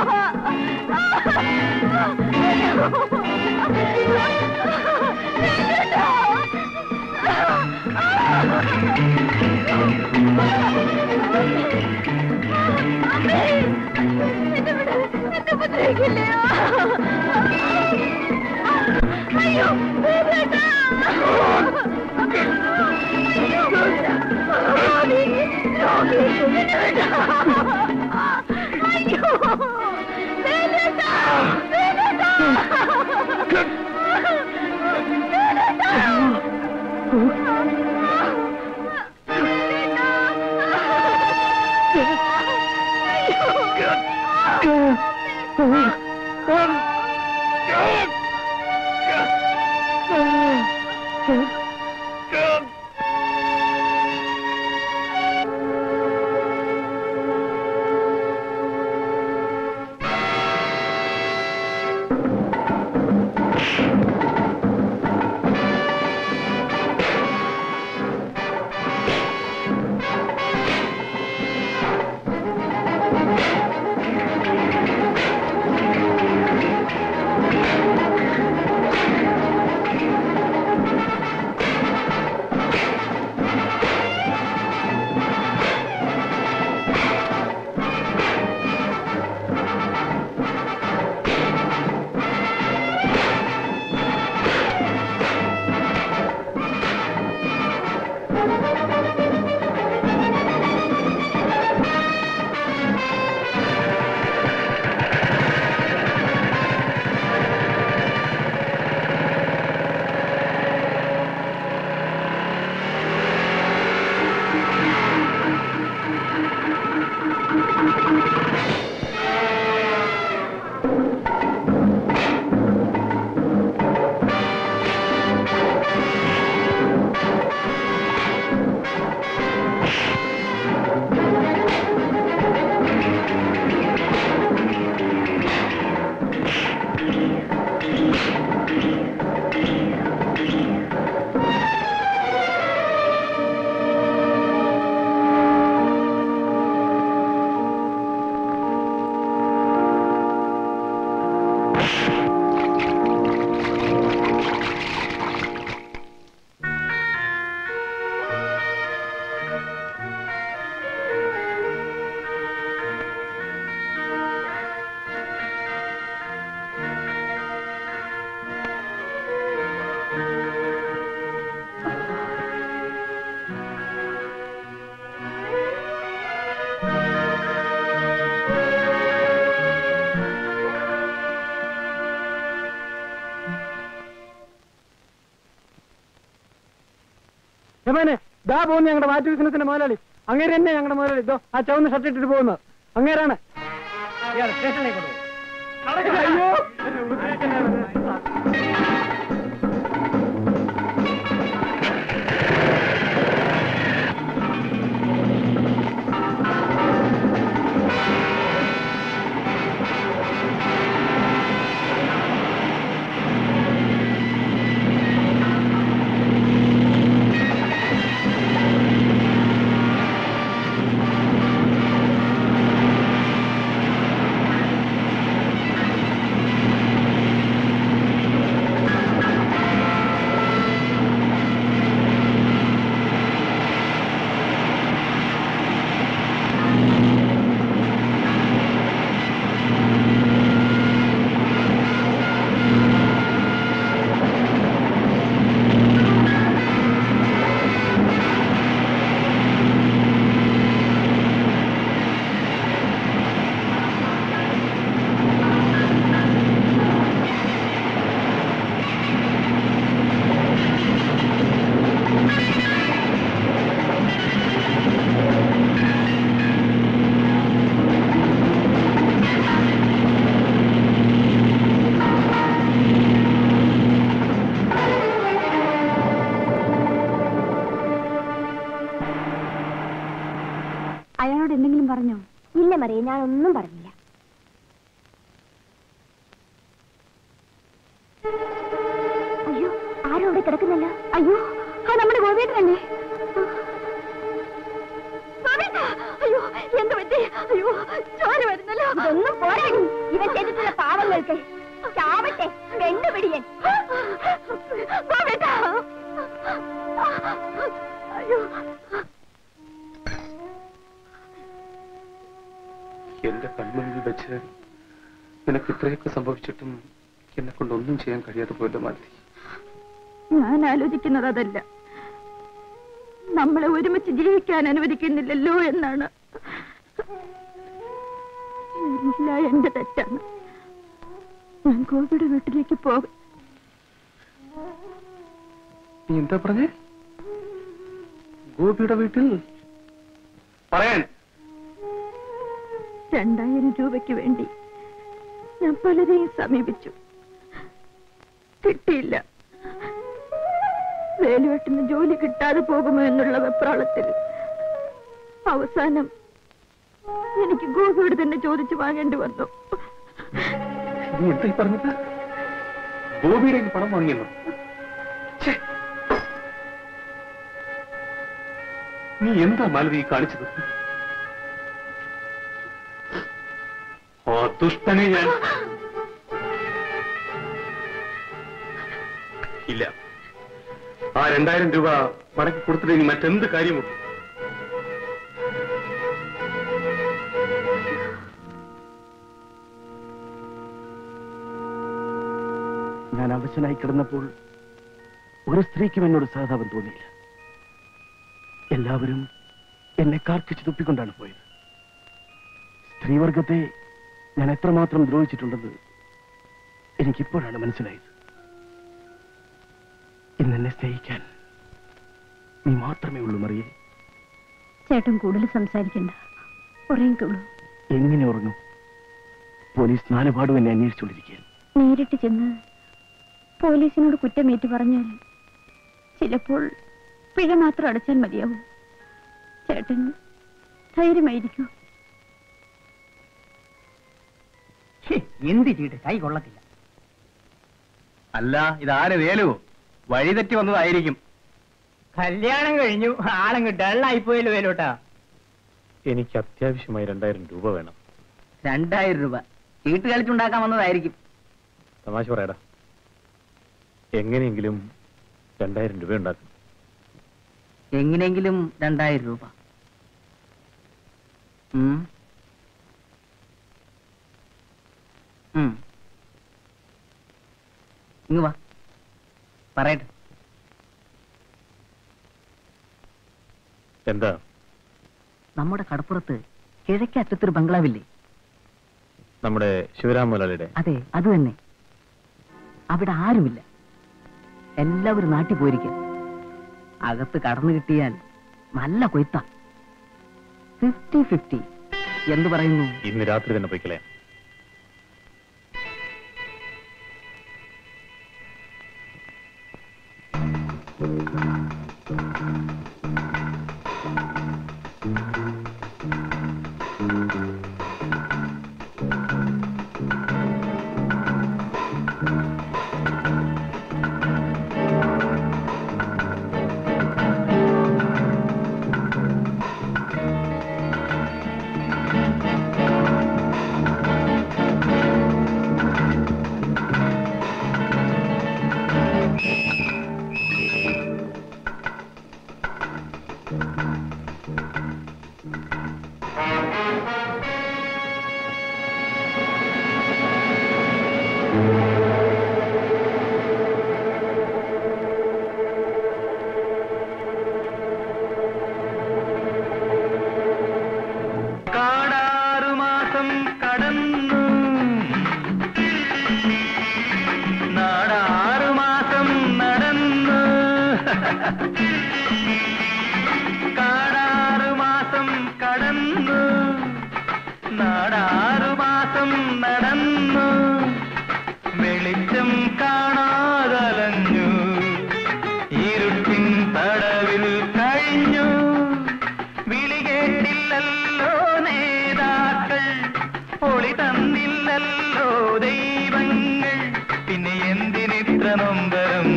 അയ്യോ യമാനെ ദാ പോകുന്നു ഞങ്ങളുടെ മാറ്റു ബിസിനസിന്റെ മുതലാളി അങ്ങേര് തന്നെ ഞങ്ങളുടെ മുതലാളി ഇതോ ആ ചുവന്ന ഷർട്ട് ഇട്ടിട്ട് പോകുന്നത് അങ്ങേരാണ് സ്റ്റേഷനിലേക്ക് കൊണ്ടുപോകും അയ്യോ ആ മറിയ ഞാൻ ഒന്നും പറഞ്ഞില്ല അയ്യോ ആരും അവിടെ കിടക്കുന്നില്ല അയ്യോ ആ നമ്മുടെ ഗോപിയേട്ടനല്ലേ ഗോപിയേട്ടാ, അയ്യോ എന്ത് പറ്റി അയ്യോ ചോര വരുന്നല്ലോ ഇതൊന്നും പോരാടി ഇവൻ ചെയ്തിട്ടുള്ള പാവങ്ങൾക്ക് ചാവട്ടെ പെണ്ണുപിടിയൻ ഗോപിയേട്ടാ. അയ്യോ എന്റെ കൺമുന്നിൽ വെച്ച് നിനക്ക് ഇത്രയൊക്കെ സംഭവിച്ചിട്ടും എന്നെ കൊണ്ട് ഒന്നും ചെയ്യാൻ കഴിയാതെ പോയല്ലോ മാലതി ഞാൻ ആലോചിക്കുന്നത് അതല്ല നമ്മളെ ഒരുമിച്ച് ജീവിക്കാൻ അനുവദിക്കുന്നില്ലല്ലോ എന്നാണ് എല്ലാം എന്റെ തെറ്റാണ് ഞാൻ കോവിഡ് വീട്ടിലേക്ക് പോകും നീ എന്താ പറഞ്ഞേ ഗോപിയുടെ വീട്ടിൽ പറയാൻ രണ്ടായിരം രൂപയ്ക്ക് വേണ്ടി ഞാൻ പലരെയും സമീപിച്ചു കിട്ടിയില്ല വേലുവെട്ടിന് ജോലി കിട്ടാതെ പോകുമോ എന്നുള്ള വെപ്രാളത്തിൽ അവസാനം എനിക്ക് ഗോപിയോട് തന്നെ ചോദിച്ചു വാങ്ങേണ്ടി വന്നു നീ എന്തായി പറഞ്ഞത് ഗോപിയുടെ കയ്യിൽ പണം വാങ്ങിയെന്നോ ഛേ. നീ എന്താ മാലതി ഈ കാണിച്ചത് ഓ ദുഷ്ടനെ ഞാൻ ഇല്ല ആ രണ്ടായിരം രൂപ മടക്കി കൊടുത്തിട്ട് ഇനി മറ്റെന്ത് കാര്യമുണ്ട് ഞാൻ അവശനായി കിടന്നപ്പോൾ ഒരു സ്ത്രീക്കും എന്നോട് സഹതാപം തോന്നിയില്ല എല്ലാവരും എന്നെ കാർക്കിച്ച് തുപ്പിക്കൊണ്ടാണ് പോയത് സ്ത്രീവർഗത്തെ ഞാൻ എത്രമാത്രം ദ്രോഹിച്ചിട്ടുണ്ടെന്ന് എനിക്കിപ്പോഴാണ് മനസ്സിലായത് ഇന്ന് എന്നെ സ്നേഹിക്കാൻ നീ മാത്രമേ ഉള്ളൂ മറിയേ ചേട്ടൻ കൂടുതൽ സംസാരിക്കണ്ട ഉറങ്ങിക്കോളൂ എങ്ങനെ ഉറങ്ങും പോലീസ് നാലുപാടും എന്നെ അന്വേഷിച്ചുകൊണ്ടിരിക്കുകയാണ് നേരിട്ട് ചെന്ന് പോലീസിനോട് കുറ്റമേറ്റു പറഞ്ഞാൽ ചിലപ്പോൾ പിഴ മാത്രം അടച്ചാൽ മതിയാവും ചേട്ടൻ ധൈര്യമായിരിക്കൂ എന്ത് ചെയ്തിട്ട് കൈ കൊള്ളത്തില്ല അല്ല ഇതാര് വേലു വഴിതെറ്റി വന്നതായിരിക്കും കല്യാണം കഴിഞ്ഞു ആളങ്ങ് ഡള്ളായി പോയല്ലോ വേലോട്ടാ എനിക്ക് അത്യാവശ്യമായി രണ്ടായിരം രൂപ വേണം രണ്ടായിരം രൂപ ചീട്ട് കളിച്ചുണ്ടാക്കാൻ വന്നതായിരിക്കും തമാശ പറയടാ എങ്ങനെയെങ്കിലും രണ്ടായിരം രൂപ ഉണ്ടാക്കും എങ്ങനെയെങ്കിലും രണ്ടായിരം രൂപ ഉം. ഉം. ഇങ്ങ് വാ പറയട്ടെ എന്താ നമ്മുടെ കടപ്പുറത്ത് കിഴക്കേ അറ്റത്തൊരു ബംഗ്ലാവില്ലേ നമ്മുടെ ശിവരാം മുതലാളിയുടെ അതെ അത് തന്നെ അവിടെ ആരുമില്ല എല്ലാവരും നാട്ടിൽ പോയിരിക്കുക അകത്ത് കടന്നു കിട്ടിയാൽ നല്ല കൊയ്ത്ത ഫിഫ്റ്റി ഫിഫ്റ്റി എന്ത് പറയുന്നു ഇന്ന് രാത്രി തന്നെ പോയിക്കളയാം ആ ഉണ്ടല്ലോ ദൈവങ്ങൾ പിന്നെ എന്തിനിത്ര നൊമ്പരം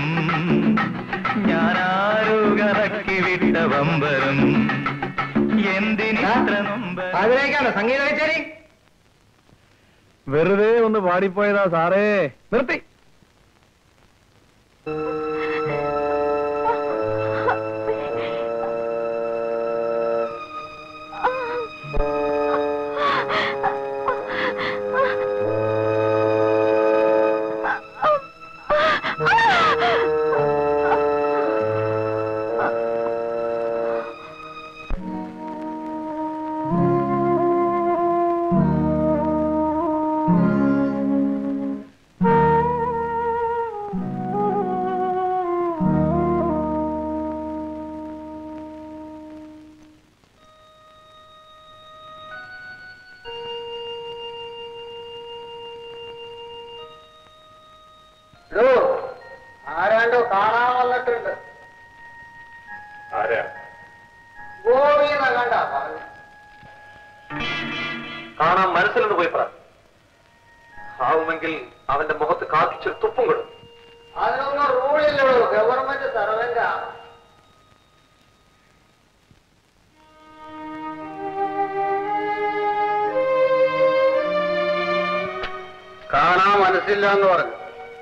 ഞാനാരോ കറക്കി വിട്ട വമ്പരം എന്തിനിത്ര നൊമ്പരം അതിലേക്കാണോ സംഗീത കച്ചേരി വെറുതെ ഒന്ന് പാടിപ്പോയതാ സാറേ നിർത്തി ആരാണ്ടോ കാണാൻ വന്നിട്ടുണ്ട് ആരാ ഗോപിയെന്ന കണ്ട പറഞ്ഞു കാണാൻ മനസ്സിലെന്ന് പോയി പറ ആവുമെങ്കിൽ അവന്റെ മുഖത്ത് കാക്കിച്ചൊരു തുപ്പും കൊടുക്കും അതിനൊന്നും റൂളില്ലല്ലോ ഗവൺമെന്റ് സർവന്റാ കാണാൻ മനസ്സില്ല എന്ന് പറഞ്ഞു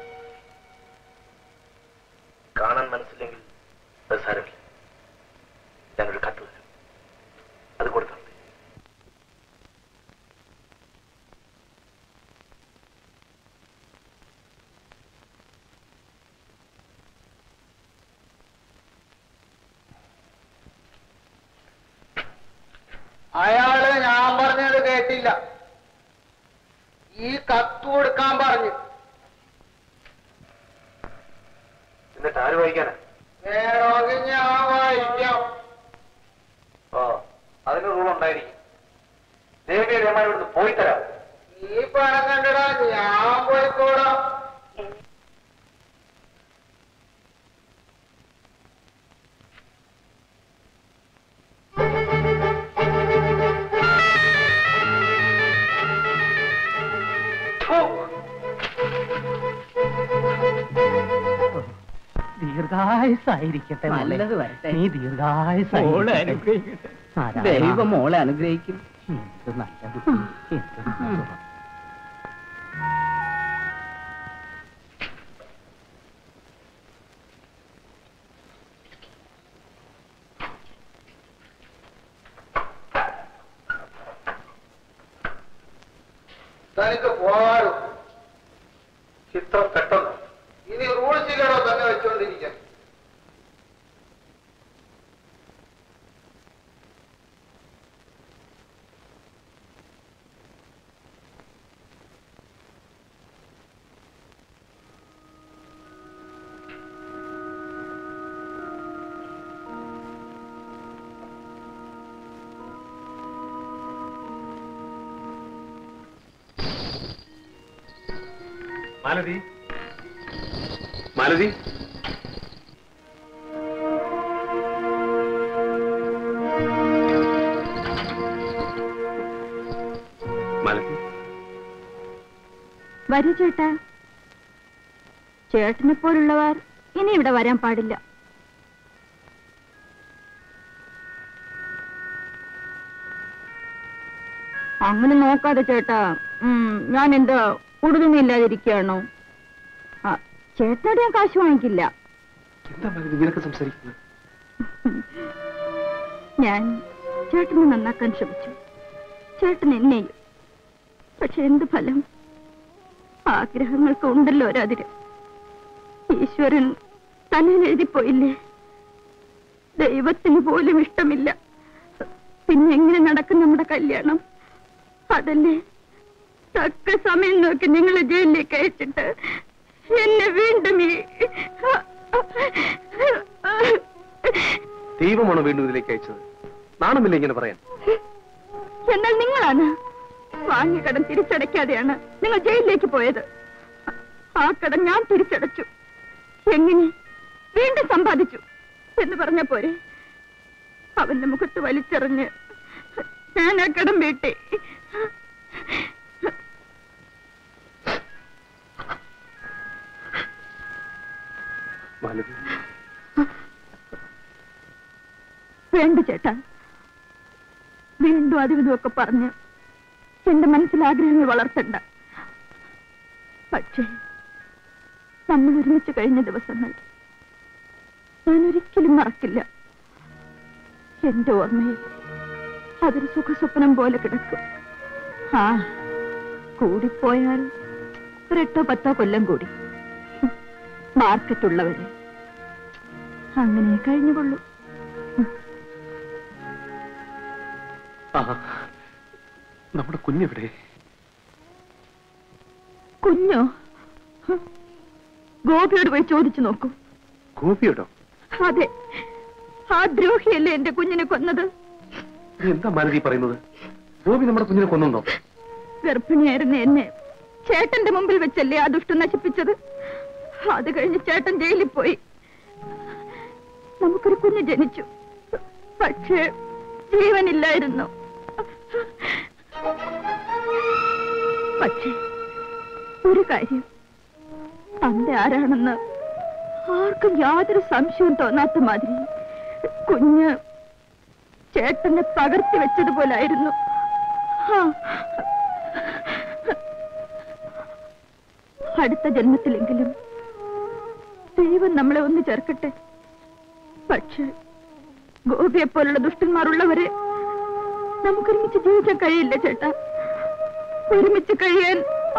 കാണാൻ മനസ്സില്ലെങ്കിൽ അത് സാരമില്ല ഞാനൊരു കത്ത് തരാം അത് കൊടുക്കാം അയാള് ഞാൻ പറഞ്ഞത് കേട്ടില്ല ഈ കത്ത് കൊടുക്കാൻ പറഞ്ഞു എന്നിട്ട് ആര് വായിക്കാനാ വേണമെങ്കിൽ ഞാൻ വായിക്കാം ഓ അതിന് റൂൾ ഉണ്ടായിരിക്കും ദേവിയെ രമാൻ ഇവിടുന്ന് പോയി തരാം നീ പണം കണ്ടടാ ഞാൻ പോയിക്കോടാം ദീർഘായുസായിരിക്കട്ടെ മോളെ. നല്ലത് വരട്ടെ. നീ ദീർഘായുസായിരിക്കട്ടെ. മോളെ അനുഗ്രഹിക്കട്ടെ. നാരായണ. ദൈവം മോളെ അനുഗ്രഹിക്കും എന്ത് നല്ല ബുദ്ധി. എന്ത് സുഖം. തനിക്ക് പോകാറും ഇത്ര പെട്ടെന്ന് ഇനി റൂൾസ് ഇല്ലടോ തന്നെ വെച്ചുകൊണ്ടിരിക്കാൻ മാലതി മാലതി മാലതി വരൂ ചേട്ടാ ചേട്ടനെ പോലുള്ളവർ ഇനി ഇവിടെ വരാൻ പാടില്ല അങ്ങനെ നോക്കാതെ ചേട്ടാ ഉം, ഞാൻ എന്താ ഉടുതുണിയില്ലാതിരിക്കുകയാണോ ആ ചേട്ടനോട് ഞാൻ കാശ് വാങ്ങിക്കില്ല എന്താ മാലതി നിനക്ക് സംസാരിക്കുന്നത് ഞാൻ ചേട്ടനെ നന്നാക്കാൻ ശ്രമിച്ചു ചേട്ടൻ എന്നെയും പക്ഷെ എന്ത് ഫലം ആഗ്രഹങ്ങൾക്ക് ഉണ്ടല്ലോ ഒരതിര് ഈശ്വരൻ തലയിൽ എഴുതിപ്പോയില്ലേ ദൈവത്തിന് പോലും ഇഷ്ടമില്ല പിന്നെ എങ്ങനെ നടക്കും നമ്മുടെ കല്യാണം അതല്ലേ തക്ക സമയം നോക്കി നിങ്ങൾ ജയിലിലേക്ക് അയച്ചിട്ട് എന്നെ വീണ്ടും ഈ ദൈവമാണോ വീണ്ടും ഇതിലേക്ക് അയച്ചത് നാണമില്ല ഇങ്ങനെ പറയാൻ എന്നാൽ നിങ്ങളാണ് വാങ്ങിയ കടം തിരിച്ചടയ്ക്കാതെയാണ് നിങ്ങൾ ജയിലിലേക്ക് പോയത് ആ കടം ഞാൻ തിരിച്ചടച്ചു എങ്ങനെ വീണ്ടും സമ്പാദിച്ചു എന്ന് പറഞ്ഞ പോരെ അവന്റെ മുഖത്ത് വലിച്ചെറിഞ്ഞ് ഞാൻ ആ കടം വീട്ടി മാലതി വേണ്ട ചേട്ടാ വീണ്ടും അതും ഇതുമൊക്കെ പറഞ്ഞ് എന്റെ മനസ്സിൽ ആഗ്രഹങ്ങൾ വളർത്തണ്ട പക്ഷേ നമ്മൾ ഒരുമിച്ച് കഴിഞ്ഞ ദിവസങ്ങൾ ഞാൻ ഒരിക്കലും മറക്കില്ല എന്റെ ഓർമ്മയിൽ അതൊരു സുഖസ്വപ്നം പോലെ കിടക്കും ആ കൂടിപ്പോയാൽ ഒരു എട്ടോ പത്തോ കൊല്ലം കൂടി മാർക്കറ്റുള്ളവര് അങ്ങനെ കഴിഞ്ഞുകൊള്ളൂ ആ നമ്മുടെ കുഞ്ഞെവിടെ കുഞ്ഞോ ഹ്. ഗോപിയോട് പോയി ചോദിച്ചു നോക്കൂ ഗോപിയോടോ അതെ ആ ദ്രോഹിയല്ലേ എന്റെ കുഞ്ഞിനെ കൊന്നത് നീ എന്താ മാലതി പറയുന്നത് ഗോപി നമ്മുടെ കുഞ്ഞിനെ കൊന്നുണ്ടോ ഗർഭിണിയായിരുന്ന എന്നെ ചേട്ടന്റെ മുമ്പിൽ വെച്ചല്ലേ ആ ദുഷ്ടം നശിപ്പിച്ചത് അത് കഴിഞ്ഞ് ചേട്ടൻ ജയിലിൽ പോയി നമുക്കൊരു കുഞ്ഞ് ജനിച്ചു പക്ഷേ ജീവനില്ലായിരുന്നു പക്ഷേ ഒരു കാര്യം തന്റെ ആരാണെന്ന് ആർക്കും യാതൊരു സംശയവും തോന്നാത്ത മാതിരി കുഞ്ഞ് ചേട്ടനെ പകർത്തി വെച്ചതുപോലായിരുന്നു ആ. അടുത്ത ജന്മത്തിലെങ്കിലും ദൈവം നമ്മളെ ഒന്ന് ചേർക്കട്ടെ പക്ഷെ ഗോപിയെ പോലുള്ള ദുഷ്ടന്മാരുള്ളവരെ നമുക്കൊരുമിച്ച് ജീവിക്കാൻ കഴിയില്ല ചേട്ടാ ഒരുമിച്ച് കഴിയാൻ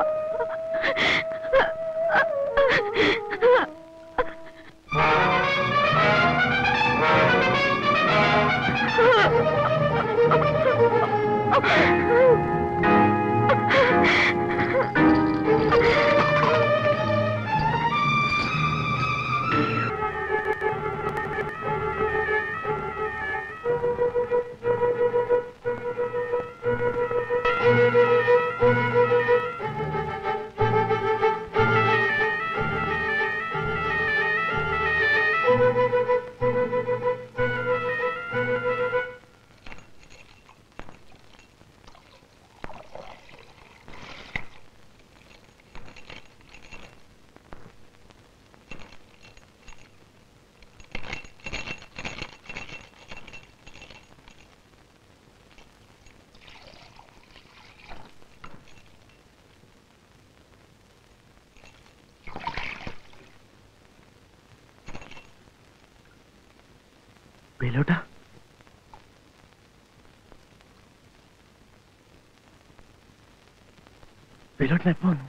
വേലോട്ടാ വേലോട്ടിന് എപ്പോ വന്നു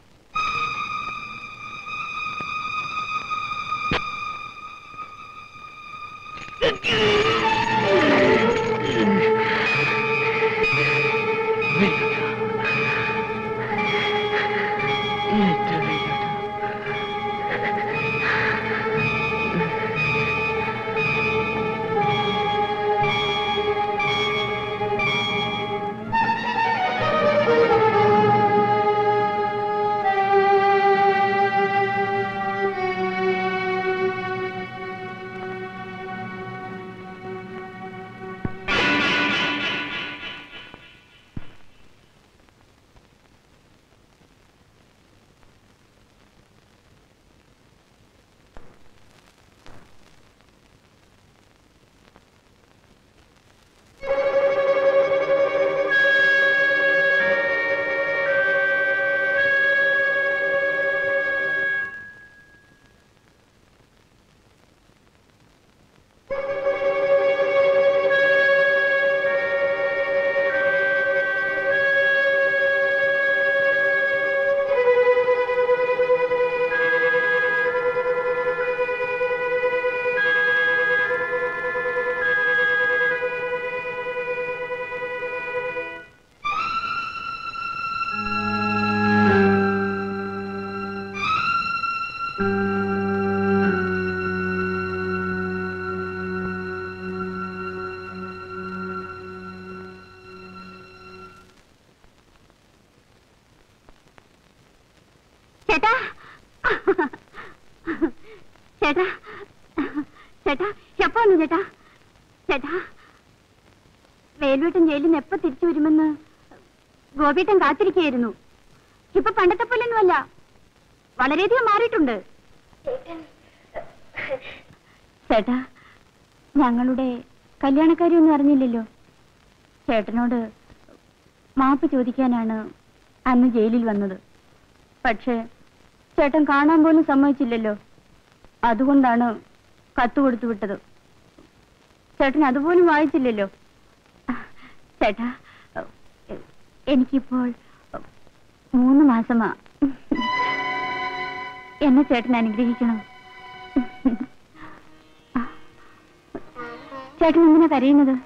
ചേട്ടാ ചേട്ടാ ചേട്ടാ എപ്പോ വന്നു ചേട്ടാ ചേട്ടാ വേലുവേട്ടൻ ജയിലിൽ നിന്ന് എപ്പോ തിരിച്ചു വരുമെന്ന് ഗോപിയേട്ടൻ കാത്തിരിക്കുകയായിരുന്നു ഇപ്പൊ പണ്ടത്തെ പോലെയൊന്നുമല്ല വളരെയധികം മാറിയിട്ടുണ്ട് ചേട്ടൻ ചേട്ടാ ഞങ്ങളുടെ കല്യാണക്കാരിയൊന്നും അറിഞ്ഞില്ലല്ലോ ചേട്ടനോട് മാപ്പ് ചോദിക്കാനാണ് അന്ന് ജയിലിൽ വന്നത് പക്ഷേ ചേട്ടൻ കാണാൻ പോലും സമ്മതിച്ചില്ലല്ലോ അതുകൊണ്ടാണ് കത്ത് കൊടുത്തു വിട്ടത് ചേട്ടൻ അതുപോലും വായിച്ചില്ലല്ലോ ചേട്ടാ എ- എനിക്കിപ്പോൾ മൂന്ന് മാസമാ എന്നെ ചേട്ടൻ അനുഗ്രഹിക്കണം ചേട്ടൻ എന്തിനാ കരയുന്നത്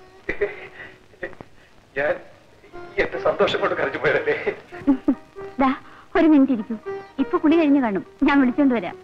ഞാൻ എന്റെ സന്തോഷം കൊണ്ട് കരഞ്ഞു പോയതല്ലേ ദാ ഒരു മിനിറ്റ് ഇരിക്കൂ ഇപ്പൊ കുളി കഴിഞ്ഞു കാണും ഞാൻ വിളിച്ചോണ്ട് വരാം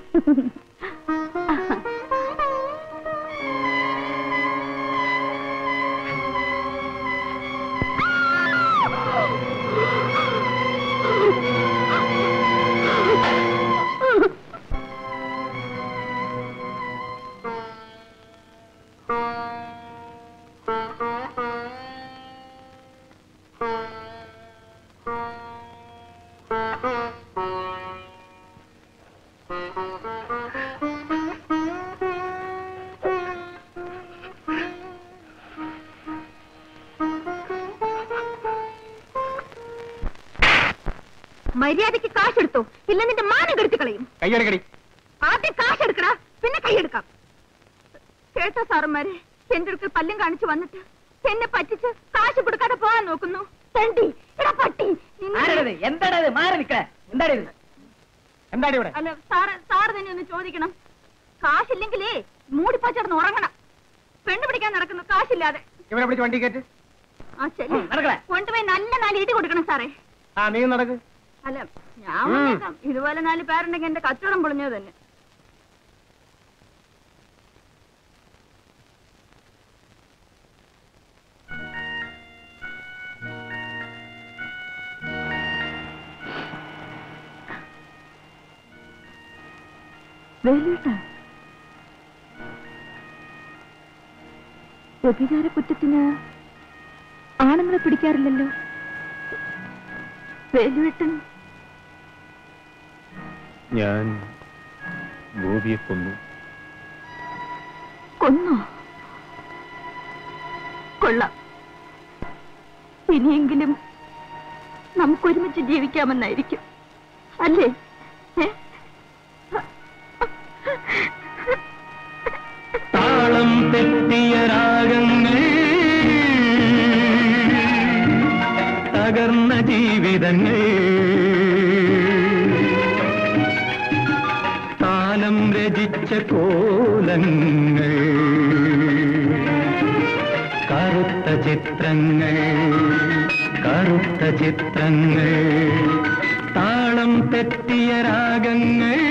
മര്യാദയ്ക്ക് കാശെടുത്തോ ഇല്ല നിന്റെ മാനം കെടുത്തി കളയും കയ്യെടുക്കടി ആദ്യം കാശെടുക്കടാ പിന്നെ കൈയെടുക്കാം കേട്ടോ സാറന്മാരെ എന്റെ അടുക്കൽ പല്ലും കാണിച്ചു വന്നിട്ട് എന്നെ പറ്റിച്ച് കാശ് കൊടുക്കാതെ പോകാൻ നോക്കുന്നു തണ്ടി എടാ പട്ടി നിന്നെ- എന്താടത് മാറി നിക്ക എന്താടി എന്താടി ഇവിടെ അല്ല സാറ് സാറ് തന്നെ ഒന്ന് ചോദിക്കണം കാശില്ലെങ്കിലേ മൂടിപ്പച്ചടന്ന് ഉറങ്ങണം പെണ്ണ് പിടിക്കാൻ നടക്കുന്നു കാശില്ലാതെ ഇവനെ പിടിച്ച് വണ്ടി കയറ്റ് ആ ശരി നടക്കണേ. കൊണ്ടുപോയി നല്ല നാല് ഇടി കൊടുക്കണം സാറേ ആ നീ നടക്ക് അല്ല ഞാൻ ഉം. വന്നേക്കാം. ഇതുപോലെ നാല് പേരുണ്ടെങ്കിൽ എന്റെ കച്ചവടം പൊളിഞ്ഞത് തന്നെ വേലേട്ടാ വ്യഭിചാര കുറ്റത്തിന് ആണുങ്ങളെ പിടിക്കാറില്ലല്ലോ വേലുവേട്ടൻ ഞാൻ ഗോപിയെ കൊന്നു കൊന്നോ കൊള്ളാം ഇനിയെങ്കിലും നമുക്കൊരുമിച്ച് ജീവിക്കാമെന്നായിരിക്കും അല്ലേ ഏ? താളം തെറ്റിയ രാഗങ്ങൾ തകർന്ന ജീവിതങ്ങൾ താലം രചിച്ച കോലങ്ങൾ കറുത്ത ചിത്രങ്ങൾ കറുത്ത ചിത്രങ്ങൾ താളം തെറ്റിയ രാഗങ്ങൾ